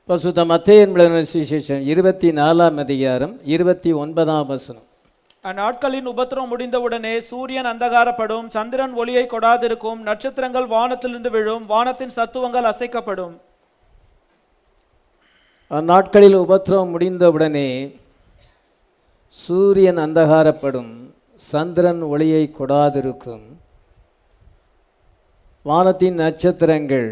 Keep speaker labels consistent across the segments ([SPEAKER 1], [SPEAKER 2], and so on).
[SPEAKER 1] பசுத்த மத்தேயன் விளங்கின சுவிசேஷம் இருபத்தி நாலாம் அதிகாரம் இருபத்தி ஒன்பதாம் வசனம்
[SPEAKER 2] அந்நாட்களின் உபத்திரம் முடிந்தவுடனே சூரியன் அந்தகாரப்படும் சந்திரன் ஒளியை கொடாதிருக்கும் நட்சத்திரங்கள் வானத்திலிருந்து விழும் வானத்தின் சத்துவங்கள் அசைக்கப்படும்
[SPEAKER 1] அந்நாட்களில் உபத்திரவம் முடிந்தவுடனே சூரியன் அந்தகாரப்படும் சந்திரன் ஒளியை கொடாதிருக்கும் வானத்தின் நட்சத்திரங்கள்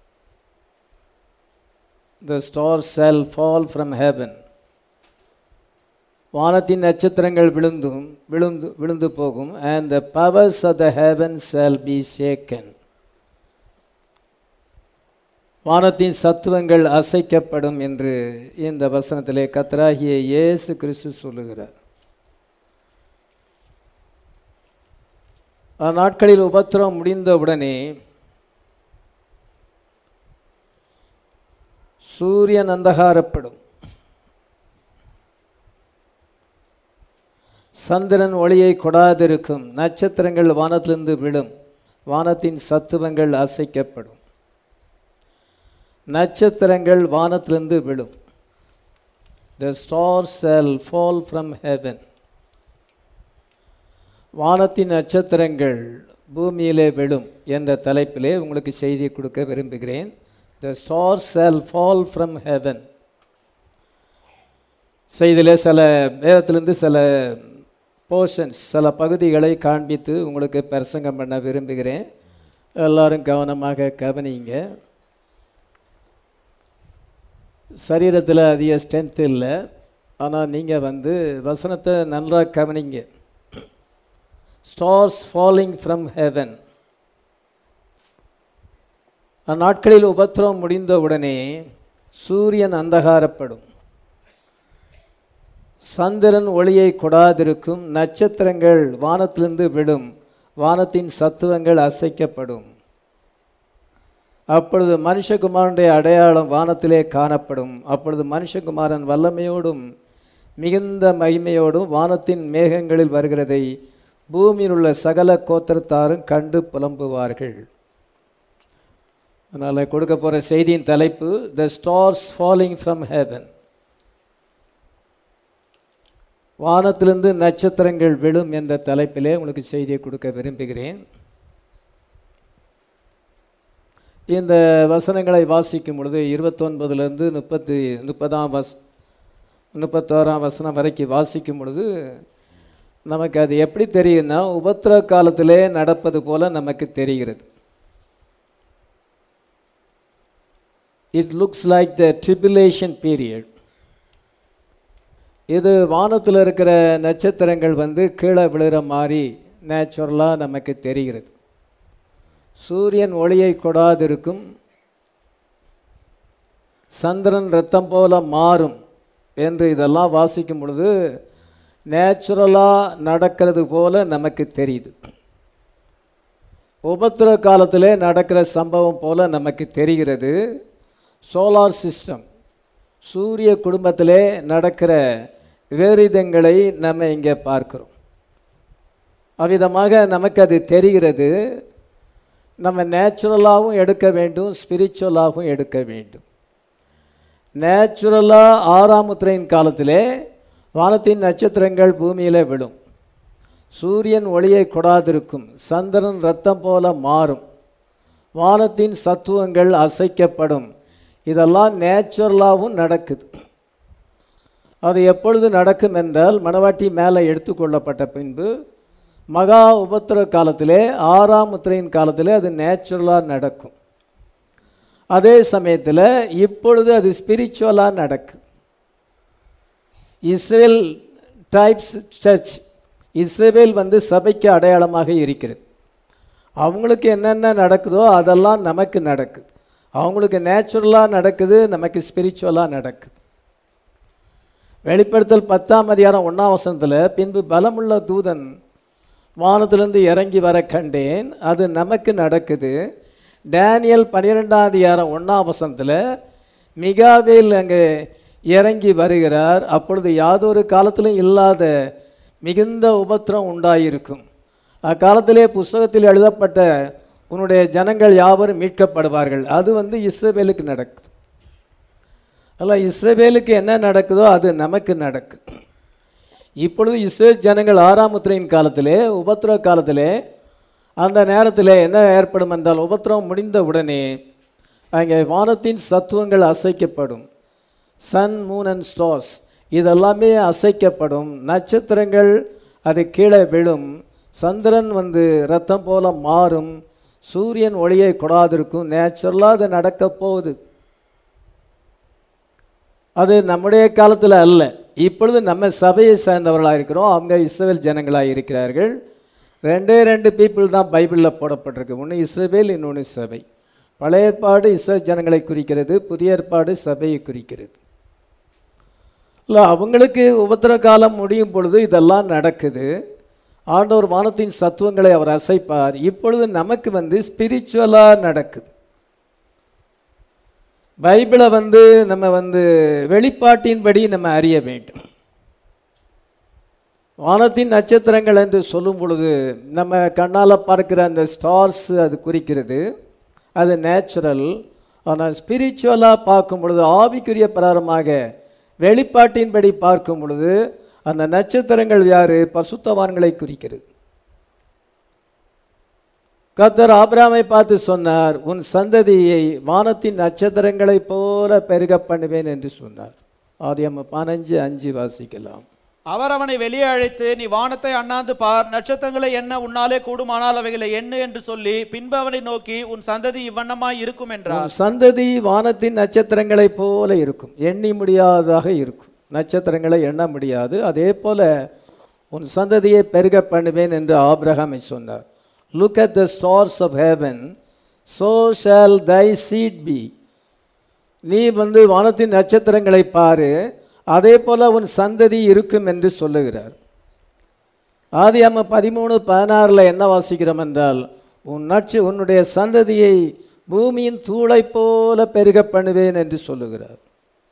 [SPEAKER 1] the star shall fall from heaven வானத்தின் நட்சத்திரங்கள் விழுந்தும் விழுந்து விழுந்து போகும் and the powers of the heaven shall be shaken வானத்தின் சத்துவங்கள் அசைக்கப்படும் என்று இந்த வசனத்திலே கத்தராகிய இயேசு கிறிஸ்து சொல்லுகிறார் அந்நாட்களில் உபத்திரம் முடிந்தவுடனே சூரியன் அந்தகாரப்படும் சந்திரன் ஒளியை கொடாதிருக்கும் நட்சத்திரங்கள் வானத்திலிருந்து விழும் வானத்தின் சத்துவங்கள் அசைக்கப்படும் நட்சத்திரங்கள் வானத்திலிருந்து விழும் the star shall fall from heaven வானத்தின் நட்சத்திரங்கள் பூமியிலே விழும் என்ற தலைப்பிலே உங்களுக்கு செய்தி கொடுக்க விரும்புகிறேன் the star shall fall from heaven செய்தியிலே சில வேதத்திலிருந்து சில போர்ஷன்ஸ் சில பகுதிகளை காண்பித்து உங்களுக்கு பிரசங்கம் பண்ண விரும்புகிறேன் எல்லாரும் கவனமாக கவனிங்க சரீரத்தில் அதிக ஸ்ட்ரென்த் இல்லை ஆனால் நீங்கள் வந்து வசனத்தை நல்லா கவனிங்க ஸ்டார்ஸ் ஃபாலிங் ஃப்ரம் ஹெவன் அந்நாட்களில் உபத்திரம் முடிந்தவுடனே சூரியன் அந்தகாரப்படும் சந்திரன் ஒளியை கொடாதிருக்கும் நட்சத்திரங்கள் வானத்திலிருந்து விடும் வானத்தின் சத்துவங்கள் அசைக்கப்படும் அப்பொழுது மனுஷகுமாரனுடைய அடையாளம் வானத்திலே காணப்படும் அப்பொழுது மனுஷகுமாரன் வல்லமையோடும் மிகுந்த மகிமையோடும் வானத்தின் மேகங்களில் வருகிறதை பூமியில் உள்ள சகல கோத்திரத்தாரும் கண்டு புலம்புவார்கள் அதனால் கொடுக்க போகிற செய்தியின் தலைப்பு the stars falling from heaven வானத்திலிருந்து நட்சத்திரங்கள் விழும் என்ற தலைப்பிலே உங்களுக்கு செய்தியை கொடுக்க விரும்புகிறேன் இந்த வசனங்களை வாசிக்கும் பொழுது இருபத்தொன்பதுலேருந்து முப்பத்தி முப்பதாம் வஸ் முப்பத்தோராம் வசனம் வரைக்கும் வாசிக்கும் பொழுது நமக்கு அது எப்படி தெரியும்னா உபத்திர காலத்திலே நடப்பது போல நமக்கு தெரிகிறது it looks like the tribulation period இது வானத்தில் இருக்கிற நட்சத்திரங்கள் வந்து கீழே விழுகிற மாதிரி நேச்சுரலாக நமக்கு தெரிகிறது சூரியன் ஒளியை கொடாதிருக்கும் சந்திரன் ரத்தம் போல மாறும் என்று இதெல்லாம் வாசிக்கும் பொழுது நேச்சுரலாக நடக்கிறது போல நமக்கு தெரியுது உபத்திர காலத்திலே நடக்கிற சம்பவம் போல நமக்கு தெரிகிறது சோலார் சிஸ்டம் சூரிய குடும்பத்திலே நடக்கிற விபரீதங்களை நம்ம இங்கே பார்க்கிறோம் அவ்விதமாக நமக்கு அது தெரிகிறது நம்ம நேச்சுரலாகவும் எடுக்க வேண்டும் ஸ்பிரிச்சுவலாகவும் எடுக்க வேண்டும் நேச்சுரலாக ஆறாம் முத்திரையின் காலத்திலே வானத்தின் நட்சத்திரங்கள் பூமியில் விழும் சூரியன் ஒளியை கொடாதிருக்கும் சந்திரன் ரத்தம் போல மாறும் வானத்தின் சத்துவங்கள் அசைக்கப்படும் இதெல்லாம் நேச்சுரலாகவும் நடக்குது அது எப்பொழுது நடக்கும் என்றால் மணவாட்டி மேலே எடுத்துக்கொள்ளப்பட்ட பின்பு மகா உபத்திர காலத்திலே ஆறாம் முத்திரையின் காலத்திலே அது நேச்சுரலாக நடக்கும் அதே சமயத்தில் இப்பொழுது அது ஸ்பிரிச்சுவலாக நடக்குது இஸ்ரேல் டைப்ஸ் சர்ச் இஸ்ரேல் வந்து சபைக்கு அடையாளமாக இருக்கிறது அவங்களுக்கு என்னென்ன நடக்குதோ அதெல்லாம் நமக்கு நடக்குது அவங்களுக்கு நேச்சுரலாக நடக்குது நமக்கு ஸ்பிரிச்சுவலாக நடக்குது வெளிப்படுத்தல் பத்தாம் அதிகாரம் ஒன்றாம் வசனத்தில் பின்பு பலமுள்ள தூதன் வானத்திலிருந்து இறங்கி வர கண்டேன் அது நமக்கு நடக்குது டேனியல் பன்னிரெண்டாம் அதிகாரம் ஒன்றாம் வசனத்தில் மிகாவேல் அங்கே இறங்கி வருகிறார் அப்பொழுது யாதொரு காலத்திலும் இல்லாத மிகுந்த உபத்திரம் உண்டாயிருக்கும் அக்காலத்திலே புஸ்தகத்தில் எழுதப்பட்ட உன்னுடைய ஜனங்கள் யாவரும் மீட்கப்படுவார்கள் அது வந்து இஸ்ரவேலுக்கு நடக்குது அல்ல இஸ்ரவேலுக்கு என்ன நடக்குதோ அது நமக்கு நடக்குது இப்பொழுது இஸ்ரேல் ஜனங்கள் ஆறாம் முத்திரையின் காலத்திலே உபத்திரவ காலத்திலே அந்த நேரத்தில் என்ன ஏற்படும் என்றால் உபத்திரவம் முடிந்த உடனே அங்கே வானத்தின் சத்துவங்கள் அசைக்கப்படும் சன் மூன் அண்ட் ஸ்டார்ஸ் இதெல்லாமே அசைக்கப்படும் நட்சத்திரங்கள் அது கீழே விழும் சந்திரன் வந்து ரத்தம் போல மாறும் சூரியன் ஒளியை கொடாதிருக்கும் நேச்சுரலாக அது நடக்க போகுது அது நம்முடைய காலத்தில் அல்ல இப்பொழுது நம்ம சபையை சேர்ந்தவர்களாக இருக்கிறோம் அவங்க இஸ்ரேல் ஜனங்களாக இருக்கிறார்கள் ரெண்டே ரெண்டு பீப்புள் தான் பைபிளில் போடப்பட்டிருக்கு ஒன்று இஸ்ரேல் இன்னொன்று சபை பழைய ஏற்பாடு இஸ்ரேல் ஜனங்களை குறிக்கிறது புதிய ஏற்பாடு சபையை குறிக்கிறது இல்லை அவங்களுக்கு உபத்திர காலம் முடியும் பொழுது இதெல்லாம் நடக்குது ஆண்டவர் வானத்தின் சத்துவங்களை அவர் அசைப்பார் இப்பொழுது நமக்கு வந்து ஸ்பிரிச்சுவலாக நடக்குது பைபிளை வந்து நம்ம வந்து வெளிப்பாட்டின்படி நம்ம அறிய வேண்டும் வானத்தின் நட்சத்திரங்கள் என்று சொல்லும் பொழுது நம்ம கண்ணால் பார்க்கிற அந்த ஸ்டார்ஸ் அது குறிக்கிறது அது நேச்சுரல் ஆனால் ஸ்பிரிச்சுவலாக பார்க்கும் பொழுது ஆவிக்குரிய பிரகாரமாக வெளிப்பாட்டின்படி பார்க்கும் பொழுது அந்த நட்சத்திரங்கள் யாரு பசுத்தவான்களை குறிக்கிறது கர்த்தர் ஆபிராமை பார்த்து சொன்னார் உன் சந்ததியை வானத்தின் நட்சத்திரங்களைப் போல பெருக பண்ணுவேன் என்று சொன்னார் ஆதியம் பதினஞ்சு அஞ்சு வாசிக்கலாம்
[SPEAKER 2] அவர் அவனை வெளியே அழைத்து நீ வானத்தை அண்ணாந்து பார் நட்சத்திரங்களை என்ன உன்னாலே கூடுமானால் அவைகளை எண்ணு என்று சொல்லி பின்பு அவனை நோக்கி உன் சந்ததி இவ்வண்ணமாய் இருக்கும் என்றார்
[SPEAKER 1] உன் சந்ததி வானத்தின் நட்சத்திரங்களைப் போல இருக்கும் எண்ணி முடியாததாக இருக்கும் நட்சத்திரங்களை எண்ண முடியாது அதே போல உன் சந்ததியை பெருக பண்ணுவேன் என்று ஆபிரகாமை சொன்னார் look at the stars of heaven so shall thy seed be நீ வந்து வானத்தின் நட்சத்திரங்களை பாரு அதே போல உன் சந்ததி இருக்கும் என்று சொல்லுகிறார் ஆதி அம்ம பதிமூணு பதினாறில் என்ன வாசிக்கிறோம் என்றால் உன் நட்ச உன்னுடைய சந்ததியை பூமியின் தூளைப் போல பெருக பண்ணுவேன் என்று சொல்லுகிறார்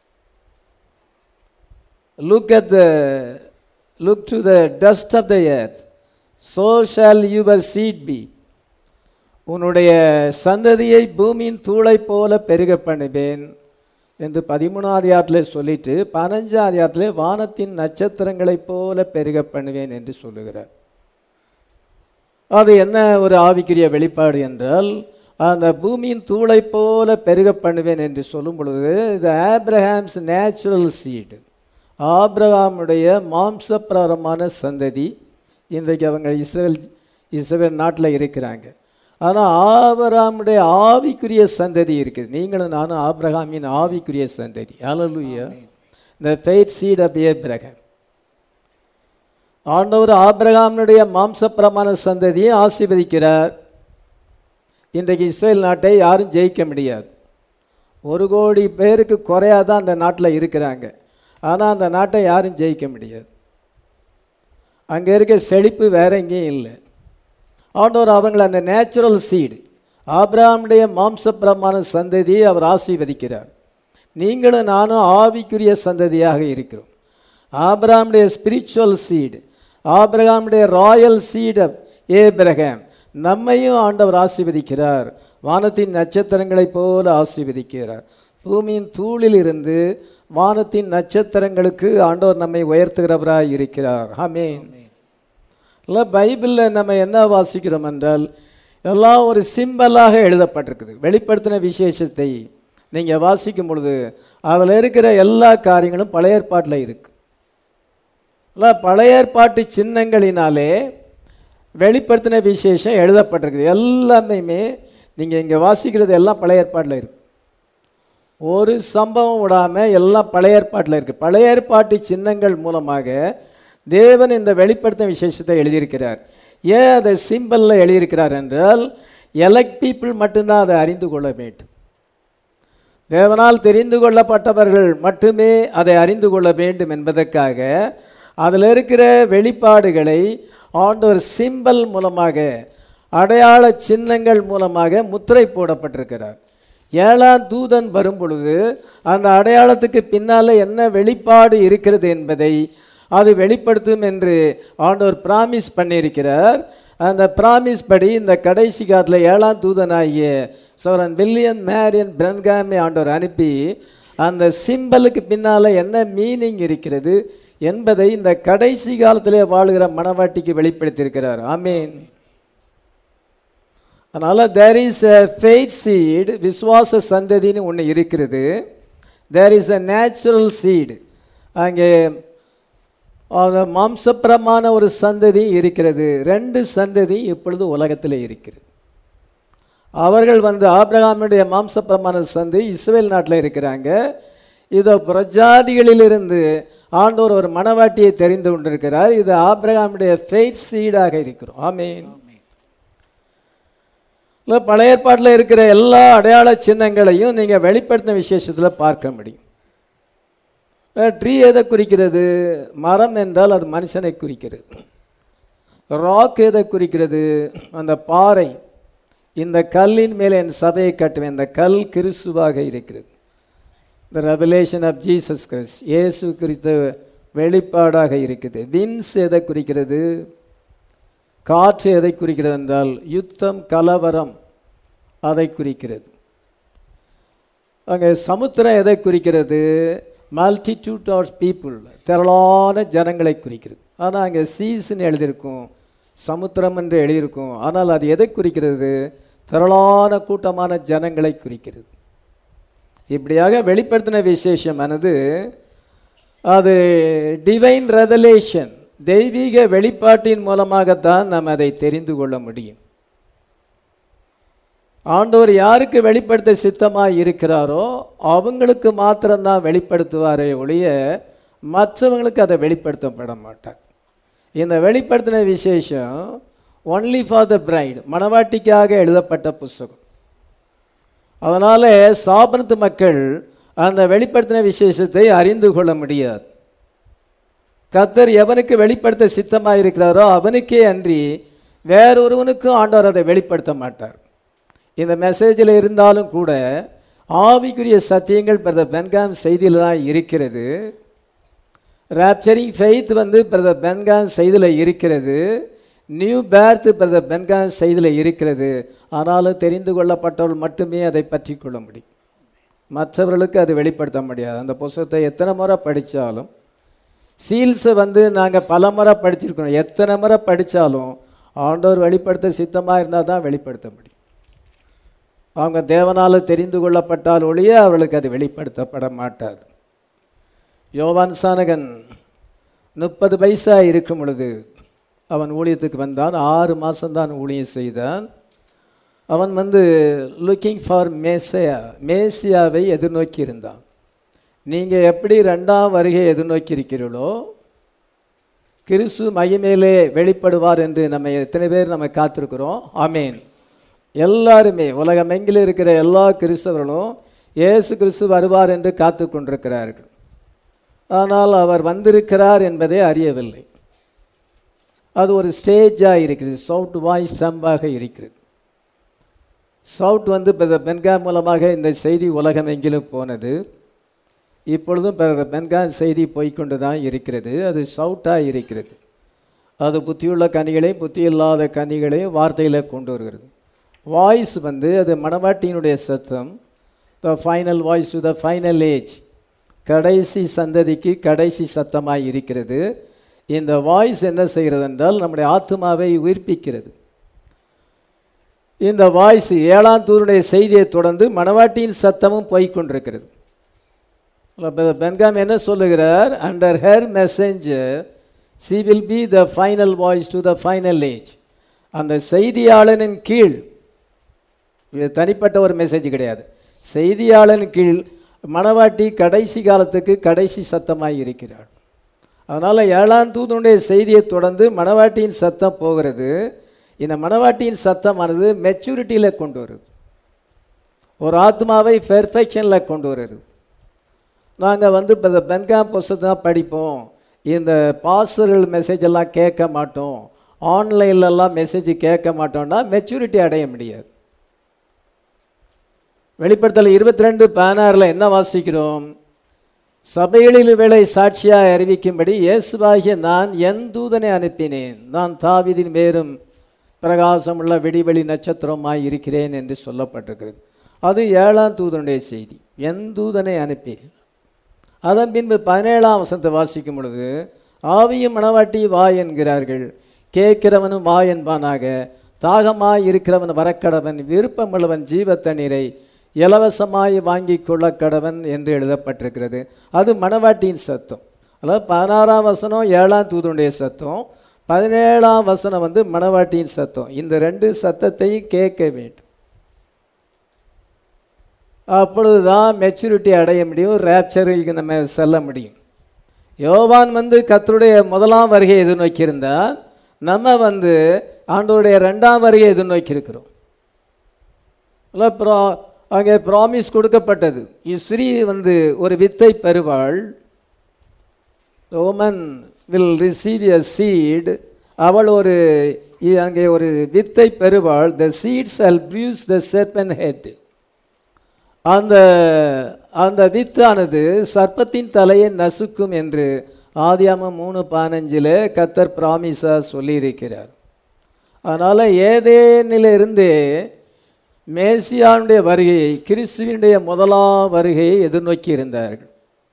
[SPEAKER 1] look at the look to the dust of the earth so shall your seed be உன்னுடைய சந்ததியை பூமியின் தூளைப் போல பெருக பண்ணுவேன் என்று பதிமூணாம் அதிகாரத்தில் சொல்லிட்டு பதினஞ்சாம் அதிகாரத்தில் வானத்தின் நட்சத்திரங்களைப் போல பெருக பண்ணுவேன் என்று சொல்லுகிறார் அது என்ன ஒரு ஆவிக்குரிய வெளிப்பாடு என்றால் அந்த பூமியின் தூளைப் போல பெருக பண்ணுவேன் என்று சொல்லும் பொழுது இது ஆப்ரஹாம்ஸ் நேச்சுரல் சீடு ஆப்ரஹாமுடைய மாம்சப்பிரகாரமான சந்ததி இன்றைக்கு அவங்க இஸ்ரேல் இஸ்ரேல் நாட்டில் இருக்கிறாங்க ஆனால் ஆபராமுடைய ஆவிக்குரிய சந்ததி இருக்குது நீங்களும் நானும் ஆபிரகாமின் ஆவிக்குரிய சந்ததி ஹalleluya the faith seed of Abraham ஆண்டவர் ஆபிரகாமினுடைய மாம்சப்பிரமாண சந்ததியை ஆசீர்வதிக்கிறார் இன்றைக்கு இஸ்ரேல் நாட்டை யாரும் ஜெயிக்க முடியாது ஒரு கோடி பேருக்கு குறையாதான் அந்த நாட்டில் இருக்கிறாங்க ஆனால் அந்த நாட்டை யாரும் ஜெயிக்க முடியாது அங்கே இருக்க செழிப்பு வேற எங்கேயும் இல்லை ஆண்டவர் அவங்களை அந்த நேச்சுரல் சீடு ஆபிரகாமுடைய மாம்சப்பிரமாண சந்ததியை அவர் ஆசீர்வதிக்கிறார் நீங்களும் நானும் ஆவிக்குரிய சந்ததியாக இருக்கிறோம் ஆபிரகாமுடைய ஸ்பிரிச்சுவல் சீடு ஆபிரகாமுடைய ராயல் சீட் ஏபிரகாம் நம்மையும் ஆண்டவர் ஆசீர்வதிக்கிறார் வானத்தின் நட்சத்திரங்களைப் போல ஆசீர்வதிக்கிறார் பூமியின் தூளில் இருந்து வானத்தின் நட்சத்திரங்களுக்கு ஆண்டவர் நம்மை உயர்த்துகிறவராய் இருக்கிறார் ஆமென் இல்லை பைபிளில் நம்ம என்ன வாசிக்கிறோம் என்றால் எல்லாம் ஒரு சிம்பலாக எழுதப்பட்டிருக்குது வெளிப்படுத்தின விசேஷத்தை நீங்கள் வாசிக்கும் பொழுது அதில் இருக்கிற எல்லா காரியங்களும் பழைய ஏற்பாட்டில் இருக்கு இல்லை பழைய ஏற்பாட்டு சின்னங்களினாலே வெளிப்படுத்தின விசேஷம் எழுதப்பட்டிருக்குது எல்லாமே நீங்கள் இங்கே வாசிக்கிறது எல்லாம் பழைய ஏற்பாட்டில் இருக்கு ஒரு சம்பவம் விடாமல் எல்லாம் பழைய ஏற்பாட்டில் இருக்குது பழைய ஏற்பாட்டு சின்னங்கள் மூலமாக தேவன் இந்த வெளிப்படுத்தும் விசேஷத்தை எழுதியிருக்கிறார் ஏன் அதை சிம்பிளில் எழுதியிருக்கிறார் என்றால் எலக்ட் பீப்புள் மட்டும்தான் அதை அறிந்து கொள்ள வேண்டும் தேவனால் தெரிந்து கொள்ளப்பட்டவர்கள் மட்டுமே அதை அறிந்து கொள்ள வேண்டும் என்பதற்காக அதில் இருக்கிற வெளிப்பாடுகளை ஆண்டவர் சிம்பல் மூலமாக அடையாள சின்னங்கள் மூலமாக முத்திரை போடப்பட்டிருக்கிறார் ஏழாம் தூதன் வரும் பொழுது அந்த அடையாளத்துக்கு பின்னால் என்ன வெளிப்பாடு இருக்கிறது என்பதை அது வெளிப்படுத்தும் என்று ஆண்டவர் பிராமிஸ் பண்ணியிருக்கிறார் அந்த பிராமிஸ் படி இந்த கடைசி காலத்தில் ஏழாம் தூதனாகிய சோரன் வில்லியன் மேரியன் பிரன்காமை ஆண்டவர் அனுப்பி அந்த சிம்பலுக்கு பின்னால் என்ன மீனிங் இருக்கிறது என்பதை இந்த கடைசி காலத்திலே வாழுகிற மணவாட்டிக்கு வெளிப்படுத்தியிருக்கிறார் ஆமீன் அதனால் there is a faith seed விசுவாச சந்ததின்னு ஒன்று இருக்கிறது there is a natural seed அங்கே அந்த மாம்சப்பிரமான ஒரு சந்ததி இருக்கிறது ரெண்டு சந்ததி இப்பொழுது உலகத்தில் இருக்கிறது அவர்கள் வந்து ஆபிரகாமுடைய மாம்சப்பிரமான சந்தை இஸ்ரேல் நாட்டில் இருக்கிறாங்க இதோ பிரஜாதிகளிலிருந்து ஆண்டவர் ஒரு மணவாட்டியை தெரிந்து கொண்டிருக்கிறார் இது ஆபிரகாமுடைய ஃபெய்த் சீடாக இருக்கிறோம் ஆமீன் இல்லை பழைய ஏற்பாட்டில் இருக்கிற எல்லா அடையாள சின்னங்களையும் நீங்கள் வெளிப்படுத்தின விசேஷத்தில் பார்க்க முடியும் ட்ரீ எதை குறிக்கிறது மரம் என்றால் அது மனுஷனை குறிக்கிறது ராக் எதை குறிக்கிறது அந்த பாறை இந்த கல்லின் மேலே என் சபையை கட்டுவேன் இந்த கல் கிறிஸ்துவாக இருக்கிறது the revelation of Jesus Christ இயேசு குறித்த வெளிப்பாடாக இருக்குது வின்ஸ் எதை குறிக்கிறது காற்று எதை குறிக்கிறது என்றால் யுத்தம் கலவரம் அதை குறிக்கிறது அங்கே சமுத்திரம் எதை குறிக்கிறது மல்டிடியூட் ஆஃப் பீப்புள் திரளான ஜனங்களை குறிக்கிறது ஆனால் அங்கே சீஸ்ன்னு எழுதியிருக்கும் சமுத்திரம் என்று எழுதியிருக்கும் ஆனால் அது எதை குறிக்கிறது திரளான கூட்டமான ஜனங்களை குறிக்கிறது இப்படியாக வெளிப்படுத்தின விசேஷமானது அது டிவைன் ரெவலேஷன் தெய்வீக வெளிப்பாட்டின் மூலமாகத்தான் நாம் அதை தெரிந்து கொள்ள முடியும் ஆண்டவர் யாருக்கு வெளிப்படுத்த சித்தமாக இருக்கிறாரோ அவங்களுக்கு மாத்திரம்தான் வெளிப்படுத்துவாரே ஒழிய மற்றவங்களுக்கு அதை வெளிப்படுத்தப்பட மாட்டார் இந்த வெளிப்படுத்தின விசேஷம் ஒன்லி ஃபார் த பிரைடு மணவாட்டிக்காக எழுதப்பட்ட புஸ்தகம் அதனால் சாபனத்து மக்கள் அந்த வெளிப்படுத்தின விசேஷத்தை அறிந்து கொள்ள முடியாது கத்தர் எவனுக்கு வெளிப்படுத்த சித்தமாக இருக்கிறாரோ அவனுக்கே அன்றி வேறொருவனுக்கும் ஆண்டவர் அதை வெளிப்படுத்த மாட்டார் இந்த மெசேஜில் இருந்தாலும் கூட ஆவிக்குரிய சத்தியங்கள் பிரதர் பென்காம் செய்தியில் தான் இருக்கிறது ராப்சரிங் ஃபெய்த் வந்து பிரதர் பென்காம் செய்தியில் இருக்கிறது நியூ பேர்த் பிரதர் பென்காம் செய்தியில் இருக்கிறது ஆனாலும் தெரிந்து கொள்ளப்பட்டவர்கள் மட்டுமே அதை பற்றி கொள்ள முடியும் மற்றவர்களுக்கு அது வெளிப்படுத்த முடியாது அந்த புஸ்தகத்தை எத்தனை முறை படித்தாலும் சீல்ஸை வந்து நாங்கள் பல முறை படிச்சிருக்கோம் எத்தனை முறை படித்தாலும் ஆண்டவர் வெளிப்படுத்த சித்தமாக இருந்தால் தான் வெளிப்படுத்த முடியும் அவங்க தேவனால் தெரிந்து கொள்ளப்பட்டால் ஒழிய அவர்களுக்கு அது வெளிப்படுத்தப்பட மாட்டாது யோவான் சானகன் முப்பது பைசா இருக்கும் பொழுது அவன் ஊழியத்துக்கு வந்தான் ஆறு மாதம்தான் ஊழியம் செய்தான் அவன் வந்து லுக்கிங் ஃபார் மேசியா மேசியாவை எதிர்நோக்கி இருந்தான் நீங்கள் எப்படி ரெண்டாம் வருகை எதிர்நோக்கி இருக்கிறீர்களோ கிறிஸ்து மகிமேலே வெளிப்படுவார் என்று நம்ம எத்தனை பேர் நம்ம காத்திருக்கிறோம் ஆமேன் எல்லாருமே உலகமெங்கிலும் இருக்கிற எல்லா கிறிஸ்தவர்களும் இயேசு கிறிஸ்து வருவார் என்று காத்து கொண்டிருக்கிறார்கள் ஆனால் அவர் வந்திருக்கிறார் என்பதை அறியவில்லை அது ஒரு ஸ்டேஜாக இருக்குது சவுட் வாய்ஸ் ஸ்டம்பாக இருக்கிறது சவுட் வந்து இப்போ பென்கா மூலமாக இந்த செய்தி உலகமெங்கிலும் போனது இப்பொழுதும் இப்போ பென்கா செய்தி போய்கொண்டு தான் இருக்கிறது அது சவுட்டாக இருக்கிறது அது புத்தியுள்ள கனிகளையும் புத்தி இல்லாத கனிகளையும் வார்த்தையில் கொண்டு வருகிறது வாய்ஸ் வந்து அது மணவாட்டியினுடைய சத்தம் the final voice to the final age கடைசி சந்ததிக்கு கடைசி சத்தமாக இருக்கிறது இந்த வாய்ஸ் என்ன செய்கிறது என்றால் நம்முடைய ஆத்மாவை உயிர்ப்பிக்கிறது இந்த வாய்ஸ் ஏழாம் தூருடைய செய்தியை தொடர்ந்து மணவாட்டியின் சத்தமும் போய்கொண்டிருக்கிறது பென்காம் என்ன சொல்லுகிறார் under her messenger she will be the final voice to the final age அந்த செய்தியாளனின் கீழ் இது தனிப்பட்ட ஒரு மெசேஜ் கிடையாது செய்தியாளன் கீழ் மணவாட்டி கடைசி காலத்துக்கு கடைசி சத்தமாக இருக்கிறாள் அதனால் ஏழாம் தூதனுடைய செய்தியை தொடர்ந்து மணவாட்டியின் சத்தம் போகிறது இந்த மணவாட்டியின் சத்தமானது மெச்சூரிட்டியில் கொண்டு வருது ஒரு ஆத்மாவை பெர்ஃபெக்ஷனில் கொண்டு வருது நாங்கள் வந்து இப்போ இந்த பென்காம் புஸ்தகம் படிப்போம் இந்த பாஸ்டர்கள் மெசேஜ் எல்லாம் கேட்க மாட்டோம் ஆன்லைன்லலாம் மெசேஜ் கேட்க மாட்டோம்னா மெச்சூரிட்டி அடைய முடியாது வெளிப்படுத்தல் இருபத்தி ரெண்டு பதினாறில் என்ன வாசிக்கிறோம் சபைகளில் வேலை சாட்சியாக அறிவிக்கும்படி இயேசுவாகிய நான் என் தூதனை அனுப்பினேன் நான் தாவிதின் மேலும் பிரகாசமுள்ள விடிவெளி நட்சத்திரமாய் இருக்கிறேன் என்று சொல்லப்பட்டிருக்கிறது அது ஏழாம் தூதனுடைய செய்தி என் தூதனை அனுப்பி அதன் பின்பு பதினேழாம் வசனத்தை வாசிக்கும் பொழுது ஆவியும் மணவாட்டி வா என்கிறார்கள் கேட்கிறவனும் வா என்பானாக தாகமாய் இருக்கிறவன் வரக்கடவன் விருப்பமுள்ளவன் ஜீவ தண்ணீரை இலவசமாய் வாங்கி கொள்ள கடவன் என்று எழுதப்பட்டிருக்கிறது அது மணவாட்டியின் சத்தம் அதாவது பதினாறாம் வசனம் ஏழாம் தூதனுடைய சத்தம் பதினேழாம் வசனம் வந்து மணவாட்டியின் சத்தம் இந்த ரெண்டு சத்தத்தையும் கேட்க வேண்டும் அப்பொழுது தான் மெச்சூரிட்டி அடைய முடியும் ரேப்சருக்கு நம்ம செல்ல முடியும் யோவான் வந்து கர்த்தருடைய முதலாம் வருகையை எதிர்நோக்கியிருந்தார் நம்ம வந்து ஆண்டவருடைய ரெண்டாம் வருகையை எதிர்நோக்கியிருக்கிறோம் இல்லை ப்ரா அங்கே ப்ராமிஸ் கொடுக்கப்பட்டது இஸ்ரீ வந்து ஒரு வித்தை பெறுவாள் woman will receive a seed அவள் ஒரு இ- அங்கே ஒரு வித்தை பெறுவாள் the seeds all bruise the serpent head அந்த அந்த வித்தானது சர்ப்பத்தின் தலையை நசுக்கும் என்று ஆதியாமம் மூணு பதினஞ்சில் கத்தர் பிராமிஸா சொல்லியிருக்கிறார் அதனால் ஏதேனிலிருந்தே மேசியானுடைய வருகையை கிறிஸ்துவினுடைய முதலாம் வருகையை எதிர்நோக்கி இருந்தார்கள்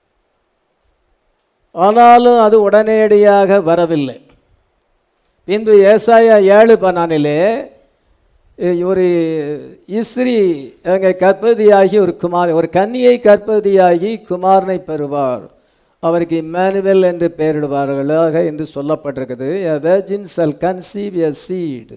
[SPEAKER 1] ஆனாலும் அது உடனடியாக வரவில்லை பின்பு ஏசாயா ஏழு பனானிலே இ- ஒரு இஸ்ரீ அங்கே கற்பதியாகி ஒரு குமார் ஒரு கன்னியை கற்பதியாகி குமாரனை பெறுவார் அவருக்கு இம்மானுவேல் என்று பெயரிடுவார்களாக என்று சொல்லப்பட்டிருக்குது a virgin shall conceive a seed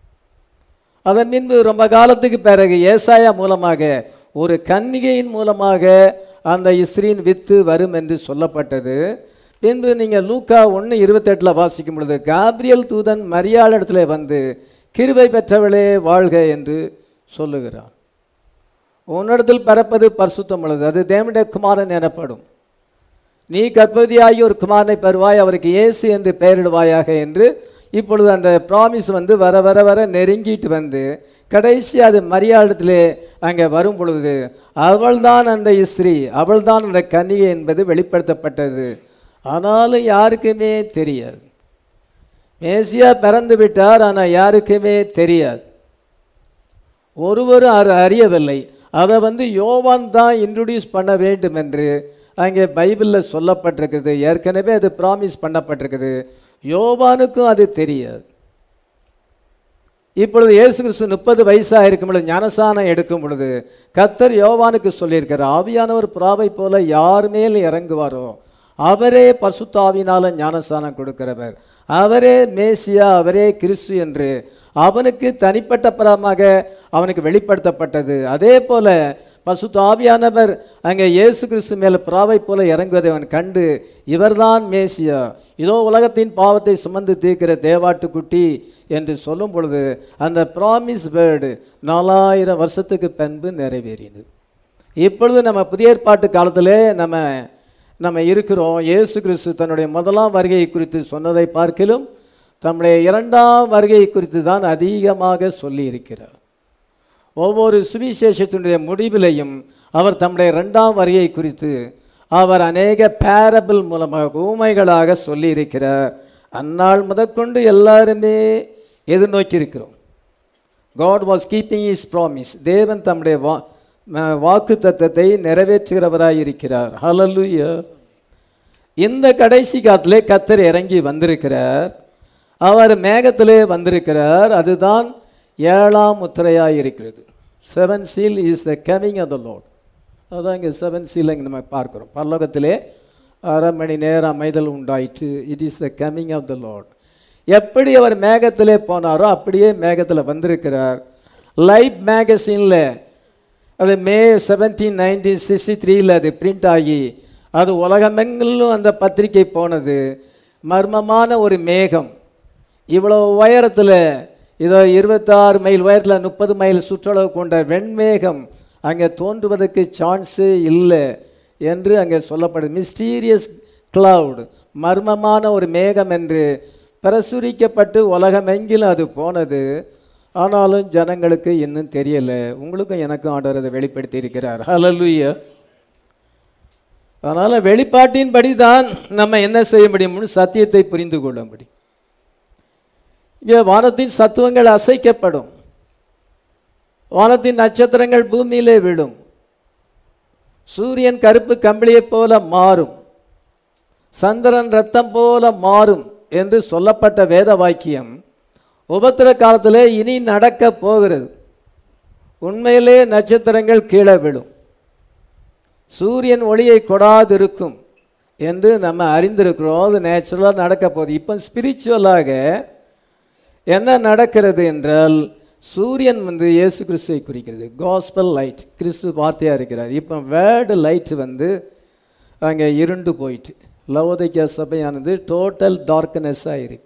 [SPEAKER 1] அதன் பின்பு ரொம்ப காலத்துக்கு பிறகு ஏசாயா மூலமாக ஒரு கன்னிகையின் மூலமாக அந்த இஸ்ரீன் வித்து வரும் என்று சொல்லப்பட்டது பின்பு நீங்கள் லூக்கா ஒன்று இருபத்தெட்டில் வாசிக்கும் பொழுது காப்ரியல் தூதன் மரியாள் இடத்துல வந்து கிருபை பெற்றவளே வாழ்க என்று சொல்லுகிறான் உன்னிடத்தில் பிறப்பது பரிசுத்தம் உள்ளது அது தேவனுடைய குமாரன் எனப்படும் நீ கர்ப்பவதியாகி ஒரு குமாரனை பெறுவாய் அவருக்கு இயேசு என்று பெயரிடுவாயாக என்று இப்பொழுது அந்த ப்ராமிஸ் வந்து வர வர வர நெருங்கிட்டு வந்து கடைசி அது மரியாதத்திலே அங்கே வரும் பொழுது அவள்தான் அந்த இஸ்ரீ அவள்தான் அந்த கன்னிகை என்பது வெளிப்படுத்தப்பட்டது ஆனாலும் யாருக்குமே தெரியாது மேசியா பிறந்து விட்டார் ஆனால் யாருக்குமே தெரியாது ஒருவரும் அது அறியவில்லை அதை வந்து யோவான் தான் இன்ட்ரடியூஸ் பண்ண வேண்டும் என்று அங்கே பைபிளில் சொல்லப்பட்டிருக்குது ஏற்கனவே அது ப்ராமிஸ் பண்ணப்பட்டிருக்குது யோவானுக்கும் அது தெரியாது இப்பொழுது இயேசு கிறிஸ்து முப்பது வயசாக இருக்கும் பொழுது ஞானசானம் எடுக்கும் பொழுது கத்தர் யோவானுக்கு சொல்லியிருக்கார் ஆவியானவர் புறாவை போல யார் மேல் இறங்குவாரோ அவரே பசுத்தாவினால ஞானசானம் கொடுக்கிறவர் அவரே மேசியா அவரே கிறிஸ்து என்று அவனுக்கு தனிப்பட்ட பரமாக அவனுக்கு வெளிப்படுத்தப்பட்டது அதே போல பசுத்த ஆவியானவர் அங்கே இயேசு கிறிஸ்து மேலே புறாவை போல இறங்குவதை அவன் கண்டு இவர்தான் மேசியா இதோ உலகத்தின் பாவத்தை சுமந்து தீர்க்கிற தேவாட்டுக்குட்டி என்று சொல்லும் பொழுது அந்த ப்ராமிஸ் வேர்டு நாலாயிரம் வருஷத்துக்கு பின்பு நிறைவேறினது இப்பொழுது நம்ம புதிய ஏற்பாட்டு காலத்திலே நம்ம நம்ம இருக்கிறோம் இயேசு கிறிஸ்து தன்னுடைய முதலாம் வருகை குறித்து சொன்னதை பார்க்கிலும் தம்முடைய இரண்டாம் வருகை குறித்து தான் அதிகமாக சொல்லி இருக்கிறார் ஒவ்வொரு சுவிசேஷத்தினுடைய முடிவிலையும் அவர் தம்முடைய இரண்டாம் வருகை குறித்து அவர் அநேக பேரபிள் மூலமாக ஊமைகளாக சொல்லியிருக்கிறார் அந்நாள் முதற்கொண்டு எல்லாருமே எதிர்நோக்கி இருக்கிறோம் God was keeping his promise தேவன் தம்முடைய வா வாக்கு தத்தத்தை நிறைவேற்றுகிறவராய் இருக்கிறார் ஹalleluya இந்த கடைசி காலத்திலே கத்தர் இறங்கி வந்திருக்கிறார் அவர் மேகத்திலே வந்திருக்கிறார் அதுதான் ஏழாம் முத்திரையாக இருக்கிறது seven seal is the coming of the Lord அதான் இங்கே செவன் சீல் இங்கே நம்ம பார்க்குறோம் பல்லோகத்திலே அரை மணி நேரம் அமைதல் உண்டாயிற்று it is the coming of the Lord எப்படி அவர் மேகத்திலே போனாரோ அப்படியே மேகத்தில் வந்திருக்கிறார் லைஃப் மேகசினில் அது மே செவன்டீன் நைன்டீன் சிக்ஸ்டி த்ரீல அது பிரிண்ட் ஆகி அது உலகமெங்கிலும் அந்த பத்திரிகை போனது மர்மமான ஒரு மேகம் இவ்வளோ உயரத்தில் இதோ இருபத்தாறு மைல் உயரத்தில் முப்பது மைல் சுற்றளவு கொண்ட வெண்மேகம் அங்கே தோன்றுவதற்கு சான்ஸே இல்லை என்று அங்கே சொல்லப்படுது மிஸ்டீரியஸ் cloud மர்மமான ஒரு மேகம் என்று பிரசுரிக்கப்பட்டு உலகமெங்கிலும் அது போனது ஆனாலும் ஜனங்களுக்கு இன்னும் தெரியலை உங்களுக்கும் எனக்கும் ஆண்டவர் அதை வெளிப்படுத்தி இருக்கிறார் ஹalleluya அதனால் வெளிப்பாட்டின்படி தான் நம்ம என்ன செய்ய முடியும்னு சத்தியத்தை புரிந்து கொள்ள முடியும் இங்கே வானத்தின் சத்துவங்கள் அசைக்கப்படும் வானத்தின் நட்சத்திரங்கள் பூமியிலே விழும் சூரியன் கருப்பு கம்பளியைப் போல மாறும் சந்திரன் ரத்தம் போல மாறும் என்று சொல்லப்பட்ட வேத வாக்கியம் உபத்திர காலத்திலே இனி நடக்க போகிறது உண்மையிலே நட்சத்திரங்கள் கீழே விழும் சூரியன் ஒளியை கொடாதிருக்கும் என்று நம்ம அறிந்திருக்கிறோம் அது நேச்சுரலாக நடக்க போகுது இப்போ ஸ்பிரிச்சுவலாக என்ன நடக்கிறது என்றால் சூரியன் வந்து இயேசு கிறிஸ்துவை குறிக்கிறது காஸ்பல் லைட் கிறிஸ்து வார்த்தையாக இருக்கிறார் இப்போ வேர்டு லைட் வந்து அங்கே இருண்டு போயிட்டு லவோதைக்கிய சபையானது டோட்டல் டார்க்னஸ்ஸாக இருக்கு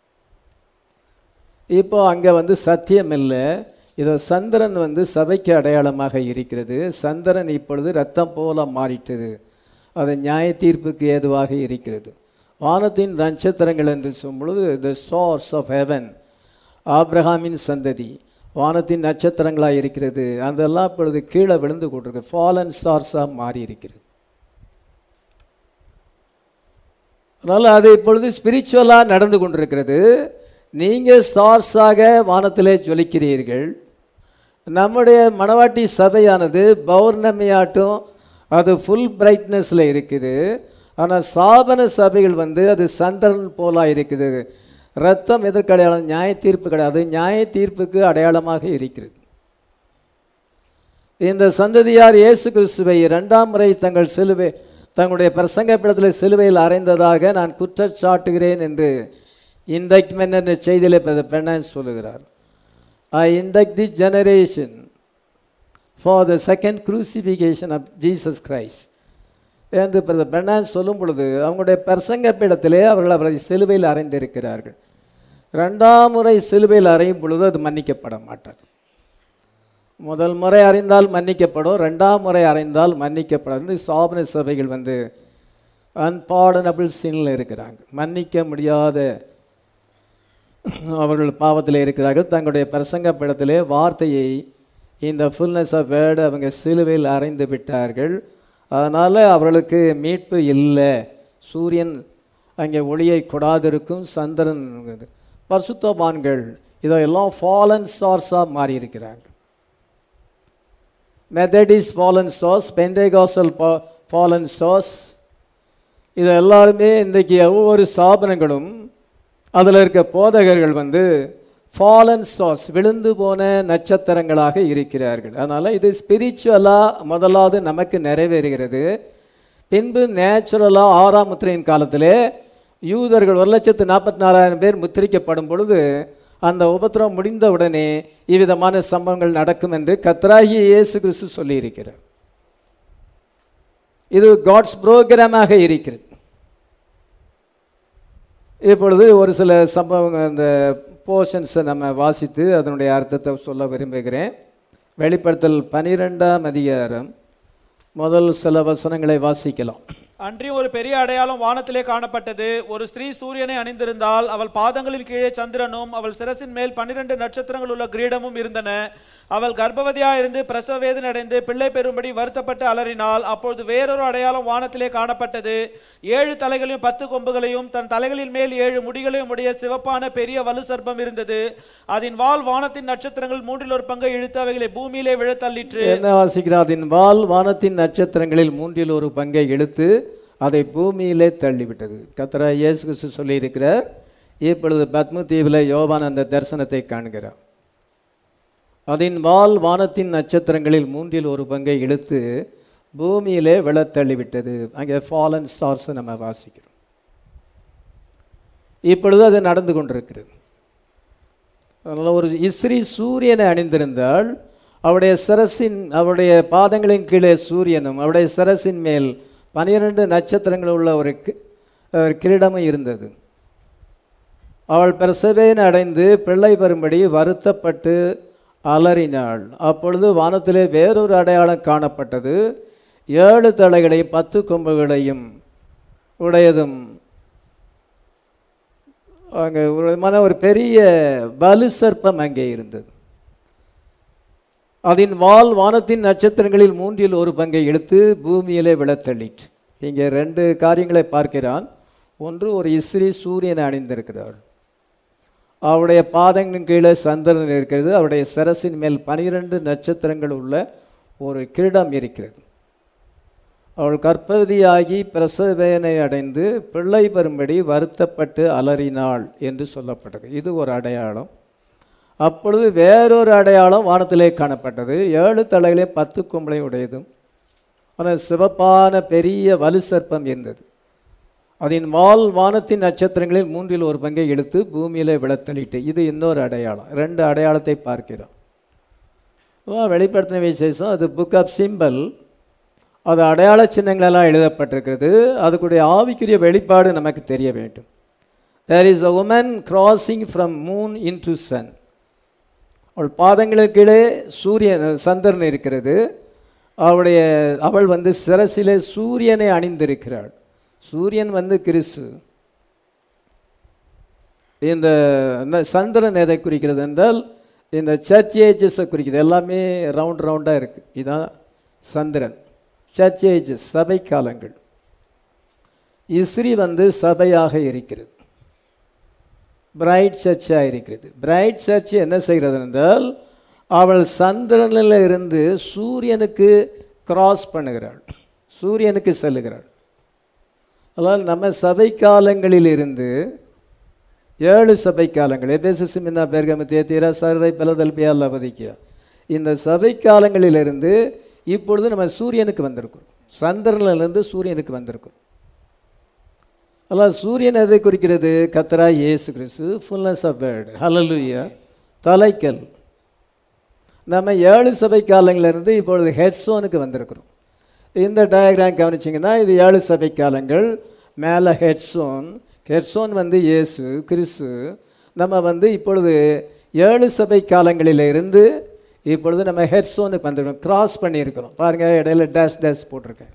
[SPEAKER 1] இப்போ அங்கே வந்து சத்தியம் இல்லை இதோ சந்திரன் வந்து சபைக்கு அடையாளமாக இருக்கிறது சந்திரன் இப்பொழுது ரத்தம் போல மாறிட்டது அது நியாய தீர்ப்புக்கு ஏதுவாக இருக்கிறது வானத்தின் நட்சத்திரங்கள் என்று சொல்லும் பொழுது த ஸ்டார்ஸ் ஆஃப் ஹெவன் ஆப்ரஹாமின் சந்ததி வானத்தின் நட்சத்திரங்களாக இருக்கிறது அதெல்லாம் இப்பொழுது கீழே விழுந்து கொண்டிருக்கு ஃபாலன் ஸ்டார்ஸாக மாறி இருக்கிறது அதனால் அது இப்பொழுது ஸ்பிரிச்சுவலாக நடந்து கொண்டிருக்கிறது நீங்கள் ஸ்டார்ஸாக வானத்திலே ஜொலிக்கிறீர்கள் நம்முடைய மணவாட்டி சபையானது பௌர்ணமியாட்டும் அது ஃபுல் பிரைட்னஸில் இருக்குது ஆனால் சாபன சபைகள் வந்து அது சந்திரன் போலா இருக்குது ரத்தம் எதற்கு அடையாளம் நியாய தீர்ப்பு கிடையாது நியாய தீர்ப்புக்கு அடையாளமாக இருக்கிறது இந்த சந்ததியார் இயேசு கிறிஸ்துவை இரண்டாம் முறை தங்கள் சிலுவை தங்களுடைய பிரசங்கப்படத்தில் சிலுவையில் அறைந்ததாக நான் குற்றச்சாட்டுகிறேன் என்று இன்டக்மென்ட் என்ற செய்தியில் பெண்ணன் சொல்லுகிறார் I indict this generation for the second crucifixion of Jesus Christ என்று பிரதர் பெண்ணான் சொல்லும் பொழுது அவங்களுடைய பிரசங்கப்பிடத்திலே அவர்கள் அவரை சிலுவையில் அறைந்திருக்கிறார்கள் ரெண்டாம் முறை சிலுவையில் அறையும் பொழுது அது மன்னிக்கப்பட மாட்டாது முதல் முறை அறிந்தால் மன்னிக்கப்படும் ரெண்டாம் முறை அறைந்தால் மன்னிக்கப்படாது இந்த சாபன சபைகள் வந்து அன்பார்டனபிள் சீனில் இருக்கிறாங்க மன்னிக்க முடியாத அவர்கள் பாவத்தில் இருக்கிறார்கள் தங்களுடைய பிரசங்கப்படத்திலே வார்த்தையை இந்த ஃபுல்னஸ் ஆஃப் வேர்டு அவங்க சிலுவையில் அறைந்து விட்டார்கள் அதனால் அவர்களுக்கு மீட்பு இல்லை சூரியன் அங்கே ஒளியை கொடாதிருக்கும் சந்திரன் பரிசுத்தவான்கள் இதெல்லாம் ஃபாலன் ஸ்டார்ஸாக மாறி இருக்கிறாங்க Methodist fallen stars Pentecostal fallen stars இது எல்லாருமே இன்றைக்கி ஒவ்வொரு ஸ்தாபனங்களும் அதில் இருக்க போதகர்கள் வந்து ஃபாலன் ஸ்டார்ஸ் விழுந்து போன நட்சத்திரங்களாக இருக்கிறார்கள் அதனால் இது ஸ்பிரிச்சுவலாக முதலாவது நமக்கு நிறைவேறுகிறது பின்பு நேச்சுரலாக ஆறாம் முத்திரையின் காலத்திலே யூதர்கள் ஒரு லட்சத்து நாற்பத்தி நாலாயிரம் பேர் முத்திரிக்கப்படும் பொழுது அந்த உபத்திரம் முடிந்த உடனே இவ்விதமான சம்பவங்கள் நடக்கும் என்று கத்ராகி இயேசு கிறிஸ்து சொல்லியிருக்கிறார் இது காட்ஸ் புரோகிராமாக இருக்கிறது இப்பொழுது ஒரு சில சம்பவங்கள் அந்த போர்ஷன்ஸை நம்ம வாசித்து அதனுடைய அர்த்தத்தை சொல்ல விரும்புகிறேன் வெளிப்படுத்தல் பனிரெண்டாம் அதிகாரம் முதல் சில வசனங்களை வாசிக்கலாம்
[SPEAKER 2] அன்றியும் ஒரு பெரிய அடையாளம் வானத்திலே காணப்பட்டது ஒரு ஸ்திரீ சூரியனை அணிந்திருந்தால் அவள் பாதங்களின் கீழே சந்திரனும் அவள் சிரசின் மேல் பன்னிரண்டு நட்சத்திரங்கள் உள்ள கிரீடமும் இருந்தன அவள் கர்ப்பவதியா இருந்து பிரசவ வேதனை அடைந்து பிள்ளை பெறும்படி வருத்தப்பட்டு அலறினாள் அப்பொழுது வேறொரு அடையாளம் வானத்திலே காணப்பட்டது ஏழு தலைகளையும் பத்து கொம்புகளையும் தன் தலைகளின் மேல் ஏழு முடிகளையும் உடைய சிவப்பான பெரிய வலு சர்ப்பம் இருந்தது அதன் வால் வானத்தின் நட்சத்திரங்கள் மூன்றில் ஒரு பங்கை இழுத்து அவைகளை பூமியிலே விழத் தள்ளிற்று
[SPEAKER 1] என்ன வாசிக்கிறோம் அதன் வால் வானத்தின் நட்சத்திரங்களில் மூன்றில் ஒரு பங்கை இழுத்து அதை பூமியிலே தள்ளிவிட்டது கத்தரா இயேசு கிறிஸ்து சொல்லியிருக்கிறார் இப்பொழுது பத்ம தீவில் யோவான் அந்த தரிசனத்தை காண்கிறார் அதன் வால் வானத்தின் நட்சத்திரங்களில் மூன்றில் ஒரு பங்கை இழுத்து பூமியிலே விழத் தள்ளிவிட்டது அங்கே ஃபாலன் ஸ்டார்ஸை நம்ம வாசிக்கிறோம் இப்பொழுது அது நடந்து கொண்டிருக்கிறது அதனால் ஒரு இஸ்ரீ சூரியனை அணிந்திருந்தால் அவருடைய சிரசின் அவருடைய பாதங்களின் கீழே சூரியனும் அவருடைய சிரசின் மேல் பனிரெண்டு நட்சத்திரங்கள் உள்ள ஒரு கி- ஒரு கிரீடமும் இருந்தது அவள் பிரசவேன் அடைந்து பிள்ளை பெறும்படி வருத்தப்பட்டு அலறினாள் அப்பொழுது வானத்திலே வேறொரு அடையாளம் காணப்பட்டது ஏழு தலைகளையும் பத்து கொம்புகளையும் உடையதும் அங்கே ஒரு விதமான ஒரு பெரிய பலு சர்ப்பம் அங்கே இருந்தது அதன் வால் வானத்தின் நட்சத்திரங்களில் மூன்றில் ஒரு பங்கை இழுத்து பூமியிலே விழத்தள்ளிற்று இங்கே ரெண்டு காரியங்களை பார்க்கிறான் ஒன்று ஒரு இஸ்ரீ சூரியனை அணிந்திருக்கிறாள் அவருடைய பாதங்களின் கீழே சந்திரன் இருக்கிறது அவருடைய சிரசின் மேல் பனிரெண்டு நட்சத்திரங்கள் உள்ள ஒரு கிரீடம் இருக்கிறது அவள் கர்ப்பவதியாகி பிரசவேனை அடைந்து பிள்ளை பெறும்படி வருத்தப்பட்டு அலறினாள் என்று சொல்லப்பட்டது இது ஒரு அடையாளம் அப்பொழுது வேறொரு அடையாளம் வானத்திலே காணப்பட்டது ஏழு தலைகளே பத்து கும்பலை உடையதும் ஆனால் சிவப்பான பெரிய வலு சர்ப்பம் இருந்தது அதன் வால் வானத்தின் நட்சத்திரங்களில் மூன்றில் ஒரு பங்கை இழுத்து பூமியிலே விழத்தளிட்டு இது இன்னொரு அடையாளம் ரெண்டு அடையாளத்தை பார்க்கிறோம் வா, வெளிப்படுத்தின விசேஷம் அது புக் ஆஃப் சிம்பல் அது அடையாள சின்னங்களெல்லாம் எழுதப்பட்டிருக்கிறது அதுக்குடைய ஆவிக்குரிய வெளிப்பாடு நமக்கு தெரிய வேண்டும் there is a woman crossing from moon in to sun அவள் பாதங்களுக்கு கீழே சூரியன் சந்திரன் இருக்கிறது அவளுடைய அவள் வந்து சிரசிலே சூரியனை அணிந்திருக்கிறாள் சூரியன் வந்து கிறிஸ்து இந்த இந்த சந்திரன் எதை குறிக்கிறது என்றால் இந்த சர்ச் ஏஜஸை குறிக்கிறது எல்லாமே ரவுண்ட் ரவுண்டாக இருக்குது இதான் சந்திரன் சர்ச் ஏஜஸ் சபை காலங்கள் இஸ்ரி வந்து சபையாக இருக்கிறது பிரைட் சர்ச்சாக இருக்கிறது பிரைட் சர்ச் என்ன செய்கிறது என்றால் அவள் சந்திரனில் இருந்து சூரியனுக்கு கிராஸ் பண்ணுகிறாள் சூரியனுக்கு செல்லுகிறாள் அதாவது நம்ம சபை காலங்களில் இருந்து ஏழு சபை காலங்கள் எபேசு மின்னா பெர்கம தேத்தீரா சரதை பலதல்பியா லபதிக்கியா இந்த சபை காலங்களிலிருந்து இப்பொழுது நம்ம சூரியனுக்கு வந்திருக்கிறோம் சந்திரனிலிருந்து சூரியனுக்கு வந்திருக்கிறோம் அதான் சூரியன் எதை குறிக்கிறது கத்தரா இயேசு கிறிஸ்து ஃபுல்னஸ் ஆஃப் வேர்டு ஹலலுயா தலைக்கல் நம்ம ஏழு சபை காலங்களிலிருந்து இப்பொழுது ஹெட்ஸோனுக்கு வந்திருக்கிறோம் இந்த டயக்ராம் கவனிச்சிங்கன்னா இது ஏழு சபை காலங்கள் மேலே ஹெட்ஸோன் ஹெட்ஸோன் வந்து இயேசு கிறிஸ்து நம்ம வந்து இப்பொழுது ஏழு சபை காலங்களில் இருந்து இப்பொழுது நம்ம ஹெட்ஸோனுக்கு வந்துருக்கோம் கிராஸ் பண்ணியிருக்கிறோம் பாருங்கள் இடையில டேஷ் டேஷ் போட்டிருக்கேன்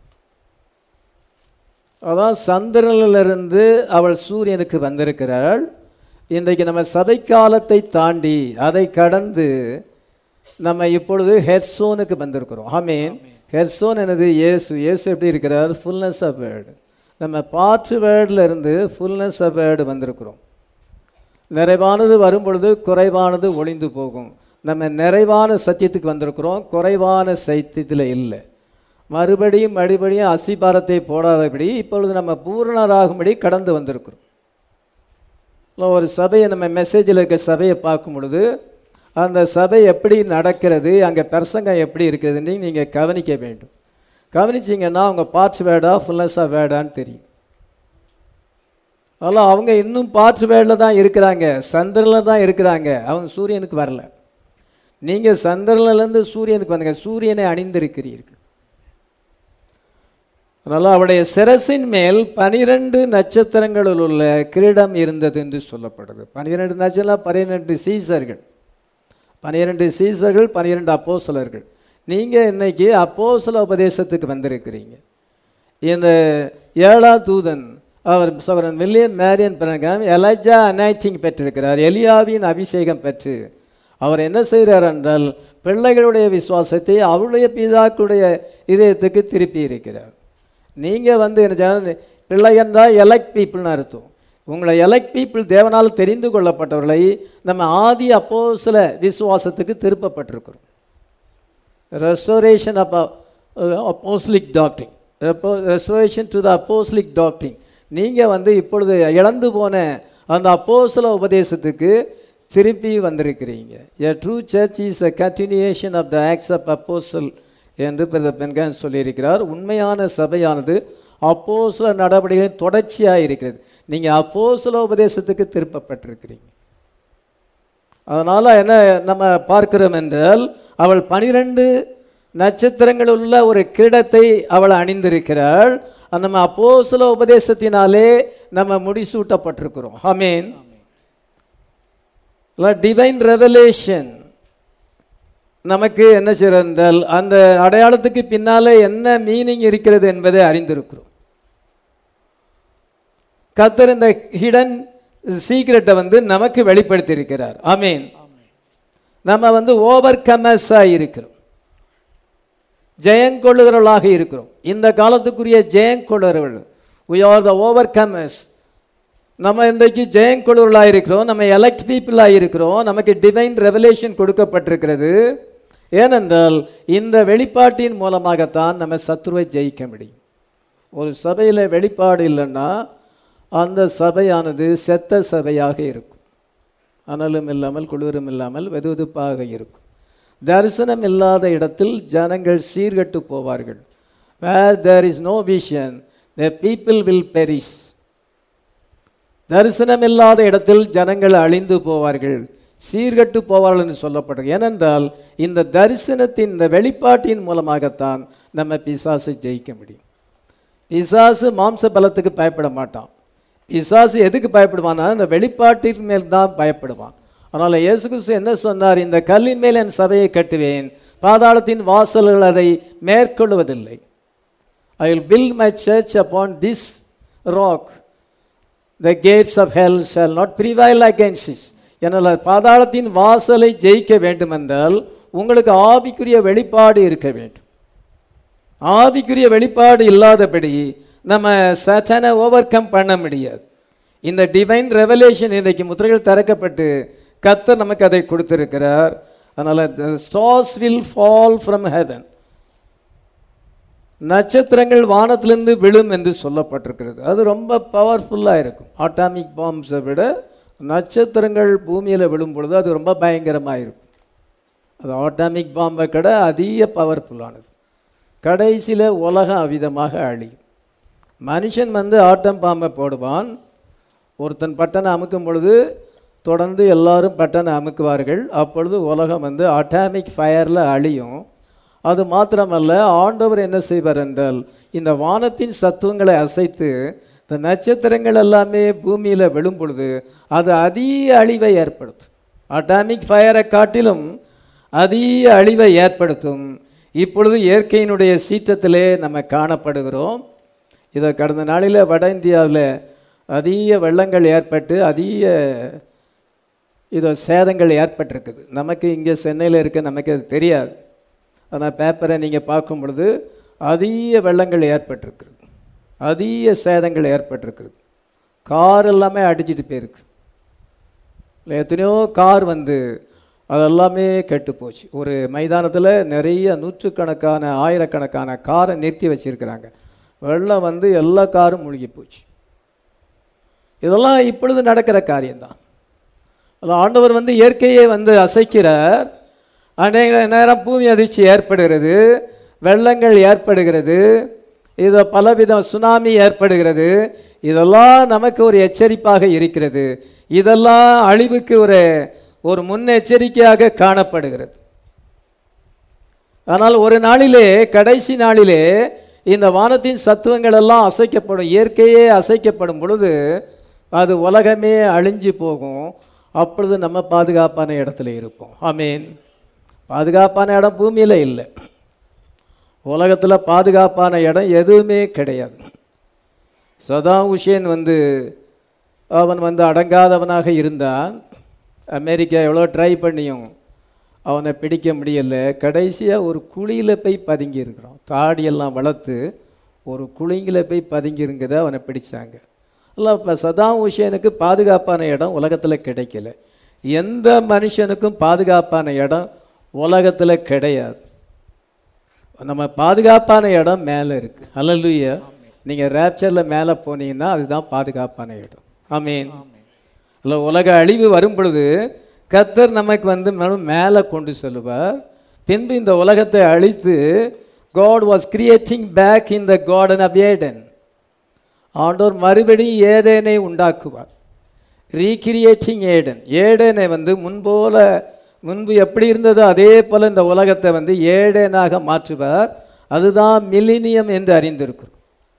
[SPEAKER 1] அதான் சந்திரனிலிருந்து அவள் சூரியனுக்கு வந்திருக்கிறாள் இன்றைக்கு நம்ம சபை காலத்தை தாண்டி அதை கடந்து நம்ம இப்பொழுது ஹெர்சோனுக்கு வந்திருக்கிறோம் ஆமீன் ஹெர்சோன் எனது இயேசு இயேசு எப்படி இருக்கிறார் ஃபுல்னஸ் ஆஃப் வேர்டு நம்ம பாற்று வேர்டில் இருந்து ஃபுல்னஸ் ஆஃப் வேர்டு வந்திருக்கிறோம் நிறைவானது வரும்பொழுது குறைவானது ஒளிந்து போகும் நம்ம நிறைவான சத்தியத்துக்கு வந்திருக்கிறோம் குறைவான சத்தியத்தில் இல்லை மறுபடியும் மறுபடியும் அசிபாரத்தை போடாதபடி இப்பொழுது நம்ம பூரணராகும்படி கடந்து வந்திருக்கிறோம் இல்லை, ஒரு சபையை நம்ம மெசேஜில் இருக்க சபையை பார்க்கும் பொழுது அந்த சபை எப்படி நடக்கிறது அங்கே பிரசங்கம் எப்படி இருக்குதுன்னு நீங்கள் கவனிக்க வேண்டும் கவனிச்சிங்கன்னா அவங்க பார்ட்ஸ் வேர்டா ஃபுல்னஸாக வேர்டான்னு தெரியும் அதெல்லாம் அவங்க இன்னும் பார்ட்ஸ் வேர்டில் தான் இருக்கிறாங்க சந்திரனில் தான் இருக்கிறாங்க அவங்க சூரியனுக்கு வரல நீங்கள் சந்திரனிலேருந்து சூரியனுக்கு வந்தீங்க சூரியனை அணிந்திருக்கிறீர்கள் அதனால் அவருடைய சிரசின் மேல் பனிரெண்டு நட்சத்திரங்களில் உள்ள கிரீடம் இருந்தது என்று சொல்லப்படுது பனிரெண்டு நட்சத்திரம் பன்னிரெண்டு சீசர்கள் பன்னிரெண்டு சீசர்கள் பன்னிரெண்டு அப்போஸ்தலர்கள் நீங்கள் இன்னைக்கு அப்போஸ்தல உபதேசத்துக்கு வந்திருக்கிறீங்க இந்த ஏழாம் தூதன் அவர் சவரன் William Marrion Branham Elijah anointing பெற்றிருக்கிறார் எலியாவின் அபிஷேகம் பெற்று அவர் என்ன செய்கிறார் என்றால் பிள்ளைகளுடைய விசுவாசத்தை அவருடைய பிதாக்களுடைய இதயத்துக்கு திருப்பி இருக்கிறார் நீங்கள் வந்து என்ன செய்ய- பிள்ளை என்றால் எலக்ட் பீப்புள்னு அர்த்தம் உங்களை எலக்ட் பீப்புள் தேவனால் தெரிந்து கொள்ளப்பட்டவர்களை நம்ம ஆதி அப்போஸ்தல விசுவாசத்துக்கு திருப்பப்பட்டிருக்கிறோம் restoration of uh, apostolic doctrine restoration to the apostolic doctrine நீங்கள் வந்து இப்பொழுது இழந்து போன அந்த அப்போஸ்தல உபதேசத்துக்கு திருப்பி வந்திருக்கிறீங்க a true church is a continuation of the acts of apostle என்று பிரதர் பென்கான் சொல்லியிருக்கிறார் உண்மையான சபையானது அப்போஸ்தல நடவடிக்கைகளின் தொடர்ச்சியாக இருக்கிறது நீங்கள் அப்போஸ்தல உபதேசத்துக்கு திருப்பப்பட்டிருக்கிறீங்க அதனால் என்ன நம்ம பார்க்கிறோம் என்றால் அவள் பனிரெண்டு நட்சத்திரங்கள் உள்ள ஒரு கிரீடத்தை அவள் அணிந்திருக்கிறாள் அந்த நம்ம அப்போஸ்தல உபதேசத்தினாலே நம்ம முடிசூட்டப்பட்டிருக்கிறோம் ஆமீன் டிவைன் ரெவலேஷன் நமக்கு என்ன செய்கிறது என்றால் அந்த அடையாளத்துக்கு பின்னாலே என்ன மீனிங் இருக்கிறது என்பதை அறிந்திருக்கிறோம் கத்தர் இந்த ஹிடன் சீக்ரெட்டை வந்து நமக்கு வெளிப்படுத்தி இருக்கிறார் ஆமீன் நம்ம வந்து ஓவர் கமஸாக இருக்கிறோம் ஜெயங்கொள்ளுகிறவர்களாக இருக்கிறோம் இந்த காலத்துக்குரிய ஜெயங்கொள்ளுகிறவர்கள் we are the overcomers நம்ம இன்றைக்கு ஜெயங்கொள்ளுவர்களாக இருக்கிறோம் நம்ம எலக்ட் பீப்புளாக இருக்கிறோம் நமக்கு டிவைன் ரெவலேஷன் கொடுக்கப்பட்டிருக்கிறது ஏனென்றால் இந்த வெளிப்பாட்டின் மூலமாகத்தான் நம்ம சத்ருவை ஜெயிக்க முடியும் ஒரு சபையில் வெளிப்பாடு இல்லைன்னா அந்த சபையானது செத்த சபையாக இருக்கும் அனலும் இல்லாமல் குளிரும் இல்லாமல் வெதுவெதுப்பாக இருக்கும் தரிசனம் இல்லாத இடத்தில் ஜனங்கள் சீர்கட்டு போவார்கள் where there is no vision the people will perish தரிசனம் இல்லாத இடத்தில் ஜனங்கள் அழிந்து போவார்கள் சீர்கட்டு போவார்கள் என்று சொல்லப்படுறது ஏனென்றால் இந்த தரிசனத்தின் இந்த வெளிப்பாட்டின் மூலமாகத்தான் நம்ம பிசாசை ஜெயிக்க முடியும் பிசாசு மாம்ச பலத்துக்கு பயப்பட மாட்டான் பிசாசு எதுக்கு பயப்படுவான்னா இந்த வெளிப்பாட்டின் மேல் தான் பயப்படுவான் அதனால் இயேசு கிறிஸ்து என்ன சொன்னார் இந்த கல்லின் மேல் என் சபையை கட்டுவேன் பாதாளத்தின் வாசல்கள் அதை மேற்கொள்வதில்லை I will build my church upon this rock the gates of hell shall not prevail against is என்னால் பாதாளத்தின் வாசலை ஜெயிக்க வேண்டுமென்றால் உங்களுக்கு ஆவிக்குரிய வெளிப்பாடு இருக்க வேண்டும் ஆவிக்குரிய வெளிப்பாடு இல்லாதபடி நம்ம சட்டனை ஓவர் கம் பண்ண முடியாது இந்த டிவைன் ரெவலேஷன் இன்றைக்கு முத்திரைகள் திறக்கப்பட்டு கர்த்தர் நமக்கு அதை கொடுத்திருக்கிறார் அதனால் stars will fall from heaven நட்சத்திரங்கள் வானத்திலிருந்து விழும் என்று சொல்லப்பட்டிருக்கிறது அது ரொம்ப பவர்ஃபுல்லாக இருக்கும் ஆட்டாமிக் பாம்ஸை விட நட்சத்திரங்கள் பூமியில் விழும் பொழுது அது ரொம்ப பயங்கரமாக இருக்கும் அது ஆட்டாமிக் பாம்பை விட அதிக பவர்ஃபுல்லானது கடைசியில் உலகம் அவிதமாக அழியும் மனுஷன் வந்து ஆட்டம் பாம்பை போடுவான் ஒருத்தன் பட்டனை அமுக்கும் பொழுது தொடர்ந்து எல்லாரும் பட்டனை அமுக்குவார்கள் அப்பொழுது உலகம் வந்து ஆட்டாமிக் ஃபயரில் அழியும் அது மாத்திரமல்ல ஆண்டவர் என்ன செய்வார் என்றால் இந்த வானத்தின் சத்துவங்களை அசைத்து இந்த நட்சத்திரங்கள் எல்லாமே பூமியில் விழும் பொழுது அது அதிக அழிவை ஏற்படுத்தும் அட்டாமிக் ஃபயரை காட்டிலும் அதிக அழிவை ஏற்படுத்தும் இப்பொழுது இயற்கையினுடைய சீற்றத்திலே நம்ம காணப்படுகிறோம் இதை கடந்த நாளில் வட இந்தியாவில் அதிக வெள்ளங்கள் ஏற்பட்டு அதிக இதோ சேதங்கள் ஏற்பட்டிருக்குது நமக்கு இங்கே சென்னையில் இருக்க நமக்கு அது தெரியாது ஆனால் பேப்பரை நீங்கள் பார்க்கும் பொழுது அதிக வெள்ளங்கள் ஏற்பட்டிருக்கிறது அதிக சேதங்கள் ஏற்பட்டிருக்கிறது கார் எல்லாமே அடிச்சிட்டு போயிருக்கு இல்லை எத்தனையோ கார் வந்து அதெல்லாமே கெட்டு போச்சு ஒரு மைதானத்தில் நிறைய நூற்றுக்கணக்கான ஆயிரக்கணக்கான காரை நிறுத்தி வச்சிருக்கிறாங்க வெள்ளம் வந்து எல்லா காரும் மூழ்கி போச்சு இதெல்லாம் இப்பொழுது நடக்கிற காரியம்தான் அதில் ஆண்டவர் வந்து இயற்கையை வந்து அசைக்கிறார் அநேக நேரம் பூமி அதிர்ச்சி ஏற்படுகிறது வெள்ளங்கள் ஏற்படுகிறது இது பலவித சுனாமி ஏற்படுகிறது இதெல்லாம் நமக்கு ஒரு எச்சரிப்பாக இருக்கிறது இதெல்லாம் அழிவுக்கு ஒரு ஒரு முன்னெச்சரிக்கையாக காணப்படுகிறது ஆனால் ஒரு நாளிலே கடைசி நாளிலே இந்த வானத்தின் சத்துவங்கள் எல்லாம் அசைக்கப்படும் இயற்கையே அசைக்கப்படும் பொழுது அது உலகமே அழிஞ்சு போகும் அப்பொழுது நம்ம பாதுகாப்பான இடத்துல இருப்போம் ஆமீன் பாதுகாப்பான இடம் பூமியில் இல்லை உலகத்தில் பாதுகாப்பான இடம் எதுவுமே கிடையாது சதாம் ஹுசேன் வந்து அவன் வந்து அடங்காதவனாக இருந்தான் அமெரிக்கா எவ்வளோ ட்ரை பண்ணியும் அவனை பிடிக்க முடியல கடைசியாக ஒரு குழியில் போய் பதுங்கி இருக்கிறான் தாடியெல்லாம் வளர்த்து ஒரு குழிங்கில் போய் பதுங்கிருங்கதை அவனை பிடிச்சாங்க இல்லை இப்போ சதாம் ஹுசேனுக்கு பாதுகாப்பான இடம் உலகத்தில் கிடைக்கல எந்த மனுஷனுக்கும் பாதுகாப்பான இடம் உலகத்தில் கிடையாது நம்ம பாதுகாப்பான இடம் மேலே இருக்குது அல்லலுயா நீங்கள் ரேப்சரில் மேலே போனீங்கன்னா அதுதான் பாதுகாப்பான இடம் ஆமீன் இல்லை உலக அழிவு வரும் பொழுது கர்த்தர் நமக்கு வந்து மேலும் மேலே கொண்டு செல்லுவார் பின்பு இந்த உலகத்தை அழித்து God was creating back in the garden of Eden ஆண்டோர் மறுபடியும் ஏதேனை உண்டாக்குவார் ரீகிரியேட்டிங் ஏடன் ஏடனை வந்து முன்போல முன்பு எப்படி இருந்ததோ அதே போல் இந்த உலகத்தை வந்து ஏடேனாக மாற்றுவார் அதுதான் மில்லினியம் என்று அறிந்திருக்கிறோம்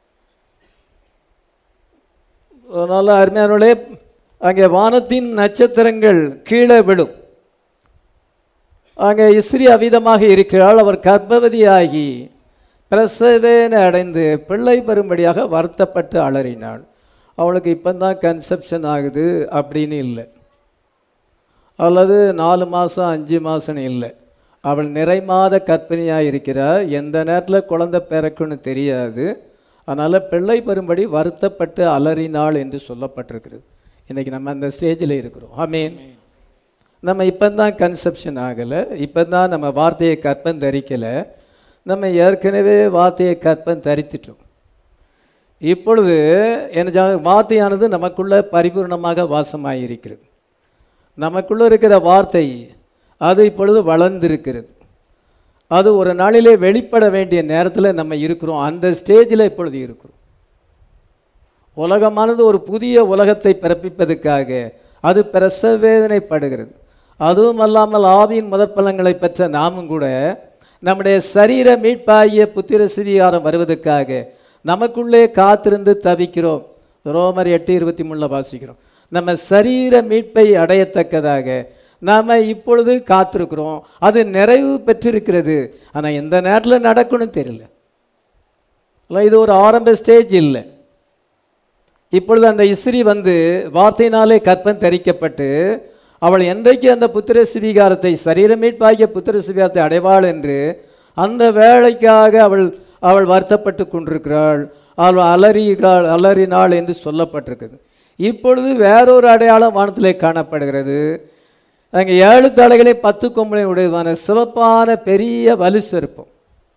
[SPEAKER 1] அதனால் அருமையானவர்களே அங்கே வானத்தின் நட்சத்திரங்கள் கீழே விழும் அங்கே இஸ்ரீ அவிதமாக இருக்கிறாள் அவர் கர்ப்பவதியாகி பிரசவேனை அடைந்து பிள்ளை பெறும்படியாக வருத்தப்பட்டு அலறினாள் அவளுக்கு இப்போ தான் கன்செப்ஷன் ஆகுது அப்படின்னு இல்லை அல்லது நாலு மாதம் அஞ்சு மாதம்னு இல்லை அவள் நிறை மாத கற்பிணியாக இருக்கிறார் எந்த நேரத்தில் குழந்தை பிறக்குன்னு தெரியாது அதனால் பிள்ளை பெறும்படி வருத்தப்பட்டு அலறினாள் என்று சொல்லப்பட்டிருக்கிறது இன்றைக்கி நம்ம அந்த ஸ்டேஜில் இருக்கிறோம் ஆமீன் நம்ம இப்போ தான் கன்செப்ஷன் ஆகலை இப்போ தான் நம்ம வார்த்தையை கற்பன் தரிக்கலை நம்ம ஏற்கனவே வார்த்தையை கற்பன் தரித்துட்டோம் இப்பொழுது என்ன வார்த்தையானது நமக்குள்ள பரிபூர்ணமாக வாசமாயிருக்கிறது நமக்குள்ள இருக்கிற வார்த்தை அது இப்பொழுது வளர்ந்திருக்கிறது அது ஒரு நாளிலே வெளிப்பட வேண்டிய நேரத்தில் நம்ம இருக்கிறோம் அந்த ஸ்டேஜில் இப்பொழுது இருக்கிறோம் உலகமானது ஒரு புதிய உலகத்தை பிறப்பிப்பதற்காக அது பிரசவேதனைப்படுகிறது அதுவும் அல்லாமல் ஆவியின் முதற்பலங்களை பெற்ற நாமும் கூட நம்முடைய சரீர மீட்பாகிய புத்திர சிவிகாரம் வருவதற்காக நமக்குள்ளே காத்திருந்து தவிக்கிறோம் ரோமர் எட்டு இருபத்தி மூணில் வாசிக்கிறோம் நம்ம சரீர மீட்பை அடையத்தக்கதாக நாம் இப்பொழுது காத்திருக்கிறோம் அது நிறைவு பெற்றிருக்கிறது ஆனால் எந்த நேரத்தில் நடக்கணும்னு தெரியல இல்லை, இது ஒரு ஆரம்ப ஸ்டேஜ் இல்லை இப்பொழுது அந்த இஸ்ரி வந்து வார்த்தையினாலே கற்பன் தரிக்கப்பட்டு அவள் என்றைக்கு அந்த புத்திர சுவீகாரத்தை சரீர மீட்பாகிய புத்திர சுவீகாரத்தை அடைவாள் என்று அந்த வேலைக்காக அவள் அவள் வருத்தப்பட்டு கொண்டிருக்கிறாள் அவள் அலறிகிறாள் அலறினாள் என்று சொல்லப்பட்டிருக்குது இப்பொழுது வேறொரு அடையாளம் வானத்திலே காணப்படுகிறது அங்கே ஏழு தலைகளை பத்து கொம்பளை உடையதான சிவப்பான பெரிய வலு சர்ப்பம்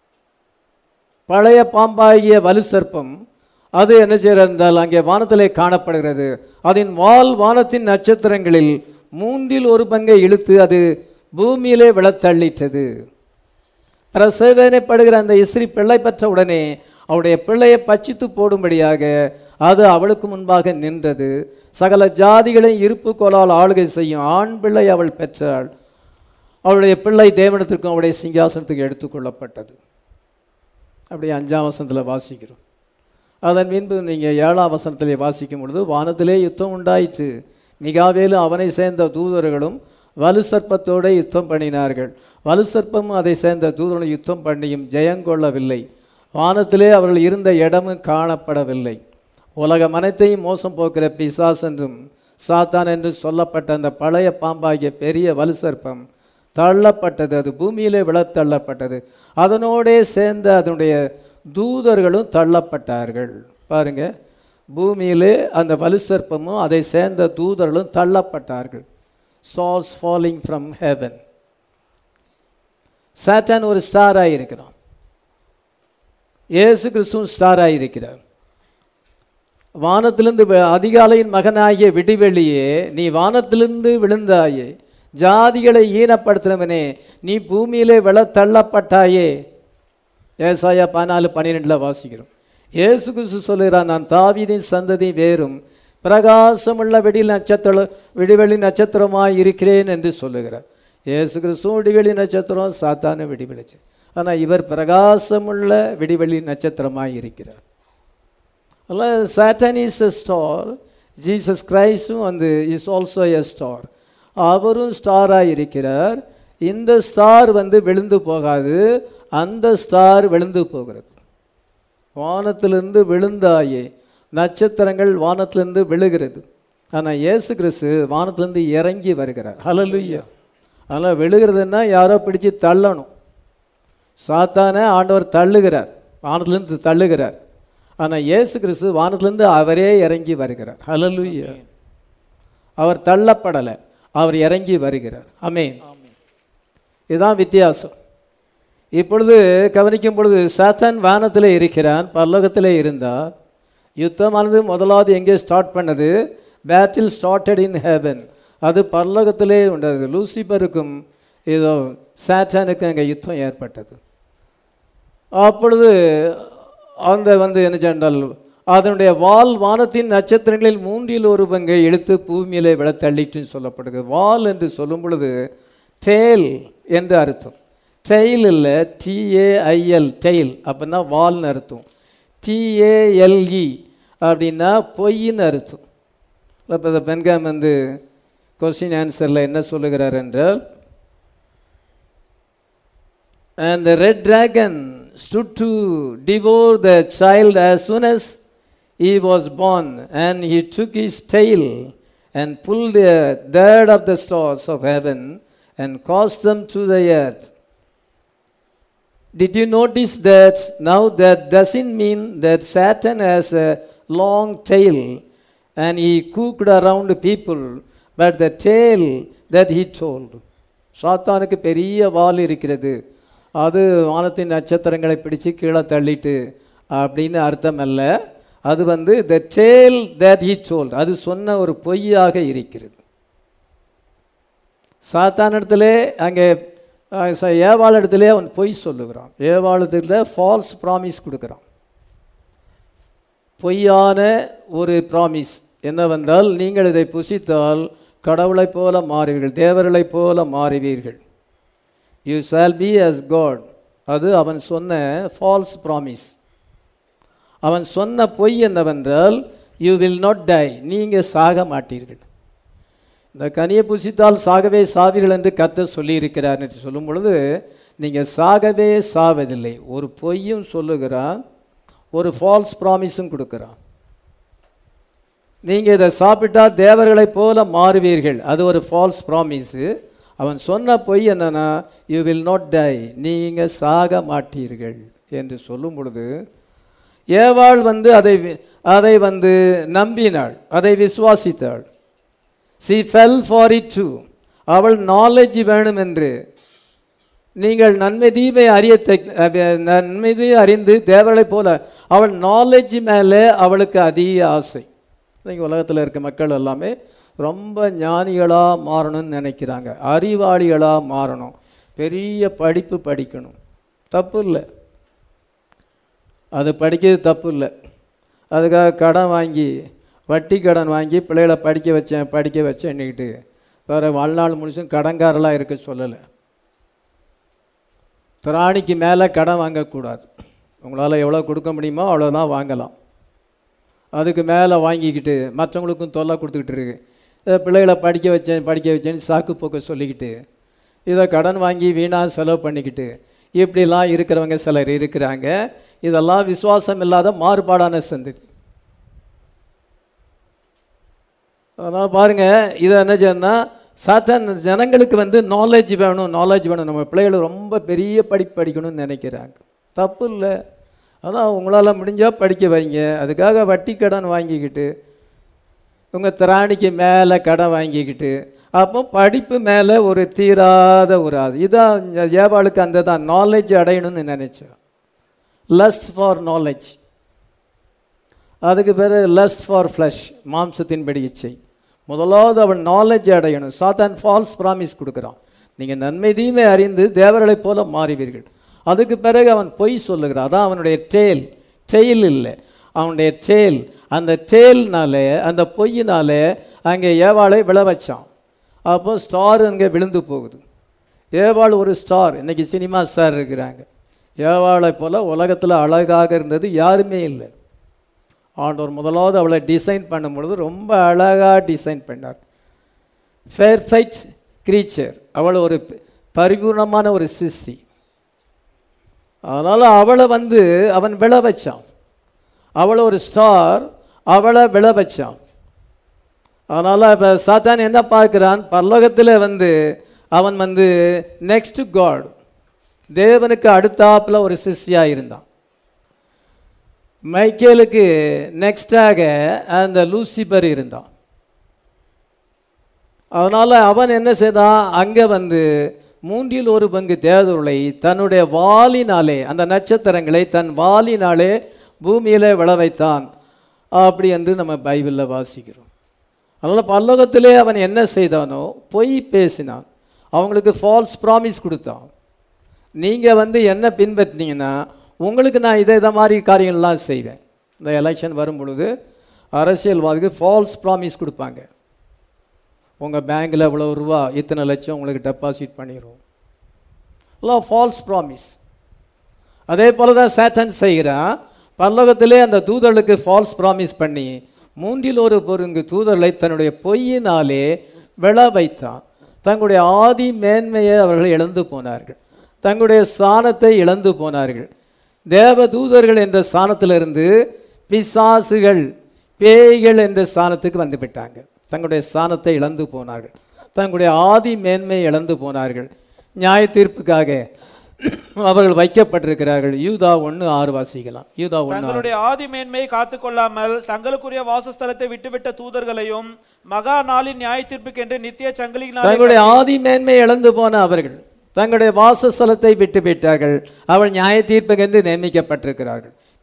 [SPEAKER 1] பழைய பாம்பாகிய வலு சர்ப்பம் அது என்ன செய்கிறது என்றால் அங்கே வானத்திலே காணப்படுகிறது அதன் வால் வானத்தின் நட்சத்திரங்களில் மூன்றில் ஒரு பங்கை இழுத்து அது பூமியிலே விழத்தள்ளிட்டது பிரசவேனைப்படுகிற அந்த இஸ்ரி பிள்ளை பெற்ற உடனே அவருடைய பிள்ளையை பச்சித்து போடும்படியாக அது அவளுக்கு முன்பாக நின்றது சகல ஜாதிகளை இருப்பு கோலால் ஆளுகை செய்யும் ஆண் பிள்ளை அவள் பெற்றாள் அவளுடைய பிள்ளை தேவனத்திற்கும் அவளுடைய சிங்காசனத்துக்கு எடுத்துக்கொள்ளப்பட்டது அப்படியே அஞ்சாம் வசனத்தில் வாசிக்கிறோம் அதன் பின்பு நீங்கள் ஏழாம் வசனத்திலே வாசிக்கும் பொழுது வானத்திலே யுத்தம் உண்டாயிற்று மிகாவேலும் அவனை சேர்ந்த தூதர்களும் வலு சர்ப்பத்தோடு யுத்தம் பண்ணினார்கள் வலு சர்ப்பமும் அதை சேர்ந்த தூதர்களும் யுத்தம் பண்ணியும் ஜெயங்கொள்ளவில்லை வானத்திலே அவர்கள் இருந்த இடமும் காணப்படவில்லை உலகம் அனைத்தையும் மோசம் போக்கிற பிசாஸ் என்றும் சாத்தான் என்று சொல்லப்பட்ட அந்த பழைய பாம்பாகிய பெரிய வலு சர்ப்பம் தள்ளப்பட்டது அது பூமியிலே விழத்தள்ளப்பட்டது அதனோடே சேர்ந்த அதனுடைய தூதர்களும் தள்ளப்பட்டார்கள் பாருங்க பூமியிலே அந்த வலு சர்ப்பமும் அதை சேர்ந்த தூதர்களும் தள்ளப்பட்டார்கள் சால்ஸ் ஃபாலிங் ஃப்ரம் ஹெவன் சாத்தான் ஒரு ஸ்டாராக இருக்கிறான் இயேசு கிறிஸ்துவும் ஸ்டாராக இருக்கிறார் வானத்திலிருந்து வி- அதிகாலையின் மகனாகிய விடிவெளியே நீ வானத்திலிருந்து விழுந்தாயே ஜாதிகளை ஈனப்படுத்தினவனே நீ பூமியிலே விழ தள்ளப்பட்டாயே ஏசாயா பதினாலு பன்னிரெண்டில் வாசிக்கிறோம் இயேசு கிறிஸ்து சொல்லுகிறான் நான் தாவீதின் சந்ததி வேறும் பிரகாசமுள்ள வெடி நட்சத்திர விடிவெளி நட்சத்திரமாய் இருக்கிறேன் என்று சொல்லுகிறார் இயேசு கிறிஸ்துவும் விடிவெளி நட்சத்திரம் சாத்தான விடிவெளி ஆனால் இவர் பிரகாசமுள்ள விடிவெளி நட்சத்திரமாய் இருக்கிறார் அல்ல Satan is a star Jesus கிரைஸ்டும் வந்து இஸ் ஆல்சோ எ ஸ்டார் அவரும் ஸ்டாராக இருக்கிறார் இந்த ஸ்டார் வந்து விழுந்து போகாது அந்த ஸ்டார் விழுந்து போகிறது வானத்திலிருந்து விழுந்தாயே நட்சத்திரங்கள் வானத்திலிருந்து விழுகிறது ஆனால் இயேசு கிறிஸ்து வானத்திலிருந்து இறங்கி வருகிறார் ஹalleluya அதனால் விழுகிறதுன்னா யாரோ பிடிச்சு தள்ளணும் சாத்தானை ஆண்டவர் தள்ளுகிறார் வானத்திலிருந்து தள்ளுகிறார் ஆனால் இயேசு கிறிஸ்து வானத்திலிருந்து அவரே இறங்கி வருகிறார் ஹalleluya அவர் தள்ளப்படலை அவர் இறங்கி வருகிறார் அமேன் இதுதான் வித்தியாசம் இப்பொழுது கவனிக்கும் பொழுது சாத்தான் வானத்திலே இருக்கிறான் பரலோகத்திலே இருந்தார் யுத்தமானது முதலாவது எங்கே ஸ்டார்ட் பண்ணது பேட்டில் ஸ்டார்டட் இன் ஹெவன் அது பரலோகத்திலே உண்டது லூசிபருக்கும் ஏதோ சாத்தானுக்கும் அங்கே யுத்தம் ஏற்பட்டது அப்பொழுது அந்த வந்து என்ன சொன்னால் அதனுடைய வால் வானத்தின் நட்சத்திரங்களில் மூன்றில் ஒரு பங்கை இழுத்து பூமியிலே விழ தள்ளிட்டுன்னு சொல்லப்படுது வால் என்று சொல்லும் பொழுது டேல் என்று அர்த்தம் டெயில் இல்லை டிஏஐஎல் டெயில் அப்படின்னா வால்னு அர்த்தம் டிஏஎல்இ அப்படின்னா பொய்ன்னு அர்த்தம் இப்போ இந்த பென்காம் வந்து கொஸ்டின் ஆன்சரில் என்ன சொல்லுகிறார் என்றால் And the red dragon stood to devour the child as soon as he was born, and he took his tail and pulled a third of the stars of heaven and cast them to the earth. Did you notice that now that doesn't mean that Satan has a long tail and he cooked around people, but the tail that he told. சாத்தானுக்கு பெரிய வால் இருக்கிறது அது வானத்தின் நட்சத்திரங்களை பிடிச்சு கீழே தள்ளிட்டு அப்படின்னு அர்த்தம் அல்ல அது வந்து the tale that he told அது சொன்ன ஒரு பொய்யாக இருக்கிறது சாத்தானிடத்திலே அங்கே அஹ், ச- ஏவாளிடத்திலே அவன் பொய் சொல்லுகிறான் ஏவாளத்தில் ஃபால்ஸ் ப்ராமிஸ் கொடுக்குறான் பொய்யான ஒரு ப்ராமிஸ் என்னவென்றால் நீங்கள் இதை புசித்தால் கடவுளைப் போல மாறுவீர்கள் தேவர்களைப் போல மாறுவீர்கள் you shall be as God அது அவன் சொன்ன ஃபால்ஸ் ப்ராமிஸ் அவன் சொன்ன பொய் என்னவென்றால் யூ வில் நாட் டை நீங்கள் சாக மாட்டீர்கள் இந்த கனியை புசித்தால் சாகவே சாவீர்கள் என்று கர்த்தர் சொல்லியிருக்கிறார் என்று சொல்லும் பொழுது நீங்கள் சாகவே சாவதில்லை ஒரு பொய்யும் சொல்லுகிறான் ஒரு ஃபால்ஸ் ப்ராமிஸும் கொடுக்குறான் நீங்கள் இதை சாப்பிட்டா தேவர்களைப் போல மாறுவீர்கள் அது ஒரு ஃபால்ஸ் ப்ராமிஸு அவன் சொன்ன பொய் என்னன்னா யூ வில் நாட் டை நீங்கள் சாக மாட்டீர்கள் என்று சொல்லும் பொழுது ஏவாள் வந்து அதை வி- அதை வந்து நம்பினாள் அதை விசுவாசித்தாள் she fell for it too அவள் நாலேஜ் வேணும் என்று நீங்கள் நன்மை தீமை அறிய தெக்- அஹ் நன்மை தீமை அறிந்து தேவர்களைப் போல அவள் நாலேஜ் மேலே அவளுக்கு அதிக ஆசை இன்னைக்கு உலகத்தில் இருக்க மக்கள் எல்லாமே ரொம்ப ஞானிகளாக மாறணும்னு நினைக்கிறாங்க அறிவாளிகளாக மாறணும் பெரிய படிப்பு படிக்கணும் தப்பு இல்லை அது படிக்கிறது தப்பு இல்லை அதுக்காக கடன் வாங்கி வட்டி கடன் வாங்கி பிள்ளைகளை படிக்க வச்சேன் படிக்க வச்சேன்னுக்கிட்டு வேறு வாழ்நாள் முழுசும் கடன்காரெல்லாம் இருக்க சொல்லலை திராணிக்கு மேலே கடன் வாங்கக்கூடாது உங்களால் எவ்வளோ கொடுக்க முடியுமோ அவ்வளோதான் வாங்கலாம் அதுக்கு மேலே வாங்கிக்கிட்டு மற்றவங்களுக்கும் தொல்லை கொடுத்துக்கிட்டு இருக்கு அஹ் பிள்ளைகளை படிக்க வச்சேன் படிக்க வச்சேன்னு சாக்கு போக்க சொல்லிக்கிட்டு இதை கடன் வாங்கி வீணாக செலவு பண்ணிக்கிட்டு இப்படிலாம் இருக்கிறவங்க சிலர் இருக்கிறாங்க இதெல்லாம் விசுவாசம் இல்லாத மாறுபாடான சந்ததி அதனால் பாருங்கள் இதை என்ன செய்யணும்னா சாத்தான் ஜனங்களுக்கு வந்து நாலேஜ் வேணும் நாலேஜ் வேணும் நம்ம பிள்ளைகள் ரொம்ப பெரிய படிப்பு படிக்கணும்னு நினைக்கிறாங்க தப்பு இல்லை அதான் உங்களால் முடிஞ்சால் படிக்க வைங்க அதுக்காக வட்டி கடன் வாங்கிக்கிட்டு உங்கள் திராணிக்கு மேலே கடன் வாங்கிக்கிட்டு அப்போ படிப்பு மேலே ஒரு தீராத ஒரு ஆசை இதான் ஏவாளுக்கு அந்த தான் நாலேஜ் அடையணும்னு நினைச்சா லஸ்ட் ஃபார் நாலேஜ் அதுக்கு பேர் லஸ்ட் ஃபார் ஃப்ளஷ் மாம்சத்தின்படி இச்சை முதலாவது அவன் நாலேஜ் அடையணும் சாத்தான் ஃபால்ஸ் ப்ராமிஸ் கொடுக்குறான் நீங்கள் நன்மை தீமை அறிந்து தேவர்களைப் போல மாறுவீர்கள் அதுக்கு பிறகு அவன் பொய் சொல்லுகிறான் அதான் அவனுடைய டேல் டெயில் இல்லை அவனுடைய டேல் அந்த டேல்னாலே அந்த பொய்யினாலே அங்கே ஏவாளை விழ வச்சான் அப்போ ஸ்டார் அங்கே விழுந்து போகுது ஏவாள் ஒரு ஸ்டார் இன்னைக்கு சினிமா ஸ்டார் இருக்கிறாங்க ஏவாளை போல் உலகத்தில் அழகாக இருந்தது யாருமே இல்லை ஆண்டவர் முதலாவது அவளை டிசைன் பண்ணும் பொழுது ரொம்ப அழகாக டிசைன் பண்ணார் ஃபேர்ஃபைட் creature அவள் ஒரு பரிபூர்ணமான ஒரு சிருஷ்டி அதனால் அவளை வந்து அவன் விழ வச்சான் அவளை ஒரு ஸ்டார் அவளை விழ வச்சான் அதனால் இப்போ சாத்தான் என்ன பார்க்குறான் பரலோகத்தில் வந்து அவன் வந்து நெக்ஸ்ட் காட் தேவனுக்கு அடுத்தாப்புல ஒரு சிஷ்டியாக இருந்தான் மைக்கேலுக்கு நெக்ஸ்டாக அந்த லூசிபர் இருந்தான் அதனால் அவன் என்ன செய்தான் அங்கே வந்து மூன்றில் ஒரு பங்கு தேவதுருளை தன்னுடைய வாளினாலே அந்த நட்சத்திரங்களை தன் வாளினாலே பூமியிலே விழ வைத்தான் அப்படி என்று நம்ம பைபிளில் வாசிக்கிறோம் அதனால் பல்லோகத்திலே அவன் என்ன செய்தானோ பொய் பேசினான் அவங்களுக்கு ஃபால்ஸ் ப்ராமிஸ் கொடுத்தான் நீங்கள் வந்து என்ன பின்பற்றினீங்கன்னா உங்களுக்கு நான் இதே இதை மாதிரி காரியங்கள்லாம் செய்வேன் இந்த எலெக்ஷன் வரும் பொழுது அரசியல்வாதிக்கு ஃபால்ஸ் ப்ராமிஸ் கொடுப்பாங்க உங்கள் பேங்க்கில் இவ்வளோ ரூபா இத்தனை லட்சம் உங்களுக்கு டெபாசிட் பண்ணிடுவோம் எல்லாம் ஃபால்ஸ் ப்ராமிஸ் அதே போல தான் சேட்டன் செய்கிறான் பல்லோகத்திலே அந்த தூதர்களுக்கு ஃபால்ஸ் ப்ராமிஸ் பண்ணி மூன்றில் ஒரு பொருங்கு தூதர்களை தன்னுடைய பொய்யினாலே விழ வைத்தான் தங்களுடைய ஆதி மேன்மையை அவர்கள் இழந்து போனார்கள் தங்களுடைய சாணத்தை இழந்து போனார்கள் தேவ தூதர்கள் என்ற ஸ்தானத்திலிருந்து பிசாசுகள் பேய்கள் என்ற ஸ்தானத்துக்கு வந்து விட்டாங்க தங்களுடைய ஸ்தானத்தை இழந்து போனார்கள் தங்களுடைய ஆதி மேன்மையை இழந்து போனார்கள் நியாய தீர்ப்புக்காக அவர்கள் வைக்கப்பட்டிருக்கிறார்கள் யூதா ஒன்று ஆறு வாசிக்கலாம் யூதா ஒன்று
[SPEAKER 2] தங்களுடைய ஆதி மேன்மையை காத்துக்கொள்ளாமல் தங்களுக்குரிய வாசஸ்தலத்தை விட்டுவிட்ட தூதர்களையும் மகா நாளின் நியாய தீர்ப்புக்கென்று நித்திய சங்கிலியினால்
[SPEAKER 1] தங்களுடைய ஆதி மேன்மையை இழந்து போன அவர்கள் தங்களுடைய வாசஸ்தலத்தை விட்டு விட்டார்கள் அவள் நியாய தீர்ப்புக்கென்று நியமிக்கப்பட்டிருக்கிறார்கள்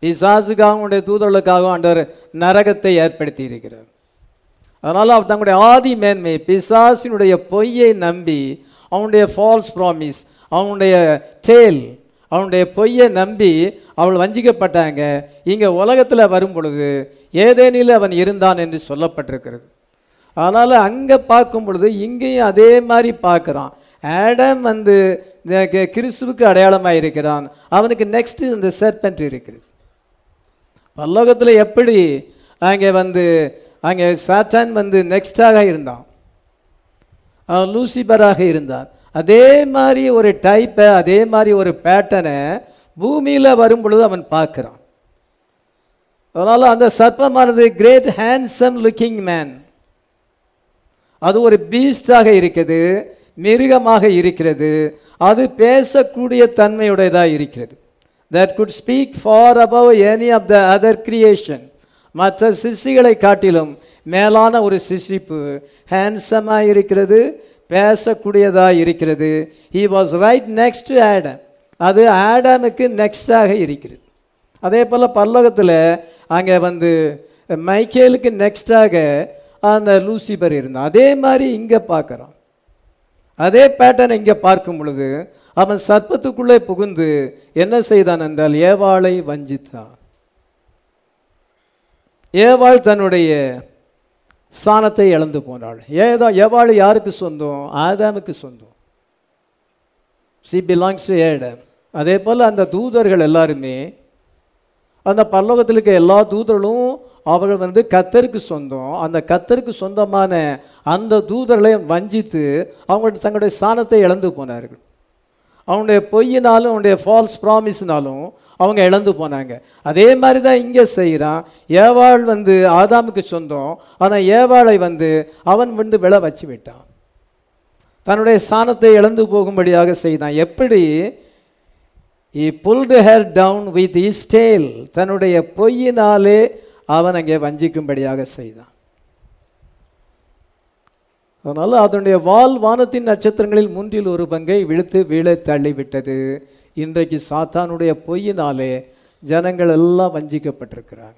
[SPEAKER 1] பிசாசுக்காகவும் அவனுடைய தூதர்களுக்காகவும் ஆண்டவர் நரகத்தை ஏற்படுத்தி இருக்கிறார் அதனால் அவர் தங்களுடைய ஆதி மேன்மை பிசாசினுடைய பொய்யை நம்பி அவனுடைய ஃபால்ஸ் ப்ராமிஸ் அவனுடைய டேல் அவனுடைய பொய்யை நம்பி அவள் வஞ்சிக்கப்பட்டாங்க இங்கே உலகத்தில் வரும் பொழுது ஏதேனில் அவன் இருந்தான் என்று சொல்லப்பட்டிருக்கிறது அதனால் அங்கே பார்க்கும் பொழுது இங்கேயும் அதே மாதிரி பார்க்குறான் ஆடம் வந்து இந்த கி- கிறிஸ்துவுக்கு அடையாளமாக இருக்கிறான் அவனுக்கு நெக்ஸ்ட்டு இந்த செர்பென்ட் இருக்கிறது பல்லோகத்தில் எப்படி அங்கே வந்து அங்கே சாத்தான் வந்து நெக்ஸ்டாக இருந்தான் அவன் லூசிபராக இருந்தான் அதே மாதிரி ஒரு டைப்பை அதே மாதிரி ஒரு பேட்டனை பூமியில் வரும் பொழுது அவன் பார்க்குறான் அதனால் அந்த சர்ப்பமானது கிரேட் ஹேண்ட்ஸம் லுக்கிங் மேன் அது ஒரு பீஸ்டாக இருக்குது மிருகமாக இருக்கிறது அது பேசக்கூடிய தன்மையுடையதாக இருக்கிறது that could speak far above any of the other creation மற்ற சிசிகளை காட்டிலும் மேலான ஒரு சிசிப்பு ஹேண்ட்ஸமாக இருக்கிறது பேசக்கூடியதாக இருக்கிறது he was right next to Adam அது ஆடாமுக்கு நெக்ஸ்டாக இருக்கிறது அதே போல் பல்லோகத்தில் அங்கே வந்து மைக்கேலுக்கு நெக்ஸ்டாக அந்த லூசிபர் இருந்தான் அதே மாதிரி இங்கே பார்க்குறோம் அதே பேட்டர்ன் இங்கே பார்க்கும் பொழுது அவன் சர்ப்பத்துக்குள்ளே புகுந்து என்ன செய்தான் என்றால் ஏவாளை வஞ்சித்தான் ஏவாள் தன்னுடைய ஸ்தானத்தை இழந்து போனாள் ஏதோ ஏவாள் யாருக்கு சொந்தம் ஆதாமுக்கு சொந்தம் சி பிலாங்ஸ் டு ஏடம் அதே போல் அந்த தூதர்கள் எல்லாருமே அந்த பரலோகத்தில் இருக்க எல்லா தூதர்களும் அவர்கள் வந்து கத்தருக்கு சொந்தம் அந்த கத்தருக்கு சொந்தமான அந்த தூதர்களை வஞ்சித்து அவங்க தங்களுடைய ஸ்தானத்தை இழந்து போனார்கள் அவனுடைய பொய்யினாலும் அவனுடைய ஃபால்ஸ் ப்ராமிஸ்னாலும் அவங்க இழந்து போனாங்க அதே மாதிரி தான் இங்கே செய்கிறான் ஏவாள் வந்து ஆதாமுக்கு சொந்தம் ஆனால் ஏவாளை வந்து அவன் வந்து விழ வச்சு விட்டான் தன்னுடைய ஸ்தானத்தை இழந்து போகும்படியாக செய்தான் எப்படி he pulled her down with his tail தன்னுடைய பொய்யினாலே அவன் அங்கே வஞ்சிக்கும்படியாக செய்தான் அதனால் அதனுடைய வால் வானத்தின் நட்சத்திரங்களில் மூன்றில் ஒரு பங்கை விழுத்து வீழ தள்ளிவிட்டது இன்றைக்கு சாத்தானுடைய பொய்யினாலே ஜனங்கள் எல்லாம் வஞ்சிக்கப்பட்டிருக்கிறாங்க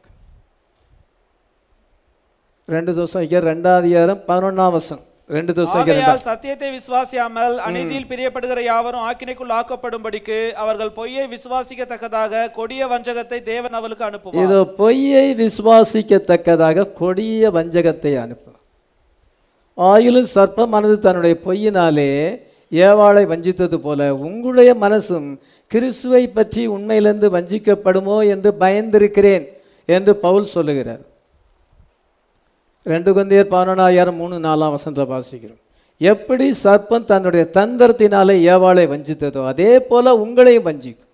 [SPEAKER 1] ரெண்டு தோசம் ஐயா ரெண்டாவது அதிகாரம் பதினொன்றாம் வசனம் ரெண்டு தோசம் ஐயா ரெண்டா
[SPEAKER 2] ஆகையால் சத்தியத்தை விசுவாசியாமல் அநீதியில் பிரியப்படுகிற யாவரும் ஆக்கினைக்குள் ஆக்கப்படும்படிக்கு அவர்கள் பொய்யை விசுவாசிக்கத்தக்கதாக கொடிய வஞ்சகத்தை தேவன் அவளுக்கு அனுப்புவார்
[SPEAKER 1] இதோ பொய்யை விசுவாசிக்கத்தக்கதாக கொடிய வஞ்சகத்தை அனுப்பு ஆயிலும் சர்ப்பமானது தன்னுடைய பொய்யினாலே ஏவாளை வஞ்சித்தது போல உங்களுடைய மனசும் கிறிஸ்துவை பற்றி உண்மையிலிருந்து வஞ்சிக்கப்படுமோ என்று பயந்திருக்கிறேன் என்று பவுல் சொல்லுகிறார் ரெண்டு கொந்தியர் பதினொன்றாயிரம் மூணு நாலாம் வசனத்தில் வாசிக்கிறோம் எப்படி சர்ப்பம் தன்னுடைய தந்திரத்தினாலே ஏவாளை வஞ்சித்ததோ அதே போல உங்களையும் வஞ்சிக்கும்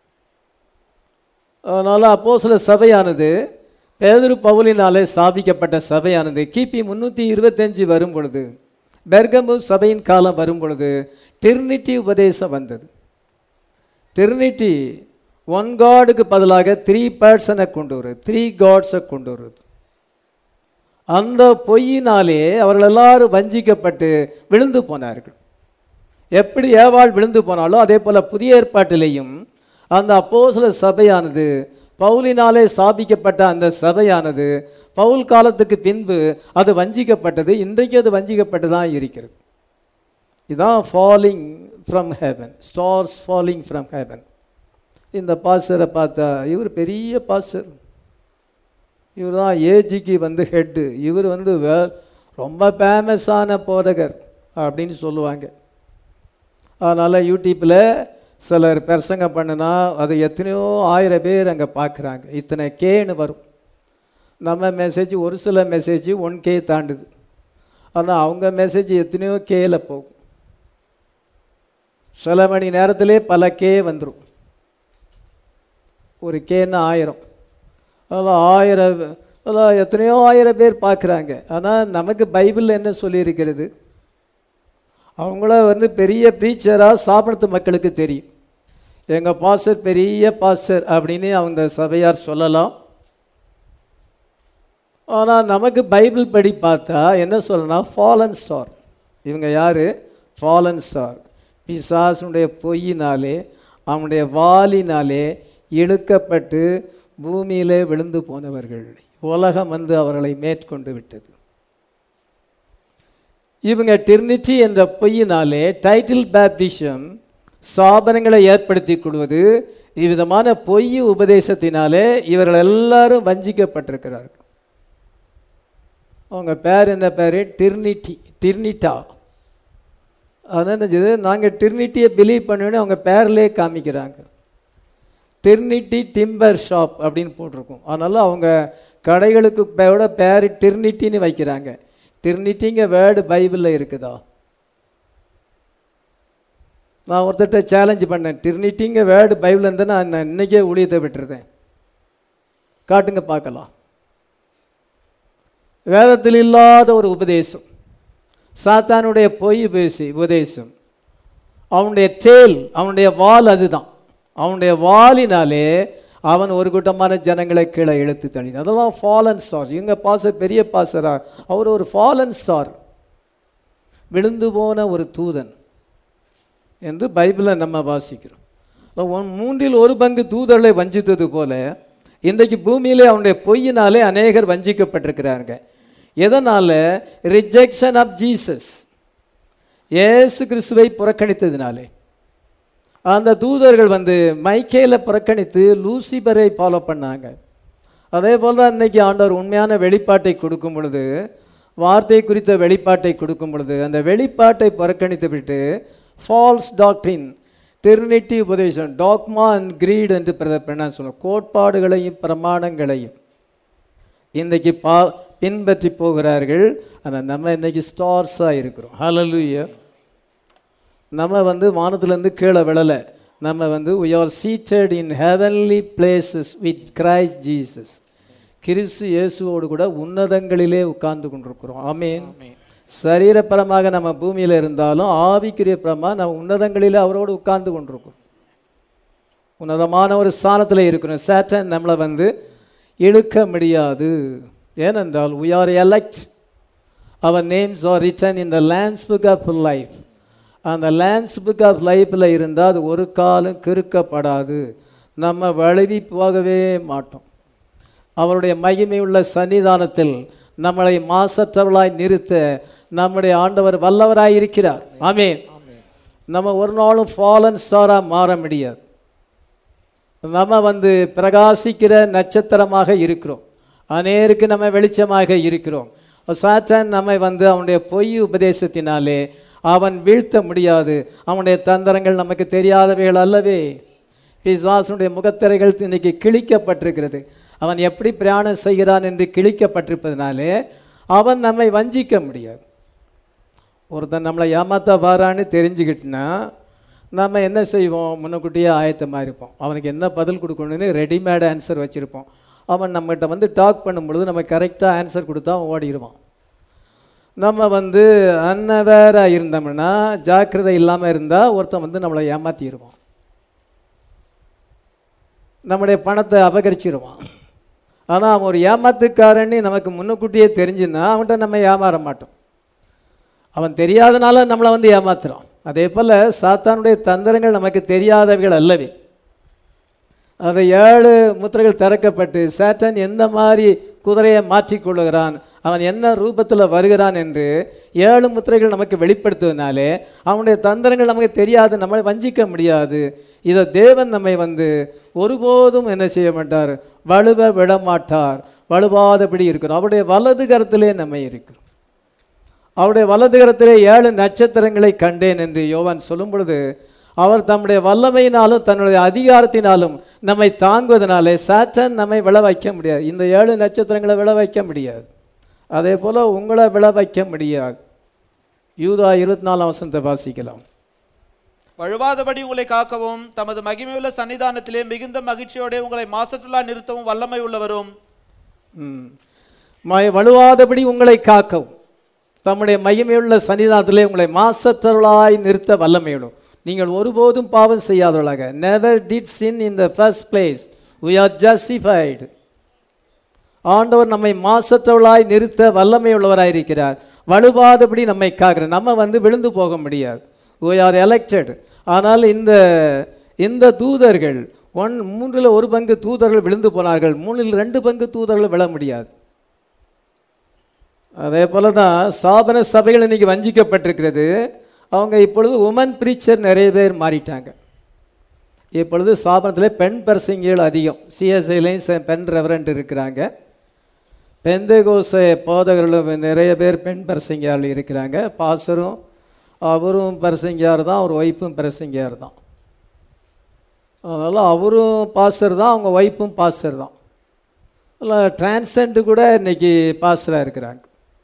[SPEAKER 1] அதனால் அப்போ சில சபையானது பேதுரு பவுலினாலே ஸ்தாபிக்கப்பட்ட சபையானது கிபி முந்நூற்றி இருபத்தஞ்சு வரும் பொழுது பெர்கமு சபையின் காலம் வரும் பொழுது டிர்னிட்டி உபதேசம் வந்தது டிர்னிட்டி ஒன் காடுக்கு பதிலாக த்ரீ பர்சனை கொண்டு வருது த்ரீ காட்ஸை கொண்டு வருது அந்த பொய்யினாலே அவர்கள் எல்லாரும் வஞ்சிக்கப்பட்டு விழுந்து போனார்கள் எப்படி ஏவாள் விழுந்து போனாலோ அதே போல புதிய ஏற்பாட்டிலேயும் அந்த அப்போஸ்தல சபையானது பவுலினாலே ஸ்தாபிக்கப்பட்ட அந்த சபையானது பவுல் காலத்துக்கு பின்பு அது வஞ்சிக்கப்பட்டது இன்றைக்கு அது வஞ்சிக்கப்பட்டு தான் இருக்கிறது இதான் falling from heaven stars falling from heaven இந்த பாஸ்டரை பார்த்தா இவர் பெரிய பாஸ்டர் இவர் தான் ஏஜிக்கு வந்து ஹெட்டு இவர் வந்து வே ரொம்ப ஃபேமஸான போதகர் அப்படின்னு சொல்லுவாங்க அதனால் யூடியூப்பில் சிலர் பிரசங்க பண்ணுனா அது எத்தனையோ ஆயிரம் பேர் அங்கே பார்க்குறாங்க இத்தனை கேன்னு வரும் நம்ம மெசேஜ் ஒரு சில மெசேஜ் ஒன் கே தாண்டுது ஆனால் அவங்க மெசேஜ் எத்தனையோ கேல போகும் சில மணி நேரத்திலே பல கே வந்துடும் ஒரு கேன்னா ஆயிரம் அதில் ஆயிரம் அதில் எத்தனையோ ஆயிரம் பேர் பார்க்குறாங்க ஆனால் நமக்கு பைபிளில் என்ன சொல்லியிருக்கிறது அவங்கள வந்து பெரிய ப்ரீச்சராக சாப்பிடுறது மக்களுக்கு தெரியும் எங்கள் பாஸ்டர் பெரிய பாஸ்டர் அப்படின்னு அவங்க சபையார் சொல்லலாம் ஆனால் நமக்கு பைபிள் படி பார்த்தா என்ன சொல்லணும் ஃபாலன் ஸ்டார் இவங்க யார் ஃபாலன் ஸ்டார் பிசாசுடைய பொய்யினாலே அவனுடைய வாலினாலே இழுக்கப்பட்டு பூமியிலே விழுந்து போனவர்கள் உலகம் வந்து அவர்களை மேற்கொண்டு விட்டது இவங்க டிர்னிட்டி என்ற பொய்யினாலே டைட்டில் பேப்டிஷம் சாபனங்களை ஏற்படுத்தி கொள்வது இவ்விதமான பொய் உபதேசத்தினாலே இவர்கள் எல்லாரும் வஞ்சிக்கப்பட்டிருக்கிறார்கள் அவங்க பேர் என்ன பேர் டிர்னிட்டி டிர்னிட்டா அதான் என்னது நாங்கள் டிர்னிட்டியை பிலீவ் பண்ணுவேன்னு அவங்க பேர்லேயே காமிக்கிறாங்க டிர்னிட்டி டிம்பர் ஷாப் அப்படின்னு போட்டிருக்கோம் அதனால் அவங்க கடைகளுக்கு பேரோட பேர் டிர்னிட்டின்னு வைக்கிறாங்க டிர்னிட்டிங்க வேர்டு பைபிளில் இருக்குதா நான் ஒருத்தர்கிட்ட சேலஞ்ச் பண்ணேன் டிர்னிட்டிங்க வேர்டு பைபிள் இருந்தால் நான் இன்னைக்கே ஊழியத்தை விட்டுருதேன் காட்டுங்க பார்க்கலாம் வேதத்தில் இல்லாத ஒரு உபதேசம் சாத்தானுடைய பொய் பேசி உபதேசம் அவனுடைய தேல் அவனுடைய வால் அதுதான் அவனுடைய வாலினாலே அவன் ஒரு கூட்டமான ஜனங்களை கீழே இழுத்து தள்ளி அதெல்லாம் ஃபாலன் ஸ்டார் இவங்க பாச பெரிய பாசரா அவர் ஒரு ஃபாலன் ஸ்டார் விழுந்து போன ஒரு தூதன் என்று பைபிளை நம்ம வாசிக்கிறோம் அப்ப ஒன் மூன்றில் ஒரு பங்கு தூதர்களை வஞ்சித்தது போல இன்றைக்கு பூமியிலே அவனுடைய பொய்யினாலே அநேகர் வஞ்சிக்கப்பட்டிருக்கிறாங்க எதனால் ரிஜெக்ஷன் ஆஃப் ஜீசஸ் இயேசு கிறிஸ்துவை புறக்கணித்ததினாலே அந்த தூதர்கள் வந்து மைக்கேல புறக்கணித்து லூசிபரை ஃபாலோ பண்ணாங்க அதே போல் தான் இன்னைக்கு ஆண்டவர் உண்மையான வெளிப்பாட்டை கொடுக்கும் பொழுது வார்த்தை குறித்த வெளிப்பாட்டை கொடுக்கும் பொழுது அந்த வெளிப்பாட்டை புறக்கணித்து விட்டு ஃபால்ஸ் டாக்ட்ரின் டெர்னிட்டி உபதேசம் டாக்மா அண்ட் கிரீட் என்று பிரதர் என்ன சொல்லுவோம் கோட்பாடுகளையும் பிரமாணங்களையும் இன்றைக்கி பா பின்பற்றி போகிறார்கள் ஆனால் நம்ம இன்னைக்கு ஸ்டார்ஸாக இருக்கிறோம் ஹalleluya நம்ம வந்து வானத்திலேருந்து கீழே விழலை நம்ம வந்து we are seated in heavenly places with Christ Jesus கிறிஸ்து இயேசுவோடு கூட உன்னதங்களிலே உட்கார்ந்து கொண்டிருக்கிறோம் ஆமீன் சரீரப்பரமாக நம்ம பூமியில் இருந்தாலும் ஆவிக்குரிய பரமாக நம்ம உன்னதங்களிலே அவரோடு உட்கார்ந்து கொண்டிருக்கிறோம் உன்னதமான ஒரு ஸ்தானத்தில் இருக்கிறோம் சேட்டன் நம்மளை வந்து இழுக்க முடியாது ஏனென்றால் we are elect our names are written in the Lamb's book of life அந்த லேண்ட்ஸ் புக் ஆஃப் லைஃப்பில் இருந்தால் அது ஒரு காலம் கிறுக்கப்படாது நம்ம வழுவி போகவே மாட்டோம் அவருடைய மகிமை உள்ள சன்னிதானத்தில் நம்மளை மாசற்றவர்களாய் நிறுத்த நம்முடைய ஆண்டவர் வல்லவராய் இருக்கிறார் ஆமென் நம்ம ஒரு நாளும் ஃபாலன் ஸ்டாராக மாற முடியாது நம்ம வந்து பிரகாசிக்கிற நட்சத்திரமாக இருக்கிறோம் அநேருக்கு நம்ம வெளிச்சமாக இருக்கிறோம் சாத்தான் நம்மை வந்து அவனுடைய பொய் உபதேசத்தினாலே அவன் வீழ்த்த முடியாது அவனுடைய தந்திரங்கள் நமக்கு தெரியாதவைகள் அல்லவே பிசாசனுடைய முகத்திரைகள் இன்னைக்கு கிழிக்கப்பட்டிருக்கிறது அவன் எப்படி பிரயாணம் செய்கிறான் என்று கிழிக்கப்பட்டிருப்பதனாலே அவன் நம்மை வஞ்சிக்க முடியாது ஒருத்தன் நம்மளை ஏமாத்த வாரான்னு தெரிஞ்சுக்கிட்டுனா நம்ம என்ன செய்வோம் முன்னக்கூட்டியே ஆயத்தமாக இருப்போம் அவனுக்கு என்ன பதில் கொடுக்கணும்னு ரெடிமேட் ஆன்சர் வச்சுருப்போம் அவன் நம்மகிட்ட வந்து டாக் பண்ணும்பொழுது நம்ம கரெக்டாக ஆன்சர் கொடுத்தா அவன் ஓடிடுவான் நம்ம வந்து அன்னவேராக இருந்தோம்னா ஜாக்கிரதை இல்லாமல் இருந்தால் ஒருத்தன் வந்து நம்மளை ஏமாற்றிடுவான் நம்முடைய பணத்தை அபகரிச்சிருவான் ஆனால் அவன் ஒரு ஏமாத்துக்காரன்னு நமக்கு முன்னக்கூட்டியே தெரிஞ்சுன்னா அவன்கிட்ட நம்ம ஏமாற மாட்டோம் அவன் தெரியாதனால நம்மளை வந்து ஏமாத்துறான் அதே போல் சாத்தானுடைய தந்திரங்கள் நமக்கு தெரியாதவைகள் அல்லவே அது ஏழு முத்திரைகள் திறக்கப்பட்டு சேட்டன் எந்த மாதிரி குதிரையை மாற்றிக்கொள்ளுகிறான் அவன் என்ன ரூபத்தில் வருகிறான் என்று ஏழு முத்திரைகள் நமக்கு வெளிப்படுத்துவதனாலே அவனுடைய தந்திரங்கள் நமக்கு தெரியாது நம்மளை வஞ்சிக்க முடியாது இதை தேவன் நம்மை வந்து ஒருபோதும் என்ன செய்ய மாட்டார் வலுவ விடமாட்டார் வலுவாதபடி இருக்கிறோம் அவருடைய வலது கரத்திலே நம்மை இருக்கிறோம் அவருடைய வலது கரத்திலே ஏழு நட்சத்திரங்களை கண்டேன் என்று யோவான் சொல்லும் பொழுது அவர் தம்முடைய வல்லமையினாலும் தன்னுடைய அதிகாரத்தினாலும் நம்மை தாங்குவதனாலே சாட்டன் நம்மை விழ வைக்க முடியாது இந்த ஏழு நட்சத்திரங்களை விழ வைக்க முடியாது அதே போல் உங்களை விழ வைக்க முடியாது யூதா இருபத்தி நாலாம் வசனத்தை வாசிக்கலாம்
[SPEAKER 2] வழுவாதபடி உங்களை காக்கவும் தமது மகிமையுள்ள சன்னிதானத்திலே மிகுந்த மகிழ்ச்சியோட உங்களை மாசற்றுலா நிறுத்தவும் வல்லமை உள்ளவரும்
[SPEAKER 1] ம். ம- வலுவாதபடி உங்களை காக்கவும் தம்முடைய மகிமையுள்ள சன்னிதானத்திலே உங்களை மாசற்றவர்களாய் நிறுத்த வல்லமையுடும் நீங்கள் ஒருபோதும் பாவம் செய்யாதவர்களாக never did sin in the first place we are justified ஆண்டவர் நம்மை மாசற்றவளாய் நிறுத்த வல்லமை உள்ளவராய் இருக்கிறார் வலுவாதபடி நம்மை காக்கிறார் நம்ம வந்து விழுந்து போக முடியாது we are elected ஆனால் இந்த இந்த தூதர்கள் ஒன் மூன்றில் ஒரு பங்கு தூதர்கள் விழுந்து போனார்கள் மூணில் ரெண்டு பங்கு தூதர்கள் விழ முடியாது அதே போல தான் சாபன சபைகள் இன்னைக்கு வஞ்சிக்கப்பட்டிருக்கிறது அவங்க இப்பொழுது உமன் ப்ரீச்சர் நிறைய பேர் மாறிட்டாங்க இப்பொழுது ஸ்தாபனத்தில் பெண் பரிசங்கிகள் அதிகம் சிஎஸ்ஐலையும் பெண் ரெவரண்ட் இருக்கிறாங்க பெந்தகோச போதகர்களும் நிறைய பேர் பெண் பரிசங்கியால் இருக்கிறாங்க பாசரும் அவரும் பரிசங்கியார் தான் அவர் ஒய்ஃபும் பரிசங்கியார் தான் அதனால் அவரும் பாஸ்டர் தான் அவங்க ஒய்ஃபும் பாஸ்டர் தான் அதில் டிரான்சென்ட் கூட இன்னைக்கு பாஸ்டராக இருக்கிறாங்க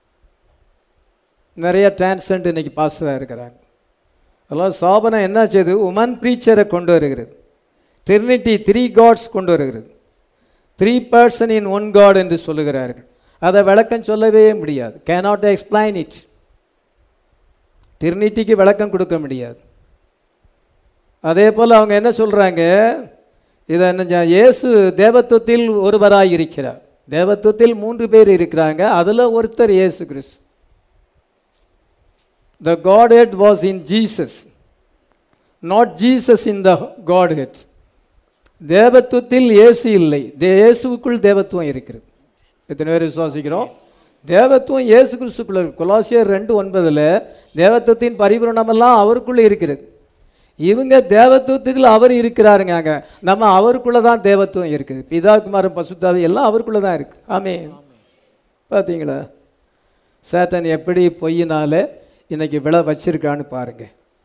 [SPEAKER 1] நிறைய டிரான்சென்ட் இன்னைக்கு பாஸ்டராக இருக்கிறாங்க அதெல்லாம் சாபனம் என்ன செய்யுது உமன் ப்ரீச்சரை கொண்டு வருகிறது ட்ரினிட்டி த்ரீ காட்ஸ் கொண்டு வருகிறது three person in one God என்று சொல்லுகிறார்கள் அதை விளக்கம் சொல்லவே முடியாது கேனாட் எக்ஸ்பிளைன் இட் ட்ரினிட்டிக்கு விளக்கம் கொடுக்க முடியாது அதே போல் அவங்க என்ன சொல்கிறாங்க இதை என்ன இயேசு தேவத்துவத்தில் ஒருவராய் இருக்கிறார் தேவத்துவத்தில் மூன்று பேர் இருக்கிறாங்க அதில் ஒருத்தர் இயேசு கிறிஸ்து The Godhead was in Jesus, not Jesus in the Godhead. தேவத்துவத்தில் இயேசு இல்லை தே- இயேசுவுக்குள் தேவத்துவம் இருக்கிறது எத்தனை பேர் விசுவாசிக்கிறோம் தேவத்துவம் இயேசு கிறிஸ்துக்குள்ள இருக்கு கொலாசியர் ரெண்டு ஒன்பதில் தேவத்துவத்தின் பரிபூரணமெல்லாம் அவருக்குள்ளே இருக்கிறது இவங்க தேவத்துவத்தில் அவர் இருக்கிறாருங்க அங்க. நம்ம அவருக்குள்ளே தான் தேவத்துவம் இருக்குது பிதா குமாரன் பசுத்தாவி எல்லாம் அவருக்குள்ளே தான் இருக்குது ஆமே பார்த்தீங்களா சேட்டன் எப்படி பொய்யினால இன்னைக்கு விழ வச்சிருக்கான்னு பாருங்க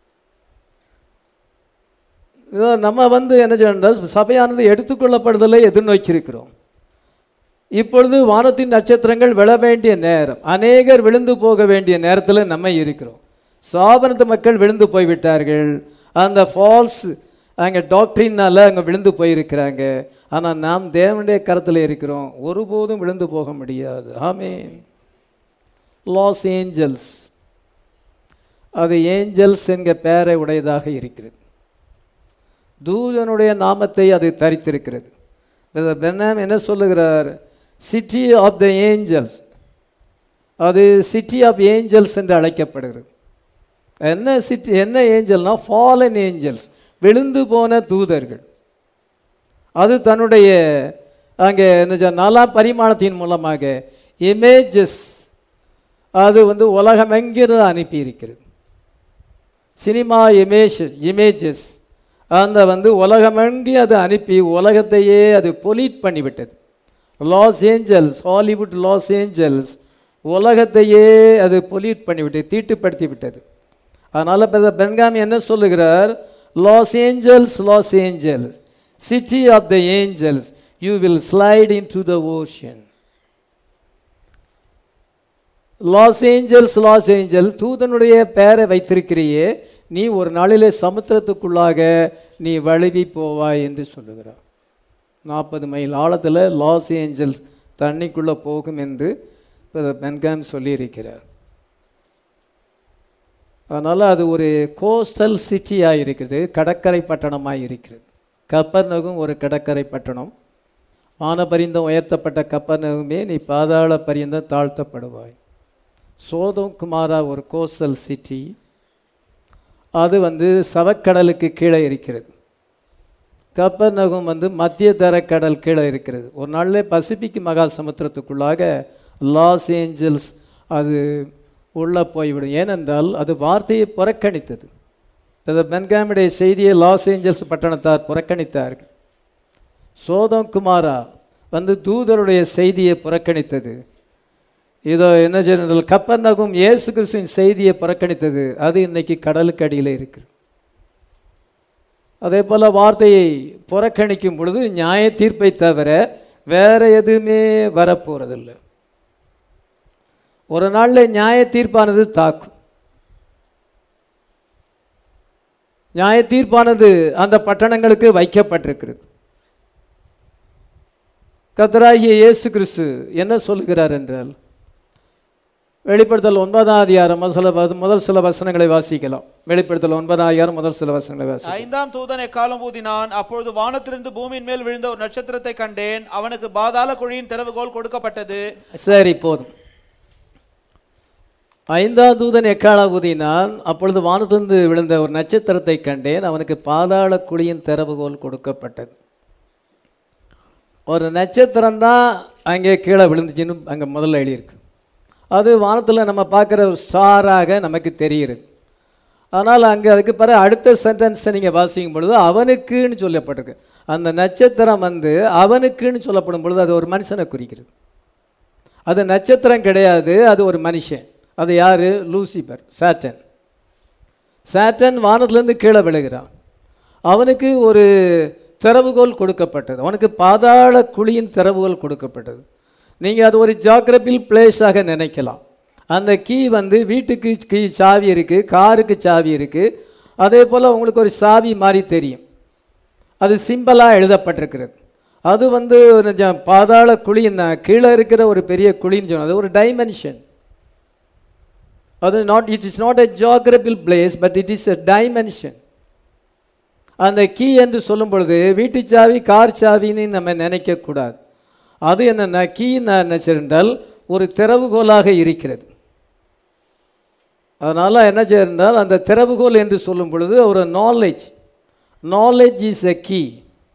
[SPEAKER 1] இதோ நம்ம வந்து என்ன செய்யணும் சபையானது எடுத்துக்கொள்ளப்படுதலை எதிர்நோக்கியிருக்கிறோம் இப்பொழுது வானத்தின் நட்சத்திரங்கள் விழ வேண்டிய நேரம் அநேகர் விழுந்து போக வேண்டிய நேரத்தில் நம்ம இருக்கிறோம் சாபனத்து மக்கள் விழுந்து போய்விட்டார்கள் அந்த ஃபால்ஸ் அங்கே டாக்டரினால அங்கே விழுந்து போயிருக்கிறாங்க ஆனால் நாம் தேவனுடைய கரத்தில் இருக்கிறோம் ஒருபோதும் விழுந்து போக முடியாது ஆமீன் லாஸ் ஏஞ்சல்ஸ் அது ஏஞ்சல்ஸ் என்க பெயரை உடையதாக இருக்கிறது தூதனுடைய நாமத்தை அது தரித்திருக்கிறது பெண்ணாம் என்ன சொல்லுகிறார் சிட்டி ஆஃப் த ஏஞ்சல்ஸ் அது சிட்டி ஆஃப் ஏஞ்சல்ஸ் என்று அழைக்கப்படுகிறது என்ன சிட்டி என்ன ஏஞ்சல்னா ஃபாலன் ஏஞ்சல்ஸ் விழுந்து போன தூதர்கள் அது தன்னுடைய அங்கே என்ன சொல்~ நாலாம் பரிமாணத்தின் மூலமாக இமேஜஸ் அது வந்து உலகமெங்கிருந்து அனுப்பியிருக்கிறது சினிமா இமேஜ் இமேஜஸ் அந்த வந்து உலகமெங்கி அது அனுப்பி உலகத்தையே அது பொலிட் பண்ணிவிட்டது Los Angeles Hollywood Los Angeles உலகத்தையே அது பொலிட் பண்ணிவிட்டது தீட்டுப்படுத்தி விட்டது அதனால் இப்போ பென்காமி என்ன சொல்லுகிறார் Los Angeles Los Angeles city of the angels you will slide in to the ocean Los Angeles Los Angel தூதனுடைய பெயரை வைத்திருக்கிறியே நீ ஒரு நாளிலே சமுத்திரத்துக்குள்ளாக நீ வழுவி போவாய் என்று சொல்லுகிறார் நாற்பது மைல் ஆழத்தில் லாஸ் ஏஞ்சல்ஸ் தண்ணிக்குள்ளே போகும் என்று பென்காம் சொல்லியிருக்கிறார் அதனால் அது ஒரு கோஸ்டல் சிட்டியாக இருக்குது கடற்கரை பட்டணமாக இருக்கிறது கப்பர்நகும் ஒரு கடற்கரை பட்டணம் வானபரிந்தம் உயர்த்தப்பட்ட கப்பர்நகுமே நீ பாதாள பரியந்தம் தாழ்த்தப்படுவாய் சோதம் குமாரா ஒரு கோஸ்டல் சிட்டி அது வந்து சவக்கடலுக்கு கீழே இருக்கிறது கப்பர்நகும் வந்து மத்திய தரக்கடல் கீழே இருக்கிறது ஒரு நாளில் பசிபிக் மகா சமுத்திரத்துக்குள்ளாக லாஸ் ஏஞ்சல்ஸ் அது உள்ளே போய்விடும் ஏனென்றால் அது வார்த்தையை புறக்கணித்தது அது பென்காமுடைய செய்தியை லாஸ் ஏஞ்சல்ஸ் பட்டணத்தார் புறக்கணித்தார்கள் சோதம் குமாரா வந்து தூதருடைய செய்தியை புறக்கணித்தது இதோ என்ன செய்யணும் கப்பர்நகும் இயேசு கிறிஸ்துவின் செய்தியை புறக்கணித்தது அது இன்னைக்கு கடலுக்கு அடியில் இருக்கு அதே போல் வார்த்தையை புறக்கணிக்கும் பொழுது நியாய தீர்ப்பை தவிர வேற எதுவுமே வரப்போறதில்ல ஒரு நாளில் நியாய தீர்ப்பானது தாக்கும் நியாய தீர்ப்பானது அந்த பட்டணங்களுக்கு வைக்கப்பட்டிருக்கிறது கத்தராகிய இயேசு கிறிஸ்து என்ன சொல்லுகிறார் என்றால் வெளிப்படுத்தல் ஒன்பதாம் அதிகாரம் முதல் சில வ- முதல் சில வசனங்களை வாசிக்கலாம் வெளிப்படுத்தல் ஒன்பதாம் அதிகாரம் முதல் சில வசனங்களை வாசிக்கலாம்
[SPEAKER 2] ஐந்தாம் தூதன் எக்காலம் ஊதினான் அப்பொழுது வானத்திலிருந்து பூமியின் மேல் விழுந்த ஒரு நட்சத்திரத்தை கண்டேன் அவனுக்கு பாதாள குழியின் திறவுகோல் கொடுக்கப்பட்டது
[SPEAKER 1] சரி போதும் ஐந்தாம் தூதன் எக்கால ஊதினான் அப்பொழுது வானத்திலிருந்து விழுந்த ஒரு நட்சத்திரத்தை கண்டேன் அவனுக்கு பாதாள குழியின் திறவுகோல் கொடுக்கப்பட்டது ஒரு நட்சத்திரம் தான் அங்கே கீழே விழுந்துச்சுன்னு அங்கே முதல்ல எழுதியிருக்கு அது வானத்தில் நம்ம பார்க்குற ஒரு ஸ்டாராக நமக்கு தெரிகிறது ஆனால் அங்கே அதுக்கு பிறகு அடுத்த சென்டென்ஸை நீங்கள் வாசிக்கும் பொழுது அவனுக்குன்னு சொல்லப்பட்டிருக்கு அந்த நட்சத்திரம் வந்து அவனுக்குன்னு சொல்லப்படும் பொழுது அது ஒரு மனுஷனை குறிக்கிறது அது நட்சத்திரம் கிடையாது அது ஒரு மனுஷன் அது யார் லூசிபர் சாட்டன் சாட்டன் வானத்திலேருந்து கீழே விழுகிறான் அவனுக்கு ஒரு திறவுகோல் கொடுக்கப்பட்டது அவனுக்கு பாதாள குழியின் திறவுகோல் கொடுக்கப்பட்டது நீங்கள் அது ஒரு ஜாகிரபில் பிளேஸாக நினைக்கலாம் அந்த கீ வந்து வீட்டுக்கு கீ சாவி இருக்குது காருக்கு சாவி இருக்குது அதே போல் உங்களுக்கு ஒரு சாவி மாதிரி தெரியும் அது சிம்பிளாக எழுதப்பட்டிருக்கிறது அது வந்து ஒரு ஜ- பாதாள குழின்னா கீழே இருக்கிற ஒரு பெரிய குழின்னு சொன்னது ஒரு டைமென்ஷன் அது not it is not a geographical place but it is a dimension அந்த கீ என்று சொல்லும் பொழுது வீட்டு சாவி கார் சாவின்னு நம்ம நினைக்கக்கூடாது அது என்னென்னா கீ என்ன செய்தால் ஒரு திறவுகோலாக இருக்கிறது அதனால் என்ன செய்தால் அந்த திறவுகோல் என்று சொல்லும் பொழுது ஒரு knowledge knowledge is a key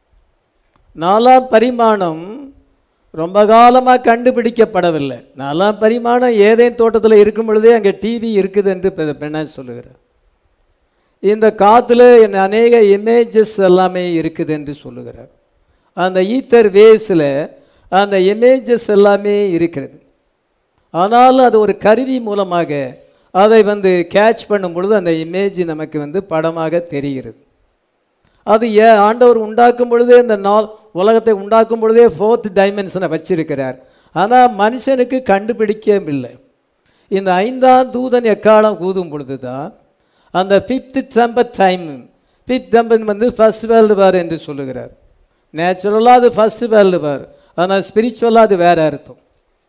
[SPEAKER 1] நாலாம் பரிமாணம் ரொம்ப காலமாக கண்டுபிடிக்கப்படவில்லை நாலாம் பரிமாணம் ஏதேன் தோட்டத்தில் இருக்கும் பொழுதே அங்கே டிவி இருக்குது என்று பெ- பெண்ணா சொல்லுகிறார் இந்த காற்றுல என் அநேக இமேஜஸ் எல்லாமே இருக்குது என்று சொல்லுகிறார் அந்த ஈத்தர் வேவ்ஸில் அந்த இமேஜஸ் எல்லாமே இருக்கிறது ஆனாலும் அது ஒரு கருவி மூலமாக அதை வந்து கேட்ச் பண்ணும் பொழுது அந்த இமேஜ் நமக்கு வந்து படமாக தெரிகிறது அது ஏ ஆண்டவர் உண்டாக்கும் பொழுதே இந்த நாள் உலகத்தை உண்டாக்கும் பொழுதே ஃபோர்த் டைமென்ஷனை வச்சிருக்கிறார் ஆனால் மனுஷனுக்கு கண்டுபிடிக்கவில்லை இந்த ஐந்தாம் தூதன் எக்காலம் ஊதும் பொழுது தான் அந்த fifth temper time fifth temper வந்து ஃபர்ஸ்ட் வேர்ல்டு வார் என்று சொல்லுகிறார் நேச்சுரலாக அது ஃபர்ஸ்ட் வேர்ல்டு வார் ஆனால் ஸ்பிரிச்சுவலாக அது வேற அர்த்தம்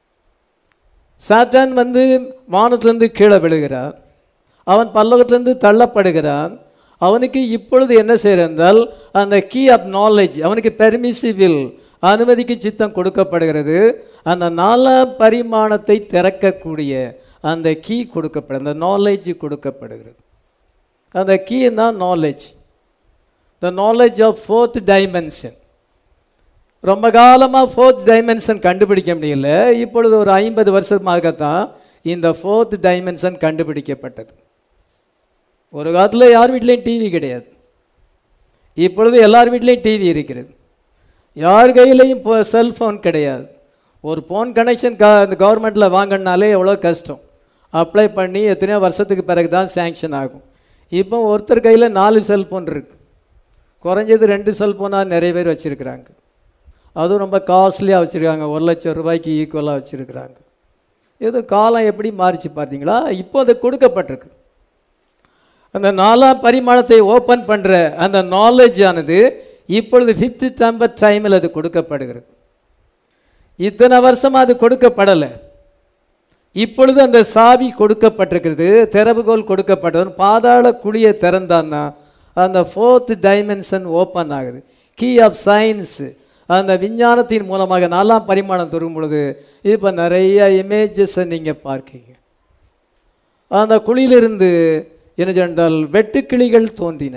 [SPEAKER 1] சாத்தான் வந்து வானத்திலிருந்து கீழே விழுகிறான் அவன் பல்லவத்திலிருந்து தள்ளப்படுகிறான் அவனுக்கு இப்பொழுது என்ன செய்கிறார் என்றால் அந்த கீ ஆஃப் நாலேஜ் அவனுக்கு பெர்மிசிவில் அனுமதிக்கு சித்தம் கொடுக்கப்படுகிறது அந்த நாலாம் பரிமாணத்தை திறக்கக்கூடிய அந்த கீ கொடுக்கப்படும் அந்த நாலேஜ் கொடுக்கப்படுகிறது அந்த கீ தான் knowledge the knowledge of fourth dimension ரொம்ப காலமாக ஃபோர்த் டைமென்ஷன் கண்டுபிடிக்க முடியல இப்பொழுது ஒரு ஐம்பது வருஷமாகத்தான் இந்த ஃபோர்த் டைமென்ஷன் கண்டுபிடிக்கப்பட்டது ஒரு காலத்தில் யார் வீட்லேயும் டிவி கிடையாது இப்பொழுது எல்லார் வீட்லேயும் டிவி இருக்கிறது யார் கையிலையும் இப்போ செல்ஃபோன் கிடையாது ஒரு ஃபோன் கனெக்ஷன் க இந்த கவர்மெண்ட்டில் வாங்கினாலே எவ்வளோ கஷ்டம் அப்ளை பண்ணி எத்தனையோ வருஷத்துக்கு பிறகு தான் சேங்ஷன் ஆகும் இப்போ ஒருத்தர் கையில் நாலு செல்ஃபோன் இருக்குது குறைஞ்சது ரெண்டு செல்ஃபோனாக நிறைய பேர் வச்சுருக்குறாங்க அதுவும் ரொம்ப காஸ்ட்லியாக வச்சுருக்காங்க ஒரு லட்சம் ரூபாய்க்கு ஈக்குவலாக வச்சுருக்குறாங்க இது காலம் எப்படி மாறிச்சு பார்த்தீங்களா இப்போ அது கொடுக்கப்பட்டிருக்கு அந்த நாலாம் பரிமாணத்தை ஓப்பன் பண்ணுற அந்த நாலேஜ் ஆனது இப்பொழுது ஃபிஃப்த்து டம்பர் டைமில் அது கொடுக்கப்படுகிறது இத்தனை வருஷமாக அது கொடுக்கப்படலை இப்பொழுது அந்த சாவி கொடுக்கப்பட்டிருக்கிறது திறவுகோல் கொடுக்கப்பட்டவன் பாதாள குழியை திறந்தான்னா அந்த ஃபோர்த் டைமென்ஷன் ஓப்பன் ஆகுது கீ ஆஃப் சயின்ஸ் அந்த விஞ்ஞானத்தின் மூலமாக நாலாம் பரிமாணம் தரும் பொழுது இப்போ நிறைய இமேஜஸை நீங்கள் பார்க்கீங்க அந்த குழியிலிருந்து என்ன சொன்னால் வெட்டுக்கிளிகள் தோன்றின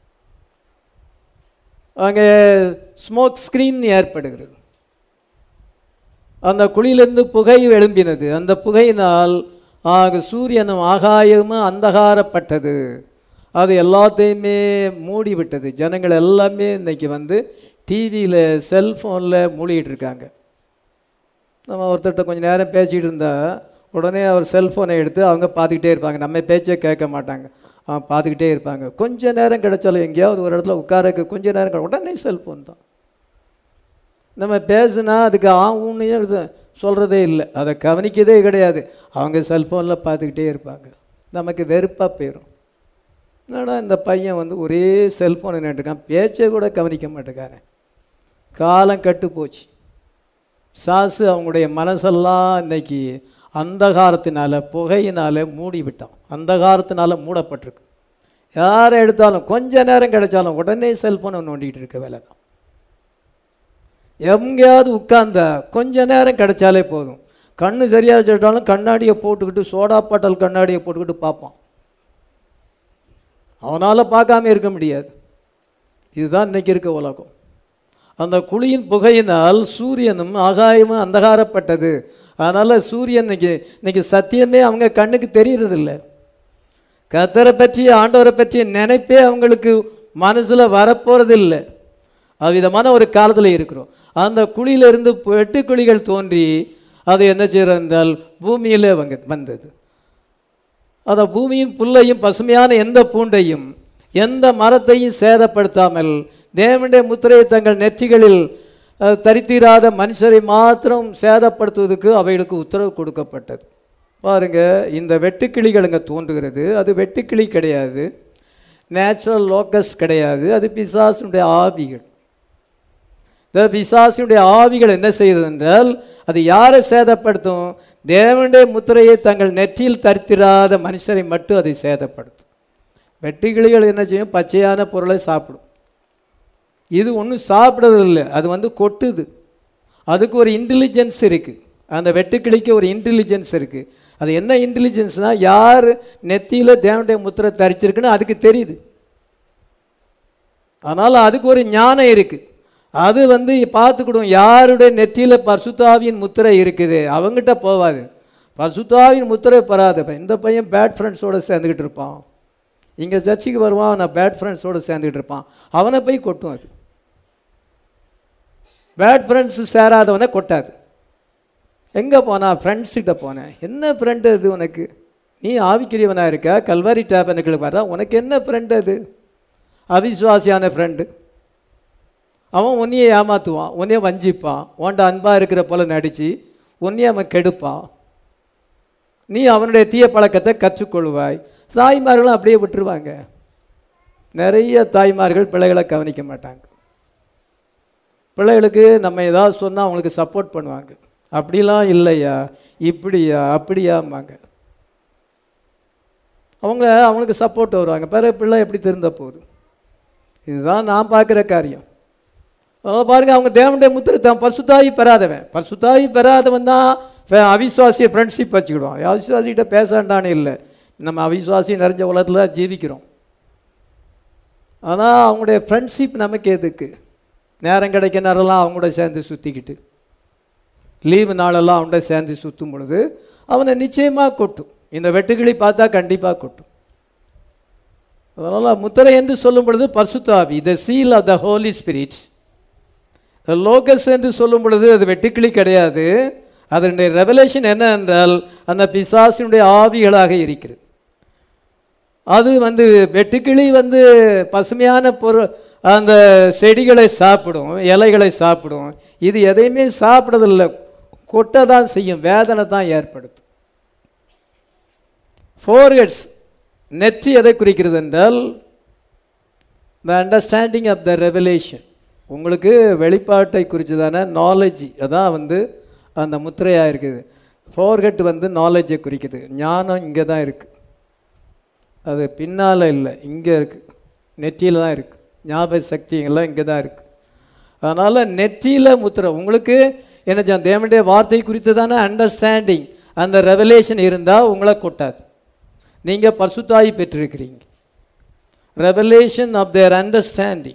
[SPEAKER 1] அங்கே ஸ்மோக் ஸ்க்ரீன் ஏற்படுகிறது அந்த குழியிலிருந்து புகை எழும்பினது அந்த புகையினால் ஆக சூரியனும் ஆகாயமும் அந்தகாரப்பட்டது அது எல்லாத்தையுமே மூடி விட்டது ஜனங்கள் எல்லாமே இன்னைக்கு வந்து டிவியில் செல்ஃபோனில் மூழ்கிட்டு இருக்காங்க நம்ம ஒருத்தர்கிட்ட கொஞ்சம் நேரம் பேசிகிட்டு இருந்தா உடனே அவர் செல்ஃபோனை எடுத்து அவங்க பார்த்துக்கிட்டே இருப்பாங்க நம்ம பேச்சே கேட்க மாட்டாங்க அவன் பார்த்துக்கிட்டே இருப்பாங்க கொஞ்ச நேரம் கிடைச்சாலும் எங்கேயாவது ஒரு இடத்துல உட்காரக்கு கொஞ்ச நேரம் கிடை- உடனே செல்ஃபோன் தான் நம்ம பேசுனா அதுக்கு ஆ ஊன்னு சொல்கிறதே இல்லை அதை கவனிக்கதே கிடையாது அவங்க செல்ஃபோனில் பார்த்துக்கிட்டே இருப்பாங்க நமக்கு வெறுப்பாக போயிடும் என்னடா இந்த பையன் வந்து ஒரே செல்ஃபோனை நின்றுருக்கான் பேச்சை கூட கவனிக்க மாட்டேங்காரன் காலம் கட்டு போச்சு சாசு அவங்களுடைய மனசெல்லாம் இன்னைக்கு அந்தகாரத்தினால புகையினால மூடி விட்டான் அந்தகாரத்தினால மூடப்பட்டிருக்கு யாரை எடுத்தாலும் கொஞ்ச நேரம் கிடைச்சாலும் உடனே செல்ஃபோனை நோண்டிகிட்டு இருக்க வேலை தான் எங்கேயாவது உட்கார்ந்தா கொஞ்ச நேரம் கிடைச்சாலே போதும் கண்ணு சரியாக சொல்லிட்டாலும் கண்ணாடியை போட்டுக்கிட்டு சோடா பாட்டல் கண்ணாடியை போட்டுக்கிட்டு பார்ப்பான் அவனால் பார்க்காம இருக்க முடியாது இதுதான் இன்னைக்கு இருக்க உலகம் அந்த குழியின் புகையினால் சூரியனும் ஆகாயமும் அந்தகாரப்பட்டது அதனால் சூரியன் இன்னைக்கு இன்னைக்கு சத்தியமே அவங்க கண்ணுக்கு தெரியறதில்ல கத்தரை பற்றி ஆண்டவரை பற்றிய நினைப்பே அவங்களுக்கு மனசில் வரப்போகிறதில்லை அவ்விதமான ஒரு காலத்தில் இருக்கிறோம் அந்த குழியிலிருந்து எட்டு குழிகள் தோன்றி அது என்ன செய்யறதால் பூமியிலே வங்க வந்தது அந்த பூமியின் புல்லையும் பசுமையான எந்த பூண்டையும் எந்த மரத்தையும் சேதப்படுத்தாமல் தேவனுடைய முத்திரையை தங்கள் நெற்றிகளில் அஹ், தரித்திராத மனுஷரை மாத்திரம் சேதப்படுத்துவதற்கு அவைகளுக்கு உத்தரவு கொடுக்கப்பட்டது பாருங்க இந்த வெட்டுக்கிளிகள் இங்கே தோன்றுகிறது அது வெட்டுக்கிளி கிடையாது நேச்சுரல் லோக்கஸ் கிடையாது அது பிசாசினுடைய ஆவிகள் இந்த பிசாசினுடைய ஆவிகள் என்ன செய்யுது என்றால் அது யாரை சேதப்படுத்தும் தேவனுடைய முத்திரையை தங்கள் நெற்றியில் தரித்திராத மனுஷரை மட்டும் அதை சேதப்படுத்தும் வெட்டுக்கிளிகள் என்ன செய்யும் பச்சையான பொருளை சாப்பிடும் இது ஒன்றும் சாப்பிட்றதில்ல அது வந்து கொட்டுது அதுக்கு ஒரு இன்டெலிஜென்ஸ் இருக்குது அந்த வெட்டுக்கிளிக்கு ஒரு இன்டெலிஜென்ஸ் இருக்குது அது என்ன இன்டெலிஜென்ஸ்னால் யார் நெத்தியில் தேவனுடைய முத்திரை தரிச்சிருக்குன்னு அதுக்கு தெரியுது அதனால் அதுக்கு ஒரு ஞானம் இருக்குது அது வந்து பார்த்துக்கிடும் யாருடைய நெற்றியில் பர்சுத்தாவியின் முத்திரை இருக்குது அவங்ககிட்ட போவாது பர்சுத்தாவின் முத்திரை பெறாத இந்த பையன் பேட் ஃப்ரெண்ட்ஸோடு சேர்ந்துக்கிட்டு இருப்பான் இங்கே சர்ச்சுக்கு வருவான் நான் பேட் ஃப்ரெண்ட்ஸோடு சேர்ந்துக்கிட்டு இருப்பான் அவனை போய் கொட்டும் அது பேட் ஃப்ரெண்ட்ஸ் சேராதவனை கொட்டாது எங்கே போனா ஃப்ரெண்ட்ஸ்கிட்ட போனேன் என்ன ஃப்ரெண்டு அது உனக்கு நீ ஆவிக்கிரியவனாக இருக்க கல்வாரி டேபனுக்கு வர உனக்கு என்ன ஃப்ரெண்டு அது அவிசுவாசியான ஃப்ரெண்டு அவன் உன்னையே ஏமாற்றுவான் உன்னையே வஞ்சிப்பான் உன்ட அன்பாக இருக்கிற போல நடித்து உன்னையே அவன் கெடுப்பான் நீ அவனுடைய தீய பழக்கத்தை கற்றுக்கொள்வாய் தாய்மார்களும் அப்படியே விட்டுருவாங்க நிறைய தாய்மார்கள் பிள்ளைகளை கவனிக்க மாட்டாங்க பிள்ளைகளுக்கு நம்ம ஏதாவது சொன்னால் அவங்களுக்கு சப்போர்ட் பண்ணுவாங்க அப்படிலாம் இல்லையா இப்படியா அப்படியாம்பாங்க அவங்க அவங்களுக்கு சப்போர்ட் வருவாங்க பிறகு பிள்ளை எப்படி திருந்த போகுது இதுதான் நான் பார்க்குற காரியம் அஹ் பாருங்க அவங்க தேவனுடைய முத்திரை தான் பசுத்தாயி பெறாதவன் பசுத்தாயி பெறாதவன் தான் ஃப- அவிசுவாசியை ஃப்ரெண்ட்ஷிப் வச்சுக்கிடுவான் அவிசுவாசிகிட்ட பேசாண்டானே இல்லை நம்ம அவிசுவாசி நிறைஞ்ச உலகத்தில் தான் ஜீவிக்கிறோம் ஆனால் அவங்களுடைய ஃப்ரெண்ட்ஷிப் நமக்கு எதுக்கு நேரம் கிடைக்க நேரம்லாம் அவங்க கூட சேர்ந்து சுற்றிக்கிட்டு லீவு நாளெல்லாம் அவன்கிட்ட சேர்ந்து சுற்றும் பொழுது அவனை நிச்சயமாக கொட்டும் இந்த வெட்டுக்கிளி பார்த்தா கண்டிப்பாக கொட்டும் அதனால் முத்திரை என்று சொல்லும் பொழுது பர்சுத்தாவி the seal of the Holy Spirit logos என்று சொல்லும் பொழுது அது வெட்டுக்கிளி கிடையாது அதனுடைய ரெவலேஷன் என்ன என்றால் அந்த பிசாசினுடைய ஆவிகளாக இருக்கிறது அது வந்து வெட்டுக்கிளி வந்து பசுமையான பொருள் அந்த செடிகளை சாப்பிடும் இலைகளை சாப்பிடும் இது எதையுமே சாப்பிட்றதில்ல கொட்டை தான் செய்யும் வேதனை தான் ஏற்படுத்தும் ஃபோர்ஹெட்ஸ் நெற்றி எதை குறிக்கிறது என்றால் the understanding of the revelation உங்களுக்கு வெளிப்பாட்டை குறித்ததான நாலேஜ் அதான் வந்து அந்த முத்திரையாக இருக்குது ஃபோர்ஹெட் வந்து நாலேஜை குறிக்குது ஞானம் இங்கே தான் இருக்குது அது பின்னால் இல்லை இங்கே இருக்குது நெற்றியில் தான் இருக்குது ஞாபக சக்தி எல்லாம் இங்கே தான் இருக்குது அதனால் நெற்றியில் முத்திரை உங்களுக்கு என்ன செய்யும்? தேவனுடைய வார்த்தை குறித்து தானே அண்டர்ஸ்டாண்டிங் அந்த ரெவலேஷன் இருந்தால் உங்களை கொட்டாது நீங்கள் பர்சுத்தாயி பெற்றிருக்கிறீங்க revelation of their understanding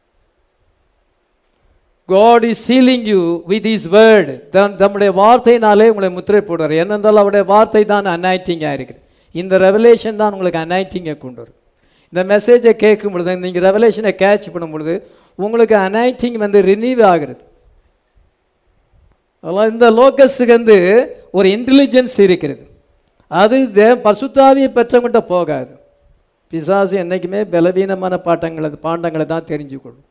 [SPEAKER 1] God is sealing you with his word தன் தம்முடைய வார்த்தையினாலே உங்களை முத்திரை போடுவார் ஏனென்றால் அவருடைய வார்த்தை தான் அனாய்டிங்காக இருக்குது இந்த ரெவலேஷன் தான் உங்களுக்கு அனாய்டிங்கை கொண்டு வரும் இந்த மெசேஜை கேட்கும் பொழுது நீங்கள் ரெவலேஷனை கேட்ச் பண்ணும் பொழுது உங்களுக்கு அனாய்டிங் வந்து ரினீவ் ஆகிறது அதெல்லாம் இந்த லோக்கஸுக்கு வந்து ஒரு இன்டெலிஜென்ஸ் இருக்கிறது அது தே பசுத்தாவியை பெற்றவங்கிட்ட போகாது பிசாசு என்றைக்குமே பலவீனமான பாட்டங்களை பாண்டங்களை தான் தெரிஞ்சுக்கொள்ளும்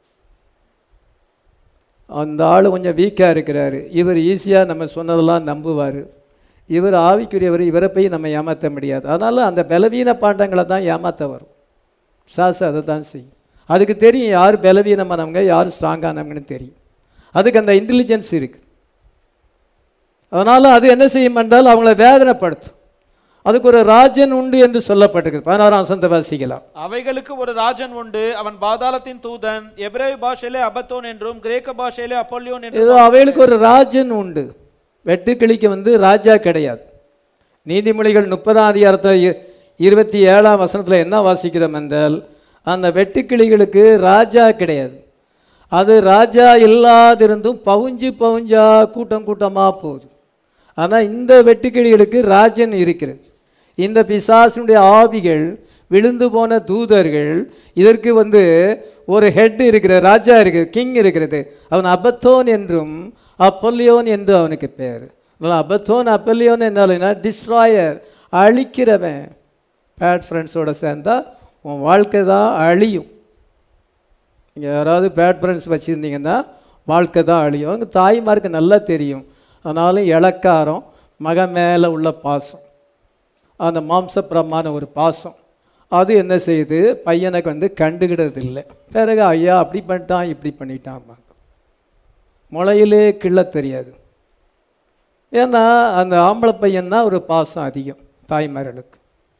[SPEAKER 1] அந்த ஆள் கொஞ்சம் வீக்காக இருக்கிறாரு இவர் ஈஸியாக நம்ம சொன்னதெல்லாம் நம்புவார் இவர் ஆவிக்குரியவர் இவரை போய் நம்ம ஏமாற்ற முடியாது அதனால் அந்த பலவீன பாண்டங்களை தான் ஏமாற்ற வரும் சாசு அதை தான் செய்யும் அதுக்கு தெரியும் யார் பலவீனமானவங்க யார் ஸ்ட்ராங்கானவங்கன்னு தெரியும் அதுக்கு அந்த இன்டெலிஜென்ஸ் இருக்குது அதனால் அது என்ன செய்யும் என்றால் அவங்கள வேதனைப்படுத்தும் அதுக்கு ஒரு ராஜன் உண்டு என்று சொல்லப்பட்டிருக்கு பதினாறாம் வசந்த வாசிக்கலாம்
[SPEAKER 2] அவைகளுக்கு ஒரு ராஜன் உண்டு அவன் பாதாளத்தின் தூதன் எபிரேய பாஷையிலே அபத்தோன் என்றும் கிரேக்க பாஷையிலே அப்போலியோன்
[SPEAKER 1] ஏதோ
[SPEAKER 2] என்றும்
[SPEAKER 1] அவைகளுக்கு ஒரு ராஜன் உண்டு வெட்டுக்கிளிக்கு வந்து ராஜா கிடையாது நீதிமொழிகள் முப்பதாம் அதிகாரத்தை இ- இருபத்தி ஏழாம் வசனத்தில் என்ன வாசிக்கிறோம் என்றால் அந்த வெட்டுக்கிளிகளுக்கு ராஜா கிடையாது அது ராஜா இல்லாதிருந்தும் பவுஞ்சு பவுஞ்சா கூட்டம் கூட்டமாக போகுது ஆனால் இந்த வெட்டுக்கிளிகளுக்கு ராஜன் இருக்கிறது இந்த பிசாசினுடைய ஆவிகள் விழுந்து போன தூதர்கள் இதற்கு வந்து ஒரு ஹெட் இருக்கிறது ராஜா இருக்குது கிங் இருக்கிறது அவன் அபத்தோன் என்றும் அப்பல்லியோன் என்று அவனுக்கு பேர் அபத்தோன் அப்பல்லியோன் என்ன டிஸ்ட்ராயர் அழிக்கிறவன் பேட் ஃப்ரெண்ட்ஸோட சேர்ந்தா உன் வாழ்க்கை தான் அழியும் நீங்கள் யாராவது பேட் ஃப்ரெண்ட்ஸ் வச்சுருந்தீங்கன்னா வாழ்க்கை தான் அழியும் அவங்க தாய்மாருக்கு நல்லா தெரியும் ஆனாலும் இளக்காரம் மகன் மேலே உள்ள பாசம் அந்த மாம்சப்பிரமான ஒரு பாசம் அது என்ன செய்யுது பையனுக்கு வந்து கண்டுக்கிடுறது இல்லை பிறகு ஐயா அப்படி பண்ணிட்டான் இப்படி பண்ணிட்டான் முளையிலே கிள்ள தெரியாது ஏன்னா அந்த ஆம்பளை பையன் தான் ஒரு பாசம் அதிகம் தாய்மார்களுக்கு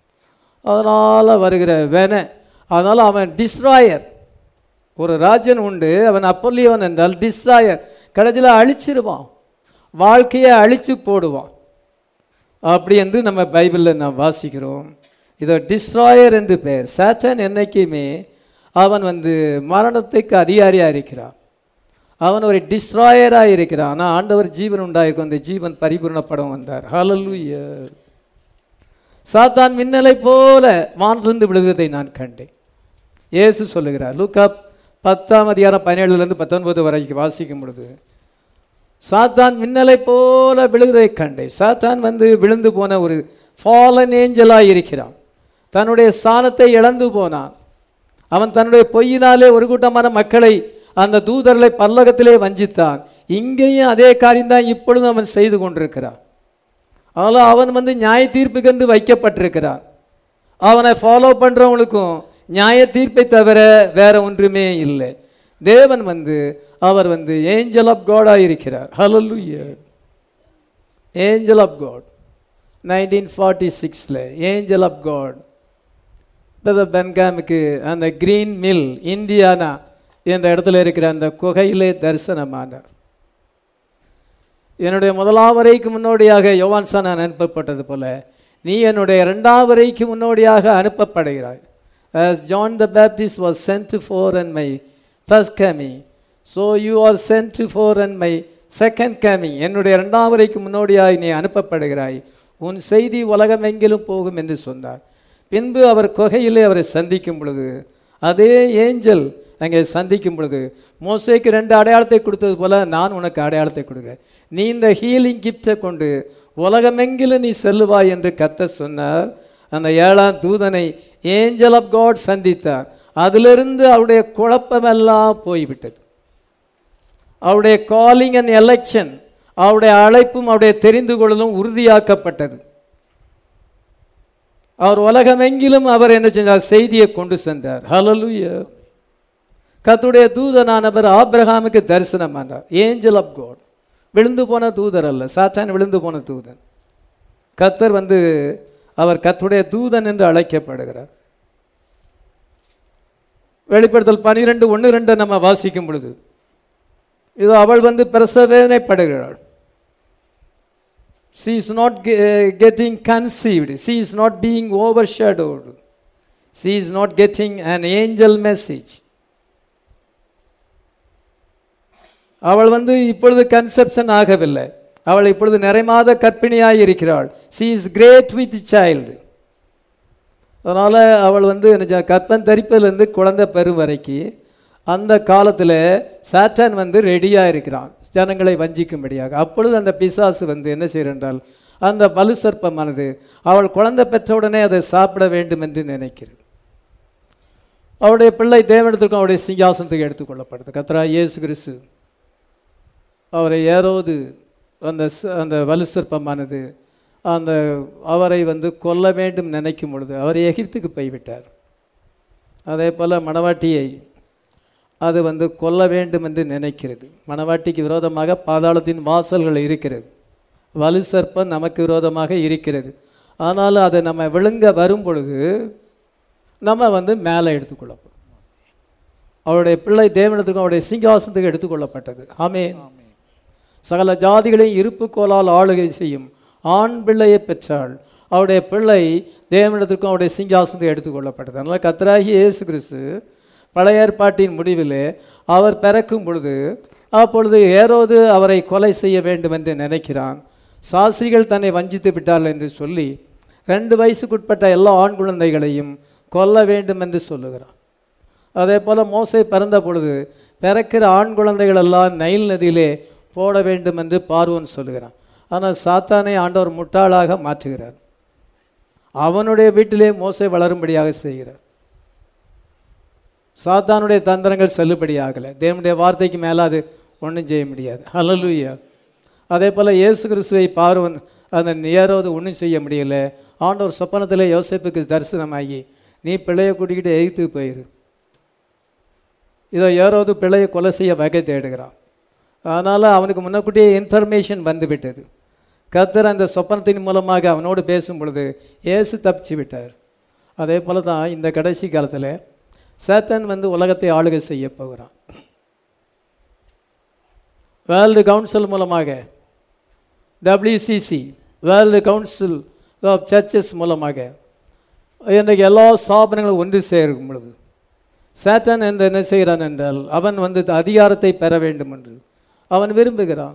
[SPEAKER 1] அதனால் வருகிற வென அதனால் அவன் டிஸ்ட்ராயர் ஒரு ராஜன் உண்டு அவன் அப்பல்லியோன் என்றால் டிஸ்ட்ராயர் கடைசியில் அழிச்சிருவான் வாழ்க்கையை அழிச்சு போடுவான் அப்படி என்று நம்ம பைபிளில் நாம் வாசிக்கிறோம் இதோ டிஸ்ட்ராயர் என்று பெயர் சாத்தன் என்னைக்குமே அவன் வந்து மரணத்துக்கு அதிகாரியாக இருக்கிறான் அவன் ஒரு டிஸ்ட்ராயராக இருக்கிறான் ஆனால் ஆண்டவர் ஜீவன் உண்டாயிருக்கும் அந்த ஜீவன் பரிபூர்ணப்படம் வந்தார் ஹalleluya சாத்தான் மின்னலை போல வானிலிருந்து விழுகிறதை நான் கண்டேன் இயேசு சொல்லுகிறார் லூக்கா பத்தாம் அதிகாரம் பதினேழுலேருந்து பத்தொன்பது வரைக்கும் வாசிக்கும் பொழுது சாத்தான் மின்னலை போல விழுகிறதை கண்டேன் சாத்தான் வந்து விழுந்து போன ஒரு ஃபாலன் ஏஞ்சலாக இருக்கிறான் தன்னுடைய ஸ்தானத்தை இழந்து போனான் அவன் தன்னுடைய பொய்யினாலே ஒரு கூட்டமான மக்களை அந்த தூதர்களை பல்லகத்திலே வஞ்சித்தான் இங்கேயும் அதே காரியம்தான் இப்பொழுதும் அவன் செய்து கொண்டிருக்கிறான் அதனால் அவன் வந்து நியாய தீர்ப்புக்கென்று வைக்கப்பட்டிருக்கிறான் அவனை ஃபாலோ பண்ணுறவங்களுக்கும் நியாய தீர்ப்பை தவிர வேற ஒன்றுமே இல்லை தேவன் வந்து அவர் வந்து ஏஞ்சல் ஆஃப் காடாக இருக்கிறார் ஹalleluya angel of God nineteen forty சிக்ஸில் ஏஞ்சல் ஆஃப் காட் பிரதர் பென்காமுக்கு அந்த கிரீன் மில் இந்தியானா என்ற இடத்துல இருக்கிற அந்த குகையிலே தரிசனமானார் என்னுடைய முதலாம் வரைக்கு முன்னோடியாக யோவான்சா நான் அனுப்பப்பட்டது போல நீ என்னுடைய இரண்டாம் வரைக்கு முன்னோடியாக அனுப்பப்படுகிறாய் as John the Baptist was sent for and my first coming so you are sent for and my second coming என்னுடைய இரண்டாம் வரைக்கு முன்னோடியாய் நீ அனுப்பப்படுகிறாய் உன் செய்தி உலகமெங்கிலும் போகும் என்று சொன்னார் பின்பு அவர் குகையிலே அவரை சந்திக்கும் பொழுது அதே ஏஞ்சல் அங்கே சந்திக்கும் பொழுது மோசேக்கு ரெண்டு அடையாளத்தை கொடுத்தது போல நான் உனக்கு அடையாளத்தை கொடுக்கிறேன் நீ இந்த ஹீலிங் கிஃப்டை கொண்டு உலகமெங்கிலும் நீ செல்லுவாய் என்று கத்த சொன்னார் அந்த ஏழாம் தூதனை ஏஞ்சல் ஆஃப் காட் சந்தித்தார் அதிலிருந்து அவருடைய குழப்பமெல்லாம் போய்விட்டது அவருடைய காலிங் அண்ட் எலெக்ஷன் அவருடைய அழைப்பும் அவருடைய தெரிந்து கொள்ளலும் உறுதியாக்கப்பட்டது அவர் உலகமெங்கிலும் அவர் என்ன செஞ்சார் செய்தியை கொண்டு சென்றார் ஹalleluya கத்துடைய தூதனானவர் ஆபிரகாமுக்கு தரிசனமானார் ஏஞ்சல் ஆஃப் காட் விழுந்து போன தூதர் அல்ல சாத்தான் விழுந்து போன தூதன் கத்தர் வந்து அவர் கத்துடைய தூதன் என்று அழைக்கப்படுகிறார் வெளிப்படுத்தல் பனிரெண்டு ஒன்று ரெண்டை நம்ம வாசிக்கும் பொழுது இது அவள் வந்து பிரசவேதனைப்படுகிறாள் she is not ge- getting conceived she is not being overshadowed she is not getting an angel message அவள் வந்து இப்பொழுது கன்செப்ஷன் ஆகவில்லை அவள் இப்பொழுது நிறைமாத கற்பிணியாய் இருக்கிறாள் she is great with child அதனால் அவள் வந்து என்ன கற்பன் தரிப்பிலிருந்து குழந்தை பெறும் வரைக்கும் அந்த காலத்தில் சாத்தான் வந்து ரெடியாக இருக்கிறான் ஜனங்களை வஞ்சிக்கும்படியாக அப்பொழுது அந்த பிசாசு வந்து என்ன செய்கிறால் அந்த பலு சர்ப்பமானது அவள் குழந்தை பெற்ற உடனே அதை சாப்பிட வேண்டும் என்று நினைக்கிறது அவருடைய பிள்ளை தேவனிடத்திற்கும் அவருடைய சிங்காசனத்துக்கு எடுத்துக்கொள்ளப்படுது கத்ரா இயேசு கிறிஸ்து அவரை ஏரோது அந்த ச- அந்த வலு சிற்பமானது அந்த அவரை வந்து கொல்ல வேண்டும் நினைக்கும் பொழுது அவர் எகிப்துக்கு போய்விட்டார் அதே போல் மணவாட்டியை அது வந்து கொல்ல வேண்டும் என்று நினைக்கிறது மணவாட்டிக்கு விரோதமாக பாதாளத்தின் வாசல்கள் இருக்கிறது வலு சர்ப்பம் நமக்கு விரோதமாக இருக்கிறது ஆனாலும் அதை நம்ம விழுங்க வரும் பொழுது நம்ம வந்து மேலே எடுத்துக்கொள்ளப்படும் அவருடைய பிள்ளை தேவனத்துக்கும் அவருடைய சிங்காசனத்துக்கு எடுத்துக்கொள்ளப்பட்டது ஆமென் சகல ஜாதிகளையும் இருப்பு கோலால் ஆளுகை செய்யும் ஆண் பிள்ளையை பெற்றாள் அவருடைய பிள்ளை தேவனிடத்திற்கும் அவருடைய சிங்காசனத்தை எடுத்துக்கொள்ளப்பட்டது அதனால் கத்தராகி இயேசு கிறிஸ்து பழைய ஏற்பாட்டின் முடிவிலே அவர் பிறக்கும் பொழுது அப்பொழுது ஏரோது அவரை கொலை செய்ய வேண்டும் என்று நினைக்கிறான் சாஸ்திரிகள் தன்னை வஞ்சித்து விட்டார்கள் என்று சொல்லி ரெண்டு வயசுக்குட்பட்ட எல்லா ஆண் குழந்தைகளையும் கொல்ல வேண்டும் என்று சொல்லுகிறான் அதே போல் மோசே பிறந்த பொழுது பிறக்கிற ஆண் குழந்தைகள் எல்லாம் நைல் நதியிலே போட வேண்டும் என்று பார்வோன் சொல்லுகிறான் ஆனால் சாத்தானை ஆண்டவர் முட்டாளாக மாற்றுகிறார் அவனுடைய வீட்டிலே மோசை வளரும்படியாக செய்கிறார் சாத்தானுடைய தந்திரங்கள் செல்லுபடியாகலை தேவனுடைய வார்த்தைக்கு மேலே அது ஒன்றும் செய்ய முடியாது ஹalleluya அதே போல் இயேசு கிறிஸ்துவை பார்வன் அந்த நேரோது ஒன்றும் செய்ய முடியல ஆண்டவர் சொப்பனத்திலே யோசேப்புக்கு தரிசனமாகி நீ பிள்ளையை கூட்டிக்கிட்டு எகிப்துக்கு போயிரு இதோ யாராவது பிள்ளையை கொலை செய்ய வகை தேடுகிறான் அதனால் அவனுக்கு முன்னக்கூட்டியே இன்ஃபர்மேஷன் வந்து விட்டது கர்த்தர் அந்த சொப்பனத்தின் மூலமாக அவனோடு பேசும் பொழுது இயேசு தப்பிச்சு விட்டார் அதே போல தான் இந்த கடைசி காலத்தில் சேத்தன் வந்து உலகத்தை ஆளுகை செய்ய போகிறான் வேர்ல்டு கவுன்சில் மூலமாக WCC world council of churches மூலமாக இன்றைக்கு எல்லா ஸ்தாபனங்களும் ஒன்று சேரும் பொழுது சேட்டன் எந்த என்ன செய்கிறான் என்றால் அவன் வந்து அதிகாரத்தை பெற வேண்டும் என்று அவன் விரும்புகிறான்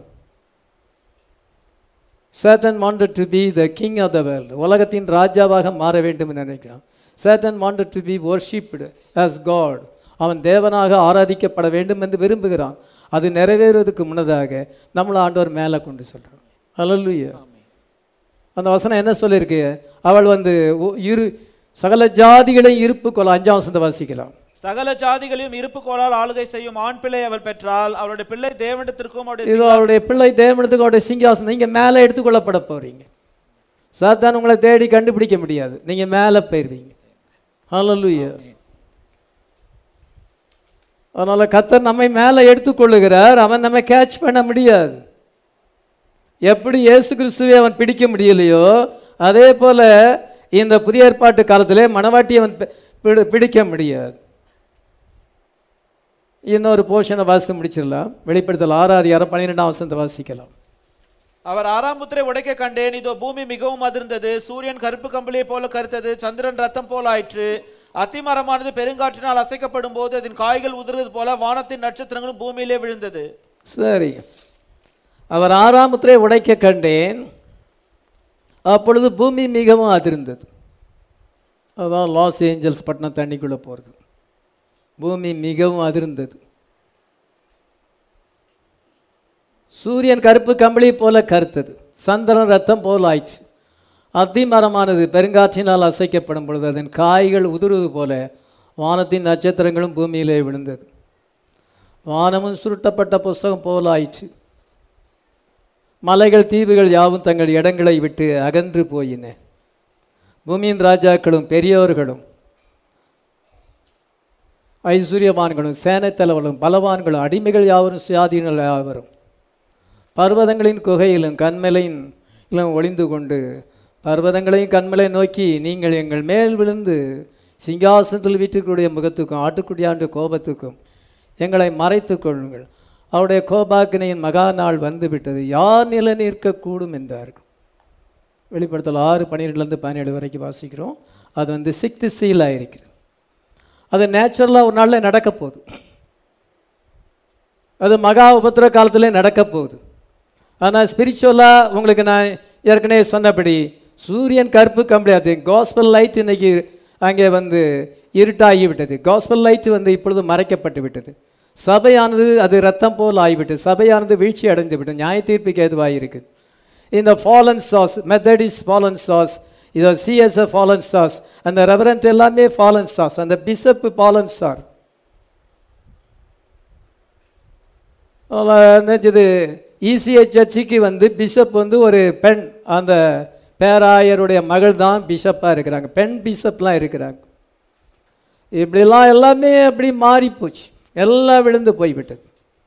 [SPEAKER 1] Satan wanted to be the king of the world உலகத்தின் ராஜாவாக மாற வேண்டும் என்று நினைக்கிறான் Satan wanted to be worshipped as God அவன் தேவனாக ஆராதிக்கப்பட வேண்டும் என்று விரும்புகிறான் அது நிறைவேறுவதற்கு முன்னதாக நம்மளை ஆண்டவர் மேலே கொண்டு சொல்கிறான் அல்லல்லுயா அந்த வசனம் என்ன சொல்லியிருக்கு அவள் வந்து ஒ- இரு சகல ஜாதிகளையும் இருப்பு கொள்ள அஞ்சாம் வசனத்தை வாசிக்கலாம்
[SPEAKER 2] சகல ஜாதிகளையும் இருப்பு கோளால் ஆளுகை செய்யும் ஆண் பிள்ளை அவள் பெற்றால் அவளுடைய பிள்ளை தேவனிடத்திற்கும் அவருடைய
[SPEAKER 1] இதோ அவருடைய பிள்ளை தேவனத்துக்கு அவருடைய சிங்காசனம் நீங்கள் மேலே எடுத்துக்கொள்ளப்பட போறீங்க சாத்தான் உங்களை தேடி கண்டுபிடிக்க முடியாது நீங்கள் மேலே போயிருவீங்க ஹalleluya அதனால் கத்தர் நம்மை மேலே எடுத்துக்கொள்ளுகிறார் அவன் நம்ம கேட்ச் பண்ண முடியாது எப்படி இயேசு கிறிஸ்துவை அவன் பிடிக்க முடியலையோ அதே போல இந்த புதிய ஏற்பாட்டு காலத்திலே மணவாட்டியை அவன் பி- பிடி- பிடிக்க முடியாது இன்னொரு போர்ஷனை வாசித்து முடிச்சிடலாம் வெளிப்படுத்தல் ஆறாம் அதிகாரம் பன்னிரெண்டாம் வசனத்தை வாசிக்கலாம்
[SPEAKER 2] அவர் ஆறாம் முத்திரை உடைக்க கண்டேன் இதோ பூமி மிகவும் அதிர்ந்தது சூரியன் கருப்பு கம்பளியை போல கருத்தது சந்திரன் ரத்தம் போல ஆயிற்று அத்திமரமானது பெருங்காற்றினால் அசைக்கப்படும் போது அதன் காய்கள் உதிர்வது போல வானத்தின் நட்சத்திரங்களும் பூமியிலே விழுந்தது
[SPEAKER 1] சரி அவர் ஆறாம் முத்திரை உடைக்க கண்டேன் அப்பொழுது பூமி மிகவும் அதிர்ந்தது அதான் லாஸ் ஏஞ்சல்ஸ் பட்டணம் தண்ணிக்குள்ளே போகிறது பூமி மிகவும் அதிர்ந்தது சூரியன் கருப்பு கம்பளி போல கருத்தது சந்திரன் ரத்தம் போல் ஆயிற்று அத்திமரமானது பெருங்காற்றினால் அசைக்கப்படும் பொழுது அதன் காய்கள் உதிர்வது போல வானத்தின் நட்சத்திரங்களும் பூமியிலே விழுந்தது வானமும் சுருட்டப்பட்ட புஸ்தகம் போல் ஆயிற்று மலைகள் தீவுகள் யாவும் தங்கள் இடங்களை விட்டு அகன்று போயின பூமியின் ராஜாக்களும் பெரியோர்களும் ஐஸ்வர்யவான்களும் சேனைத்தலைவர்களும் பலவான்களும் அடிமைகள் யாவரும் சுயாதீனர்கள் யாவரும் பர்வதங்களின் குகையிலும் கண்மலையின் இலும் ஒளிந்து கொண்டு பர்வதங்களையும் கண்மலை நோக்கி நீங்கள் எங்கள் மேல் விழுந்து சிங்காசனத்தில் வீட்டுக்குடைய முகத்துக்கும் ஆட்டுக்குடியாண்டு கோபத்துக்கும் எங்களை மறைத்துக் கொள்ளுங்கள் அவருடைய கோபாக்கினையின் மகா நாள் வந்துவிட்டது யார் நிலை நிற்கக்கூடும் என்றார்கள் வெளிப்படுத்தல் ஆறு பன்னிரெண்டுலேருந்து பதினேழு வரைக்கும் வாசிக்கிறோம் அது வந்து சிக்ஸ்த் சீலாக இருக்கிறது அது நேச்சுரலாக ஒரு நாளில் நடக்க போகுது அது மகா உபத்திர காலத்திலே நடக்க போகுது ஆனால் ஸ்பிரிச்சுவலாக உங்களுக்கு நான் ஏற்கனவே சொன்னபடி சூரியன் கருப்பு கம்பளியாது காஸ்பல் லைட் இன்னைக்கு அங்கே வந்து இருட்டாகி விட்டது காஸ்பல் லைட் வந்து இப்பொழுது மறைக்கப்பட்டு விட்டது சபையானது அது ரத்தம் போல் ஆகிவிட்டது சபையானது வீழ்ச்சி அடைந்து விட்டது நியாய தீர்ப்புக்கு ஏதுவாக இருக்குது இந்த fallen sauce Methodist fallen sauce இதோ சிஎஸ்எஃப் ஃபாலன் சாஸ் அந்த ரெவரண்ட் எல்லாமே ஃபாலன் சாஸ் அந்த பிஷப் ஃபாலன் சார் நினச்சது இசிஐ சர்ச்சுக்கு வந்து பிஷப் வந்து ஒரு பெண் அந்த பேராயருடைய மகள் தான் பிஷப்பாக இருக்கிறாங்க பெண் பிஷப்லாம் இருக்கிறாங்க இப்படிலாம் எல்லாமே அப்படி மாறி போச்சு எல்லாம் விழுந்து போய்விட்டது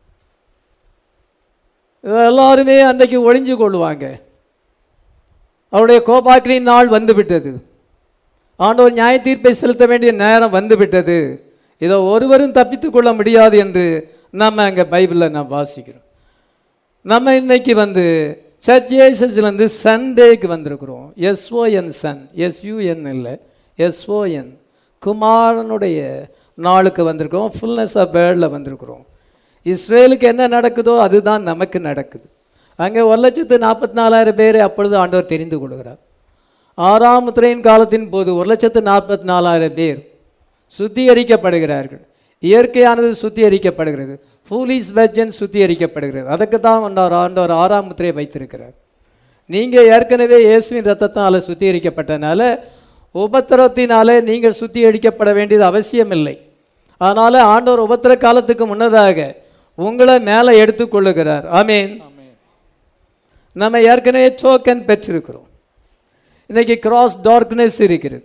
[SPEAKER 1] எல்லாருமே அன்றைக்கு ஒளிஞ்சு கொள்வாங்க அவருடைய கோபாக்கிரின் நாள் வந்து விட்டது ஆண்டவர் நியாய தீர்ப்பை செலுத்த வேண்டிய நேரம் வந்து விட்டது இதோ ஒருவரும் தப்பித்துக் கொள்ள முடியாது என்று நம்ம அங்கே பைபிளில் நாம் வாசிக்கிறோம் நம்ம இன்னைக்கு வந்து சர்ச் ஏசஸ்லேருந்து சண்டேக்கு வந்திருக்கிறோம் எஸ்ஓஎன் சன் எஸ்யூஎன் இல்லை எஸ்ஓஎன் குமாரனுடைய நாளுக்கு வந்திருக்கோம் ஃபுல்னஸ் ஆஃப் வேர்ல்டில் வந்திருக்கிறோம் இஸ்ரேலுக்கு என்ன நடக்குதோ அதுதான் நமக்கு நடக்குது அங்கே ஒரு லட்சத்து நாற்பத்தி நாலாயிரம் பேரை அப்பொழுது ஆண்டவர் தெரிந்து கொள்கிறார் ஆறாம் முத்திரையின் காலத்தின் போது ஒரு லட்சத்து நாற்பத்தி நாலாயிரம் பேர் சுத்திகரிக்கப்படுகிறார்கள் இயற்கையானது சுத்திகரிக்கப்படுகிறது ஃபூலிஸ் வெஜன் சுத்திகரிக்கப்படுகிறது அதுக்கு தான் ஆண்டவர் ஆண்டவர் ஆறாம் முத்திரையை வைத்திருக்கிறார் நீங்கள் ஏற்கனவே இயேசுவின் ரத்தத்தினால சுத்திகரிக்கப்பட்டனால உபத்திரத்தினாலே நீங்கள் சுத்திகரிக்கப்பட வேண்டியது அவசியமில்லை அதனால் ஆண்டவர் உபத்திர காலத்துக்கு முன்னதாக உங்களை மேலே எடுத்துக்கொள்ளுகிறார் ஆமீன் நம்ம ஏற்கனவே டோக்கன் பெற்றிருக்கிறோம் இன்னைக்கு கிராஸ் டார்க்னஸ் இருக்கிறது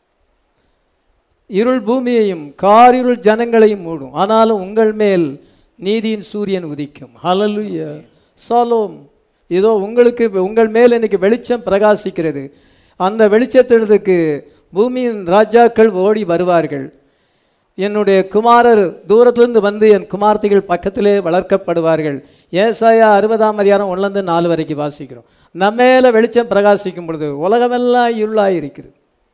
[SPEAKER 1] இருள் பூமியையும் காரிருள் ஜனங்களையும் மூடும் ஆனாலும் உங்கள் மேல் நீதியின் சூரியன் உதிக்கும் ஹalleluya சாலோம் இதோ உங்களுக்கு உங்கள் மேல் இன்னைக்கு வெளிச்சம் பிரகாசிக்கிறது அந்த வெளிச்சத்தினதுக்கு பூமியின் ராஜாக்கள் ஓடி வருவார்கள் என்னுடைய குமாரர் தூரத்திலிருந்து வந்து என் குமார்த்திகள் பக்கத்திலே வளர்க்கப்படுவார்கள் ஏசாயா அறுபதாம் அதிகாரம் ஒன்றுலேருந்து நாலு வரைக்கும் வாசிக்கிறோம் நம்ம மேல வெளிச்சம் பிரகாசிக்கும் பொழுது உலகமெல்லாம் இருளாக இருக்கிறது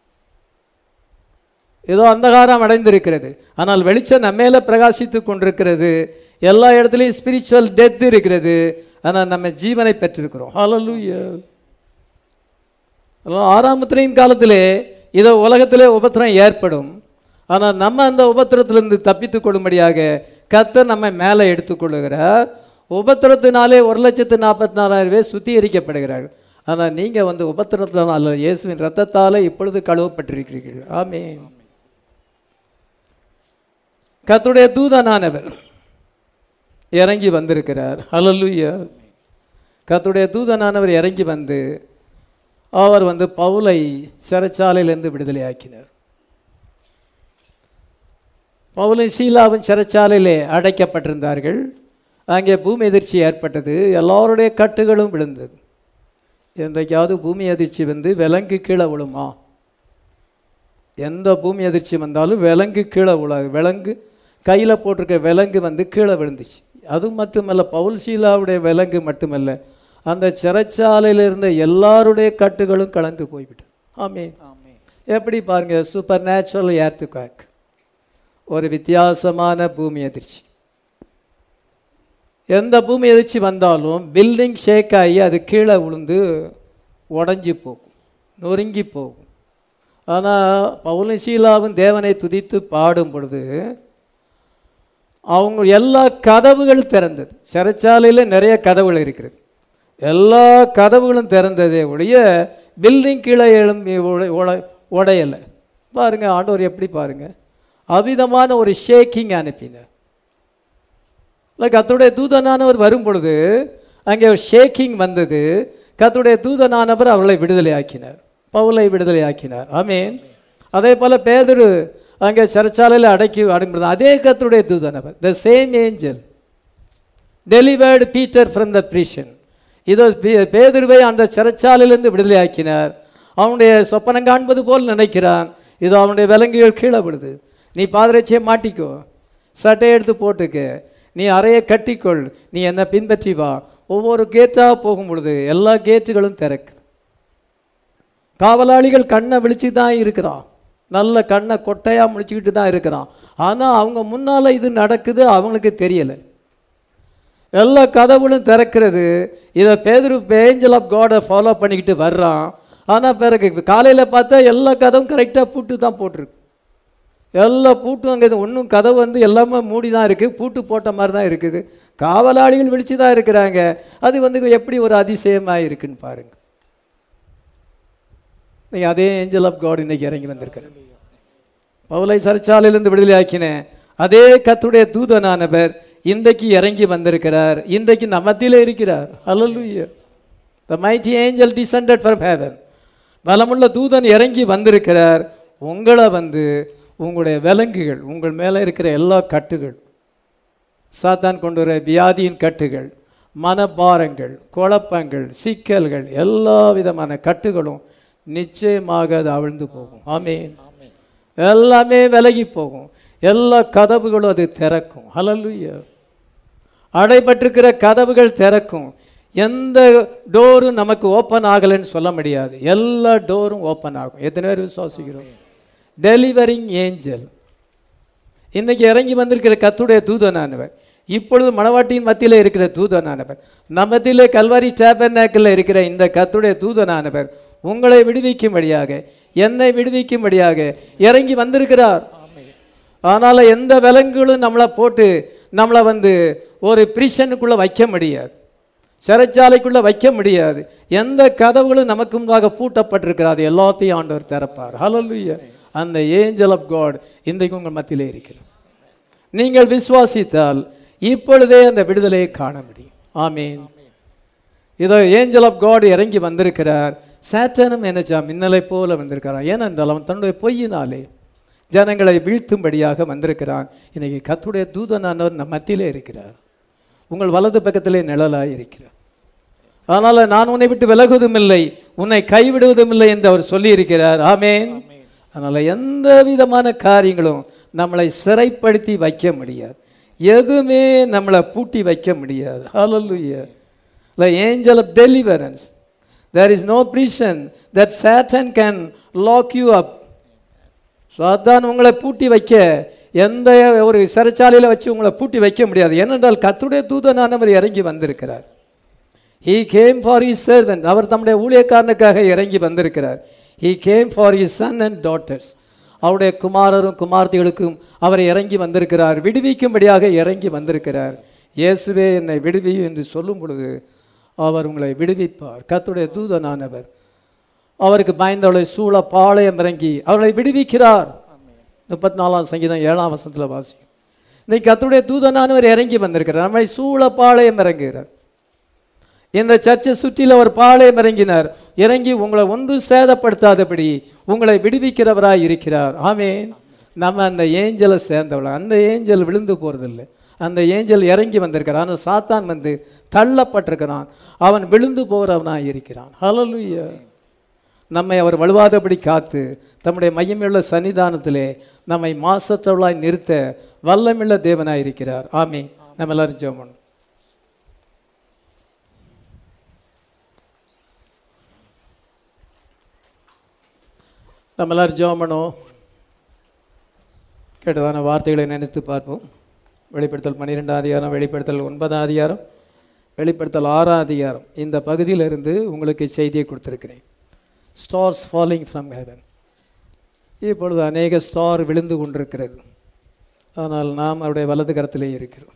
[SPEAKER 1] ஏதோ அந்தகாரம் அடைந்திருக்கிறது ஆனால் வெளிச்சம் நம்ம மேல பிரகாசித்து கொண்டிருக்கிறது எல்லா இடத்துலையும் ஸ்பிரிச்சுவல் டெத் இருக்கிறது ஆனால் நம்ம ஜீவனை பெற்றிருக்கிறோம் ஹalleluya அதெல்லாம் ஆறாம் முத்திரையின் காலத்திலே இதோ உலகத்திலே உபத்திரம் ஏற்படும் ஆனால் நம்ம அந்த உபத்திரத்திலிருந்து தப்பித்துக் கொள்ளும்படியாக கர்த்தர் நம்ம மேலே எடுத்துக்கொள்ளுகிறார் உபத்திரத்தினாலே ஒரு லட்சத்து நாற்பத்தி நாலாயிரம் பேர் சுத்திகரிக்கப்படுகிறார்கள் ஆனால் நீங்கள் வந்து உபத்திரத்தினால இயேசுவின் ரத்தத்தாலே இப்பொழுது கழுவப்பட்டிருக்கிறீர்கள் ஆமென் கர்த்தருடைய தூதனானவர் இறங்கி வந்திருக்கிறார் ஹalleluya கர்த்தருடைய தூதனானவர் இறங்கி வந்து அவர் வந்து பவுலை சிறைச்சாலையிலிருந்து விடுதலையாக்கினார் பவுலும் சீலாவும் சிறைச்சாலையிலே அடைக்கப்பட்டிருந்தார்கள் அங்கே பூமி அதிர்ச்சி ஏற்பட்டது எல்லாருடைய கட்டுகளும் விழுந்தது என்றைக்காவது பூமி அதிர்ச்சி வந்து விலங்கு கீழே விழுமா எந்த பூமி அதிர்ச்சி வந்தாலும் விலங்கு கீழே விழாது விலங்கு கையில் போட்டிருக்க விலங்கு வந்து கீழே விழுந்துச்சு அது மட்டுமல்ல பவுல் சீலாவுடைய விலங்கு மட்டுமல்ல அந்த சிறைச்சாலையில் இருந்த எல்லாருடைய கட்டுகளும் கலந்து போய்விட்டது ஆமே எப்படி பாருங்க சூப்பர் நேச்சுரல் ஏர்த்துக்காக் ஒரு வித்தியாசமான பூமி அதிர்ச்சி எந்த பூமி அதிர்ச்சி வந்தாலும் பில்டிங் ஷேக் ஆகி அது கீழே விழுந்து உடஞ்சி போகும் நொறுங்கி போகும் ஆனால் பவுலும் சீலாவும் தேவனை துதித்து பாடும் பொழுது அவங்க எல்லா கதவுகள் திறந்தது சிறைச்சாலையில் நிறைய கதவுகள் இருக்கிறது எல்லா கதவுகளும் திறந்ததே ஒழிய பில்டிங் கீழே எழும்பி உட- உட- உடையலை பாருங்க ஆண்டவர் எப்படி பாருங்க அவிதமான ஒரு ஷேக்கிங் அனுப்பினார் இல்லை கர்த்தருடைய தூதனானவர் வரும் பொழுது அங்கே ஒரு ஷேக்கிங் வந்தது கர்த்தருடைய தூதனானவர் அவளை விடுதலை ஆக்கினார் பவுலை விடுதலை ஆக்கினார் ஆமீன் அதே போல பேதுரு அங்கே சிறைச்சாலையில் அடக்கி அடங்கிருந்தார் அதே கர்த்தருடைய தூதனவர் the same angel delivered Peter from the prison இதோ பே- பேதுருவை அந்த சிறைச்சாலையிலிருந்து விடுதலை ஆக்கினார் அவனுடைய சொப்பனம் காண்பது போல் நினைக்கிறான் இதோ அவனுடைய விலங்குகள் கீழே விடுது நீ பாதரட்சியை மாட்டிக்கோ சட்டையை எடுத்து போட்டுக்க நீ அறையை கட்டிக்கொள் நீ என்னை பின்பற்றி வா ஒவ்வொரு கேட்டாக போகும் பொழுது எல்லா கேட்டுகளும் திறக்குது காவலாளிகள் கண்ணை விழிச்சு தான் இருக்கிறான் நல்ல கண்ணை கொட்டையாக முழிச்சுக்கிட்டு தான் இருக்கிறான் ஆனால் அவங்க முன்னால் இது நடக்குது அவங்களுக்கு தெரியலை எல்லா கதவுகளும் திறக்கிறது இதை பேதுரு ஏஞ்சல் ஆஃப் காடை ஃபாலோ பண்ணிக்கிட்டு வர்றான் ஆனால் பிறகு காலையில் பார்த்தா எல்லா கதவும் கரெக்டாக பூட்டு தான் போட்டிருக்கு எல்லா பூட்டும் அங்கே ஒன்றும் கதவு வந்து எல்லாமே மூடி தான் இருக்குது பூட்டு போட்ட மாதிரி தான் இருக்குது காவலாளிகள் விழிச்சு தான் இருக்கிறாங்க அது வந்து எப்படி ஒரு அதிசயமாக இருக்குன்னு பாருங்க நீங்கள் அதே ஏஞ்சல் ஆஃப் காட் இன்னைக்கு இறங்கி வந்திருக்கிறேன் பவுலை சிறைச்சாலையிலிருந்து விடுதலை ஆக்கினேன் அதே கத்துடைய தூதனானவர் இன்றைக்கு இறங்கி வந்திருக்கிறார் இன்றைக்கு நம்ம மத்தியிலே இருக்கிறார் ஹalleluya the mighty angel descended from heaven பலமுள்ள தூதன் இறங்கி வந்திருக்கிறார் உங்களை வந்து உங்களுடைய விலங்குகள் உங்கள் மேலே இருக்கிற எல்லா கட்டுகள் சாத்தான் கொண்டு வர வியாதியின் கட்டுகள் மனபாரங்கள் குழப்பங்கள் சிக்கல்கள் எல்லா விதமான கட்டுகளும் நிச்சயமாக அது அவிழ்ந்து போகும் ஆமென் எல்லாமே விலகி போகும் எல்லா கதவுகளும் அது திறக்கும் ஹalleluya அடைபட்டிருக்கிற கதவுகள் திறக்கும் எந்த டோரும் நமக்கு ஓப்பன் ஆகலைன்னு சொல்ல முடியாது எல்லா டோரும் ஓப்பன் ஆகும் எத்தனை பேர் விசுவாசிக்கிறோம் டெலிவரிங் ஏஞ்சல் இன்னைக்கு இறங்கி வந்திருக்கிற கத்துடைய தூதனானவர் இப்பொழுது மணவாட்டியின் மத்தியில் இருக்கிற தூதனானவர் நம்ம மத்தியிலே கல்வாரி டேபர்நாக்கில் இருக்கிற இந்த கத்துடைய தூதனானவர் உங்களை விடுவிக்கும்படியாக என்னை விடுவிக்கும்படியாக இறங்கி வந்திருக்கிறார் அதனால் எந்த விலங்குகளும் நம்மளை போட்டு நம்மளை வந்து ஒரு பிரிஷனுக்குள்ளே வைக்க முடியாது சிறைச்சாலைக்குள்ளே வைக்க முடியாது எந்த கதவுகளும் நமக்கு முன்பாக பூட்டப்பட்டிருக்கிறது எல்லாத்தையும் ஆண்டவர் திறப்பார் ஹalleluya அந்த ஏஞ்சல் ஆஃப் காட் இன்றைக்கு உங்கள் மத்தியிலே இருக்கிறார் நீங்கள் விசுவாசித்தால் இப்பொழுதே அந்த விடுதலையை காண முடியும் ஆமீன் இதோ ஏஞ்சல் ஆஃப் காட் இறங்கி வந்திருக்கிறார் சேட்டனும் என்னச்சா மின்னலை போல வந்திருக்கிறான் ஏனென்றால் அவன் தன்னுடைய பொய்யினாலே ஜனங்களை வீழ்த்தும்படியாக வந்திருக்கிறான் இன்னைக்கு கத்துடைய தூதனானவர் நம் மத்தியிலே இருக்கிறார் உங்கள் வலது பக்கத்திலே நிழலாய் இருக்கிறார் அதனால் நான் உன்னை விட்டு விலகுவதும் இல்லை உன்னை கைவிடுவதும் இல்லை என்று அவர் சொல்லியிருக்கிறார் ஆமேன் அதனால் எந்த விதமான காரியங்களும் நம்மளை சிறைப்படுத்தி வைக்க முடியாது எதுவுமே நம்மளை பூட்டி வைக்க முடியாது ஹalleluya the angel of deliverance there is no prison that satan can lock you up so அதான் உங்களை பூட்டி வைக்க எந்த ஒரு சிறைச்சாலையில் வச்சு உங்களை பூட்டி வைக்க முடியாது ஏனென்றால் கத்துடைய தூதனானவர் இறங்கி வந்திருக்கிறார் he came for his servant அவர் தம்முடைய ஊழியக்காரனுக்காக இறங்கி வந்திருக்கிறார் he came for his son and daughters அவருடைய குமாரரும் குமார்த்திகளுக்கும் அவர் இறங்கி வந்திருக்கிறார் விடுவிக்கும்படியாக இறங்கி வந்திருக்கிறார் இயேசுவே என்னை விடுவி என்று சொல்லும் பொழுது அவர் உங்களை விடுவிப்பார் கத்துடைய தூதனானவர் அவருக்கு பயந்தவளை சூழ பாளையம் இறங்கி அவர்களை விடுவிக்கிறார் முப்பத்தி நாலாம் சங்கீதம் ஏழாம் வசனத்தில் வாசிக்கும் இன்னைக்கு கத்துடைய தூதனானவர் இறங்கி வந்திருக்கிறார் நம்மளை சூழ பாளையம் இறங்குகிறார் இந்த சர்ச்சை சுற்றில ஒரு பாளையம் இறங்கினார் இறங்கி உங்களை ஒன்றும் சேதப்படுத்தாதபடி உங்களை விடுவிக்கிறவராய் இருக்கிறார் ஆமேன் நம்ம அந்த ஏஞ்சலை சேர்ந்தவள அந்த ஏஞ்சல் விழுந்து போறதில்லை அந்த ஏஞ்சல் இறங்கி வந்திருக்கிறான் ஆனால் சாத்தான் வந்து தள்ளப்பட்டிருக்கிறான் அவன் விழுந்து போகிறவனாய் இருக்கிறான் ஹalleluya நம்மை அவர் வலுவாதபடி காத்து தம்முடைய மையமுள்ள சன்னிதானத்திலே நம்மை மாசற்றவளாய் நிறுத்த வல்லமுள்ள தேவனாய் இருக்கிறார் ஆமே நம்ம எல்லாரும் ஜெபம் பண்ணுவோம். நம்ம எல்லாரும் ஜெபம் பண்ணுவோம் கேட்டதான வார்த்தைகளை நினைத்து பார்ப்போம் வெளிப்படுத்தல் பன்னிரெண்டாம் அதிகாரம் வெளிப்படுத்தல் ஒன்பதாம் அதிகாரம் வெளிப்படுத்தல் ஆறாம் அதிகாரம் இந்த பகுதியிலிருந்து உங்களுக்கு செய்தியை கொடுத்திருக்கிறேன் ஸ்டார்ஸ் ஃபாலிங் ஃப்ரம் ஹெவன் இப்பொழுது அநேக ஸ்டார் விழுந்து கொண்டிருக்கிறது ஆனால் நாம் அவருடைய வலது கரத்திலே இருக்கிறோம்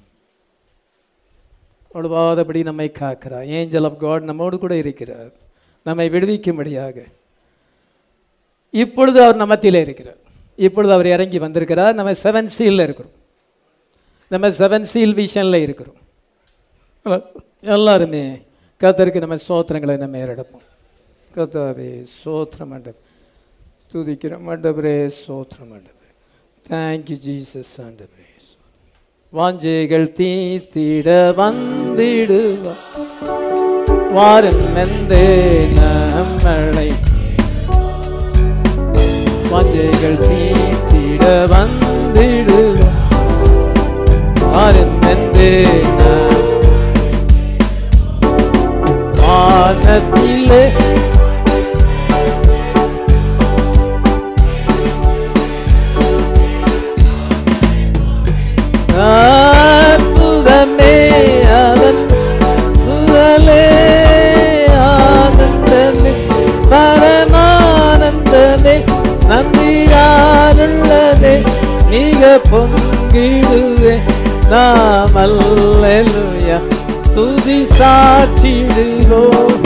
[SPEAKER 1] அழுவாதபடி நம்மை காக்கிறார் ஏஞ்சல் ஆஃப் காட் நம்மோடு கூட இருக்கிறார் நம்மை விடுவிக்கும்படியாக இப்பொழுது அவர் நம்ம மத்தியிலே இருக்கிறார் இப்பொழுது அவர் இறங்கி வந்திருக்கிறார் நம்ம செவன் சீலில் இருக்கிறோம் நம்ம செவன் சீல் விஷனில் இருக்கிறோம் எல்லாருமே கத்தருக்கு நம்ம சோத்திரங்களை நம்ம ஏறெடுப்போம் கத்தாவே சோத்திர மண்டபம் துதிக்கிற மண்டபரே சோத்திர மண்டபரே தேங்க்யூ ஜீசஸ் ஆண்டவரே வாஞ்சைகள் தீத்திட வந்திடுவா வாரும் என்றே நம்மளை வாஞ்சைகள் தீத்திட வந்திடுவா வாரும் என்றே நாம் வானத்திலே அற்புதமே அவன் புகழே ஆனந்தமே பரமானந்தமே நம்பியாருள்ளவே மிக பொங்கிடுவே நாம் அல்லேலூயா துதி சாற்றிடுவோம்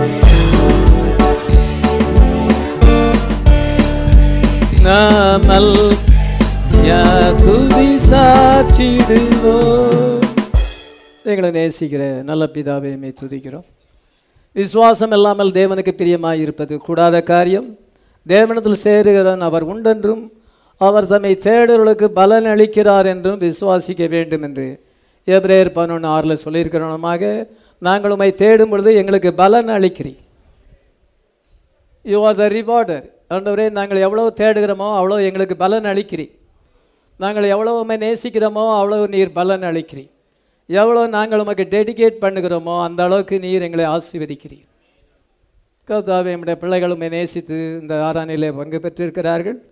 [SPEAKER 1] நாமல் யா துதி சாற்றிடுவோம் எங்களை நேசிக்கிற நல்ல பிதாவே மே துதிக்கிறோம் விசுவாசம் இல்லாமல் தேவனுக்கு பிரியமாய் இருப்பது கூடாத காரியம் தேவனத்தில் சேருகிறவன் அவர் உண்டென்றும் அவர் தம்மை தேடுகளுக்கு பலன் அளிக்கிறார் என்றும் விசுவாசிக்க வேண்டும் என்று எப்ரேயர் பதினொன்று ஆறில் சொல்லியிருக்கிறோமாக நாங்கள் உம்மை தேடும் பொழுது எங்களுக்கு பலன் அளிக்கிறீர் யூ ஆர் த ரிவார்டர் ஆண்டவரே நாங்கள் எவ்வளோ தேடுகிறோமோ அவ்வளோ எங்களுக்கு பலன் அளிக்கிறீர் நாங்கள் எவ்வளோ உண்மை நேசிக்கிறோமோ அவ்வளோ நீர் பலன் அளிக்கிறீர் எவ்வளோ நாங்கள் உமக்கு டெடிகேட் பண்ணுகிறோமோ அந்த அளவுக்கு நீர் எங்களை ஆசீர்வதிக்கிறீர் கர்த்தாவே நம்முடைய பிள்ளைகள் உம்மை நேசித்து இந்த ஆராணிலே பங்கு பெற்றிருக்கிறார்கள்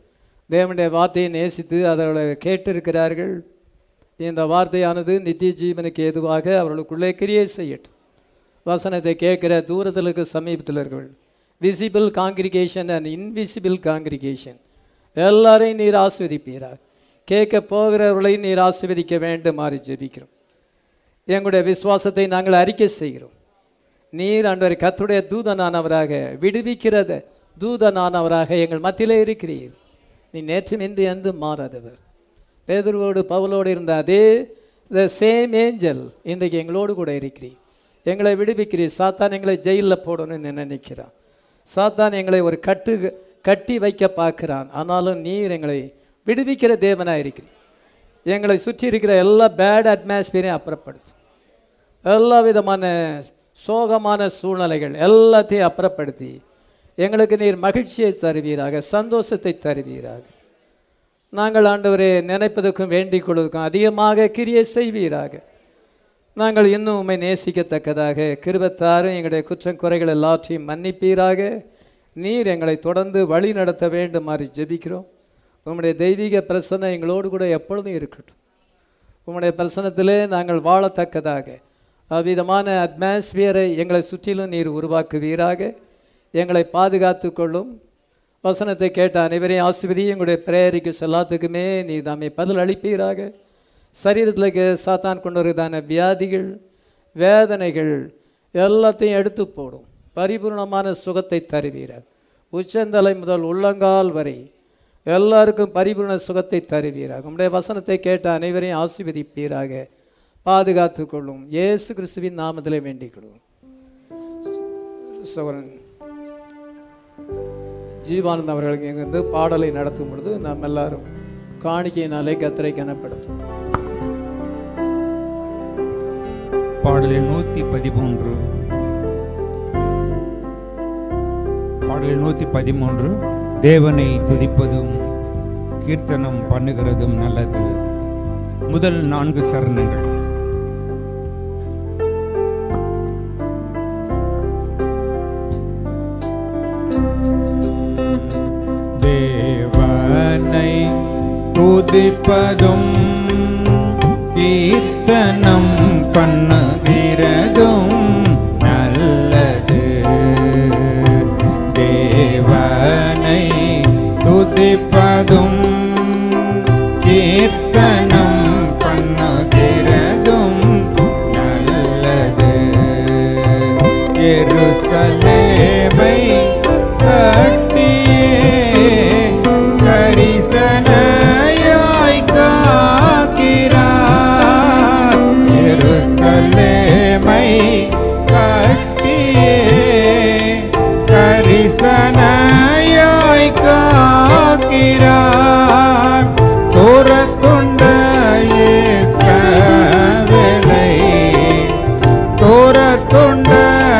[SPEAKER 1] தேவனுடைய வார்த்தையை நேசித்து அதோட கேட்டிருக்கிறார்கள் இந்த வார்த்தையானது நித்திய ஜீவனுக்கு ஏதுவாக அவர்களுக்குள்ளே கிரியை செய்யட்டும் வசனத்தை கேட்குற தூரத்தில் இருக்க சமீபத்தில் இருக்கவர்கள் visible congregation and invisible congregation எல்லாரையும் நீர் ஆஸ்வதிப்பீராக கேட்க போகிறவர்களை நீர் ஆஸ்வதிக்க வேண்டுமாறு ஜெபிக்கிறோம் எங்களுடைய விசுவாசத்தை நாங்கள் அறிக்கை செய்கிறோம் நீர் அன்றவர் கத்துடைய தூதனானவராக விடுவிக்கிறத தூதனானவராக எங்கள் மத்தியிலே இருக்கிறீர் நீ நேற்று நின்று என்று மாறாதவர் பேதுருவோடு பவுலோடு இருந்த அதே த சேம் ஏஞ்சல் இன்றைக்கு எங்களோடு கூட இருக்கிறீர் எங்களை விடுவிக்கிறீர் சாத்தான் எங்களை ஜெயிலில் போடணும்னு நினைக்கிறான் சாத்தான் எங்களை ஒரு கட்டு கட்டி வைக்க பார்க்கிறான் ஆனாலும் நீர் எங்களை விடுவிக்கிற தேவனாக இருக்கிறீர் எங்களை சுற்றி இருக்கிற எல்லா பேட் அட்மாஸ்பியரையும் அப்புறப்படுத்தும் எல்லா விதமான சோகமான சூழ்நிலைகள் எல்லாத்தையும் அப்புறப்படுத்தி எங்களுக்கு நீர் மகிழ்ச்சியை தருவீராக சந்தோஷத்தை தருவீராக நாங்கள் ஆண்டவரே நினைப்பதற்கும் வேண்டிக் கொள்வதற்கும் அதிகமாக கிரியை செய்வீராக நாங்கள் இன்னும் உம்மை நேசிக்கத்தக்கதாக கிருபத்தாரும் எங்களுடைய குற்றம் குறைகள் எல்லாற்றையும் மன்னிப்பீராக நீர் எங்களை தொடர்ந்து வழி நடத்த வேண்டுமாறு ஜெபிக்கிறோம் உம்முடைய தெய்வீக பிரசன்னை எங்களோடு கூட எப்பொழுதும் இருக்கட்டும் உம்முடைய பிரசனத்திலே நாங்கள் வாழத்தக்கதாக அவ்விதமான அட்மாஸ்பியரை எங்களை சுற்றிலும் நீர் உருவாக்குவீராக எங்களை பாதுகாத்து கொள்ளும் வசனத்தை கேட்ட அனைவரையும் ஆசிர்வதி எங்களுடைய பிரேரிக்கு எல்லாத்துக்குமே நீ தாமே பதில் அளிப்பீராக சரீரத்தில் இருக்க சாத்தான் கொண்டு வருதான வியாதிகள் வேதனைகள் எல்லாத்தையும் எடுத்து போடும் பரிபூர்ணமான சுகத்தை தருவீராக உச்சந்தலை முதல் உள்ளங்கால் வரை எல்லாருக்கும் பரிபூர்ண சுகத்தை தருவீராக உம்முடைய வசனத்தை கேட்ட அனைவரையும் ஆசீர்வதிப்பீராக பாதுகாத்து கொள்ளும் இயேசு கிறிஸ்துவின் நாமத்திலே வேண்டிக் கொள்வோம் சோரன் ஜீவானந்த் அவர்களுக்கு இங்கிருந்து பாடலை நடத்தும் பொழுது நாம் எல்லாரும் காணிக்கையினாலே கத்தரை கனப்படுத்தும்
[SPEAKER 3] பாடலில் நூற்றி பதிமூன்று பாடலில் நூற்றி பதிமூன்று தேவனை துதிப்பதும் கீர்த்தனம் பண்ணுகிறதும் நல்லது முதல் நான்கு சரணங்கள் தேவனை துதிப்பதும் கீர்த்தனம் பண்ணுகிறதும் நல்லது தேவனை துதிப்பதும் கீர்த்தனம் பண்ணுகிறதும் நல்லது எருசலேமை கட்டியே கரிசனையாய் காக்கிறார் எருசலேமை கட்டியே கரிசனையாய் காக்கிறார் தூரத்துண்ட இஸ்ரவேலை தூரத்துண்ட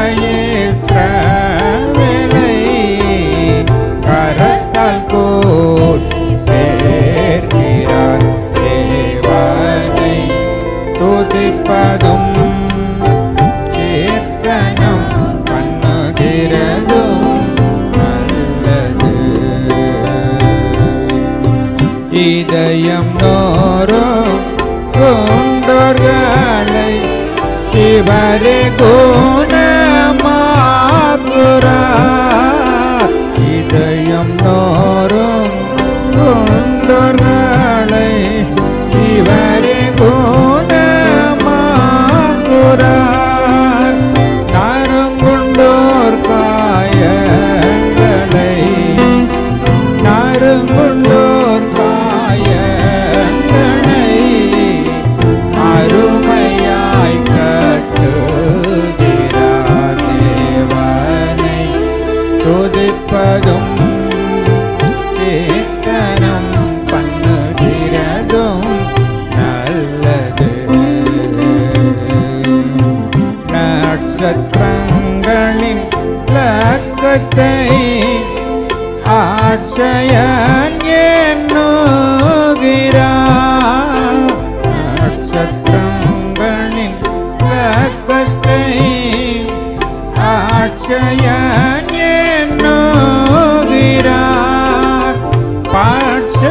[SPEAKER 3] இஸ்ரவேலை கரத்தால் கூட்டி சேர்க்கிறார் தேவனை துதிப்பதும் கீர்த்தனம் பண்ணுகிறதும் நல்லது இதயம் நோரோ கொண்டோர்களை இவரே குணமாக்குறார் இதயம் நோரும் கொண்டோர்களை இவரே குணமாக்குறார் நறுங்குண்டோர் காயங்களை நறுங்குண்டோர் காயங்களை அருமையாய் கட்டுகிறார் தேவனை துதிப்பதும் கீர்த்தனம் பண்ணுகிறதும் நல்லது நட்சத்திரங்களின் லக்கத்தை ஆட்சயன் எண்ணுகிறார் நட்சத்திரங்களின் லக்கத்தை ஆட்சயன் எண்ணுகிறார் பாட்ச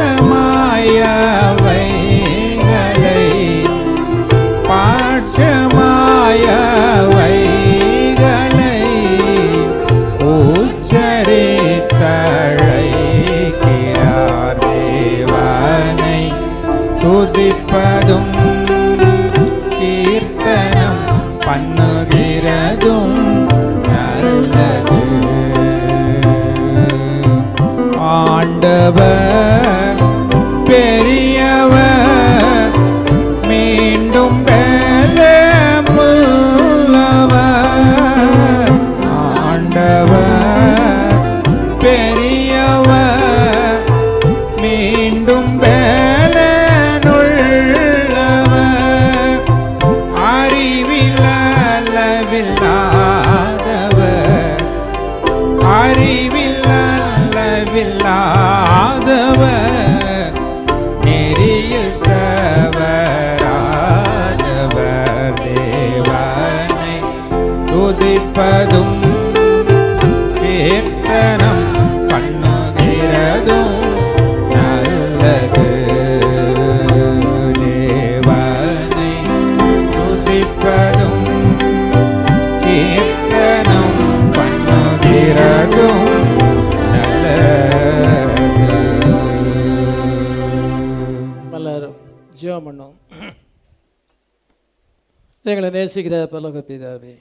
[SPEAKER 3] ஆண்டவர் பெரியவர் மீண்டும் பெலமுள்ளவர் ஆண்டவர் பெரியவர் மீண்டும் பெலனுள்ளவர் அறிவில் அளவில்லாதவர் அறிவில் அளவில்லாதவர் நெறியில் தவறாதவர் தேவனை துதிப்பதும் கீர்த்தனம் பண்ணுகிறதும் நல்லது தேவனை துதிப்பதும் கீர்த்தனம் பண்ணுகிறதும் நல்லது
[SPEAKER 1] எல்லாரும் ஜெபம் பண்ணோம் எங்களை நேசிக்கிற பலக பிதாவே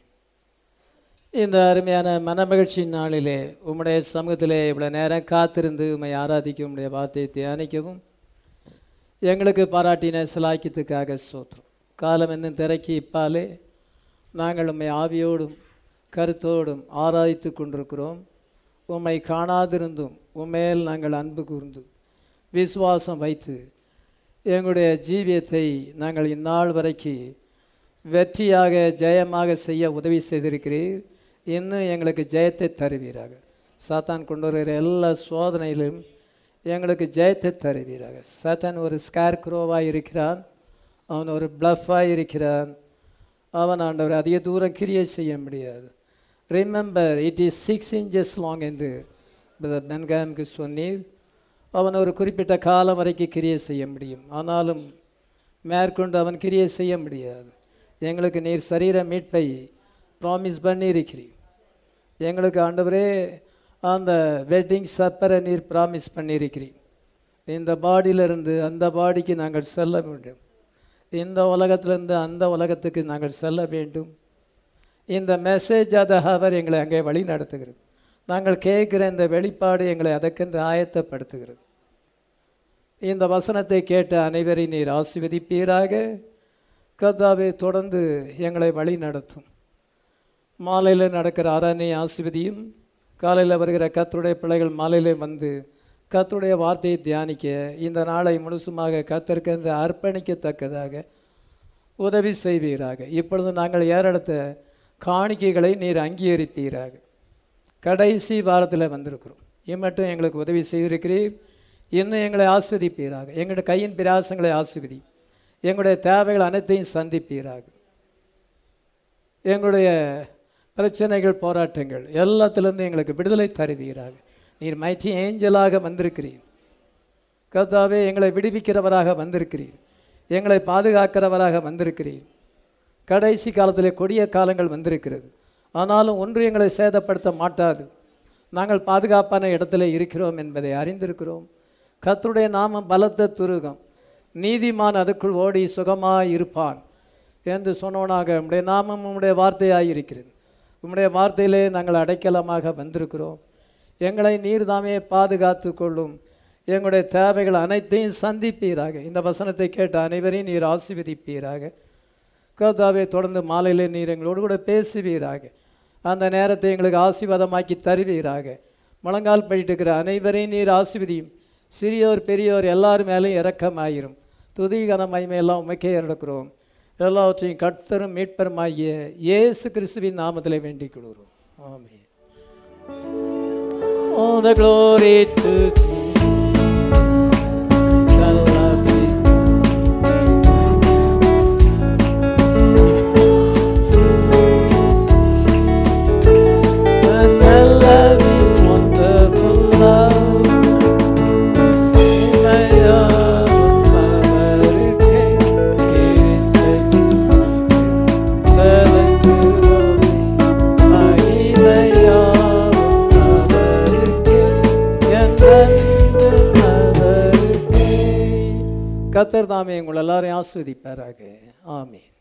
[SPEAKER 1] இந்த அருமையான மனமகிழ்ச்சியின் நாளிலே உம்முடைய சமூகத்திலே இவ்வளோ நேரம் காத்திருந்து உம்மை ஆராதிக்க உம்முடைய வார்த்தையை தியானிக்கவும் எங்களுக்கு பாராட்டின சிலாக்கியத்துக்காக சோத்திரம் காலம் என்னும் திரைக்கு இப்பாலே நாங்கள் உம்மை ஆவியோடும் கருத்தோடும் ஆராதித்து கொண்டிருக்கிறோம் உம்மை காணாதிருந்தும் உம்மேல் நாங்கள் அன்பு கூர்ந்து விசுவாசம் வைத்து எங்களுடைய ஜீவியத்தை நாங்கள் இந்நாள் வரைக்கு வெற்றியாக ஜெயமாக செய்ய உதவி செய்திருக்கிறீர் இன்னும் எங்களுக்கு ஜெயத்தை தருவீராக சாத்தான் கொண்டு வருகிற எல்லா சோதனையிலும் எங்களுக்கு ஜெயத்தை தருவீராக சாத்தான் ஒரு ஸ்கேர் குரோவாக இருக்கிறான் அவன் ஒரு ப்ளஃபாக இருக்கிறான் அவன் ஆண்டவர் அதிக தூரம் கிரியை செய்ய முடியாது remember it is six inches long என்று பிரதர் பென்காமுக்கு சொன்னீர் அவன் ஒரு குறிப்பிட்ட காலம் வரைக்கும் கிரியை செய்ய முடியும் ஆனாலும் மேற்கொண்டு அவன் கிரியை செய்ய முடியாது எங்களுக்கு நீர் சரீர மீட்பை ப்ராமிஸ் பண்ணியிருக்கிறீர் எங்களுக்கு ஆண்டவரே அந்த வெட்டிங் சப்பரை நீர் ப்ராமிஸ் பண்ணியிருக்கிறீர் இந்த பாடியிலிருந்து அந்த பாடிக்கு நாங்கள் செல்ல வேண்டும் இந்த உலகத்திலிருந்து அந்த உலகத்துக்கு நாங்கள் செல்ல வேண்டும் இந்த மெசேஜ் அதை அவர் எங்களை அங்கே வழி நடத்துகிறது நாங்கள் கேட்குற இந்த வெளிப்பாடு எங்களை அதற்கென்று ஆயத்தப்படுத்துகிறது இந்த வசனத்தை கேட்ட அனைவரை நீர் ஆசிர்வதிப்பீராக கர்த்தாவே தொடர்ந்து எங்களை வழி நடத்தும் மாலையில் நடக்கிற அரணை ஆசிர்வதியும் காலையில் வருகிற கத்தருடைய பிள்ளைகள் மாலையில் வந்து கத்தருடைய வார்த்தையை தியானிக்க இந்த நாளை முழுசுமாக கத்தற்கென்று அர்ப்பணிக்கத்தக்கதாக உதவி செய்வீராக இப்பொழுது நாங்கள் ஏறெடுத்த காணிக்கைகளை நீர் அங்கீகரிப்பீராக கடைசி வாரத்தில் வந்திருக்கிறோம் இம்மட்டும் எங்களுக்கு உதவி செய்திருக்கிறீர் இன்னும் எங்களை ஆஸ்வதிப்பீராக எங்களுடைய கையின் பிரயாசங்களை ஆஸ்வதி எங்களுடைய தேவைகள் அனைத்தையும் சந்திப்பீராக எங்களுடைய பிரச்சனைகள் போராட்டங்கள் எல்லாத்திலிருந்து எங்களுக்கு விடுதலை தருவீராக நீர் மைட்டி ஏஞ்சலாக வந்திருக்கிறீர் கர்த்தாவே எங்களை விடுவிக்கிறவராக வந்திருக்கிறீர் எங்களை பாதுகாக்கிறவராக வந்திருக்கிறீர் கடைசி காலத்தில் கொடிய காலங்கள் வந்திருக்கிறது ஆனாலும் ஒன்று எங்களை சேதப்படுத்த மாட்டாது நாங்கள் பாதுகாப்பான இடத்துல இருக்கிறோம் என்பதை அறிந்திருக்கிறோம் கர்த்தருடைய நாமம் பலத்த துருகம் நீதிமான் அதுக்குள் ஓடி சுகமாய் இருப்பான் என்று சொன்னவனாக உம்முடைய நாமம் உம்முடைய வார்த்தையாய் இருக்கிறது உம்முடைய வார்த்தையிலே நாங்கள் அடைக்கலமாக வந்திருக்கிறோம் எங்களை நீர் தாமே பாதுகாத்து கொள்ளும் எங்களுடைய தேவைகள் அனைத்தையும் சந்திப்பீராக இந்த வசனத்தை கேட்ட அனைவரையும் நீர் ஆசீர்வதிப்பீராக கர்த்தாவே தொடர்ந்து மாலையிலே நீர் எங்களோடு கூட பேசுவீராக அந்த நேரத்தை எங்களுக்கு ஆசீர்வாதமாக்கி தருவீராக முழங்கால் படிட்டு இருக்கிற அனைவரையும் நீர் ஆசீர்வதியும் சிறியோர் பெரியோர் எல்லாரும் மேலேயும் இரக்கமாயிரும் துதி கன மகிமையெல்லாம் உமைக்கே எடுக்கிறோம் எல்லாவற்றையும் கர்த்தரும் மீட்பருமாகிய இயேசு கிறிஸ்துவின் நாமத்திலே வேண்டிக் கொள்கிறோம் ஆமென் All the glory to thee. The love is And the love is wonderful love. இமையாவும் அவருக்கே கிறிஸ்து சதங்குரோமே. மகிமையாவும் அவருக்கே, என் அன்பு அவருக்கே. கர்த்தர் தாமே உங்கள் எல்லாரையும் ஆஸ்வதிப்பாராக ஆமென்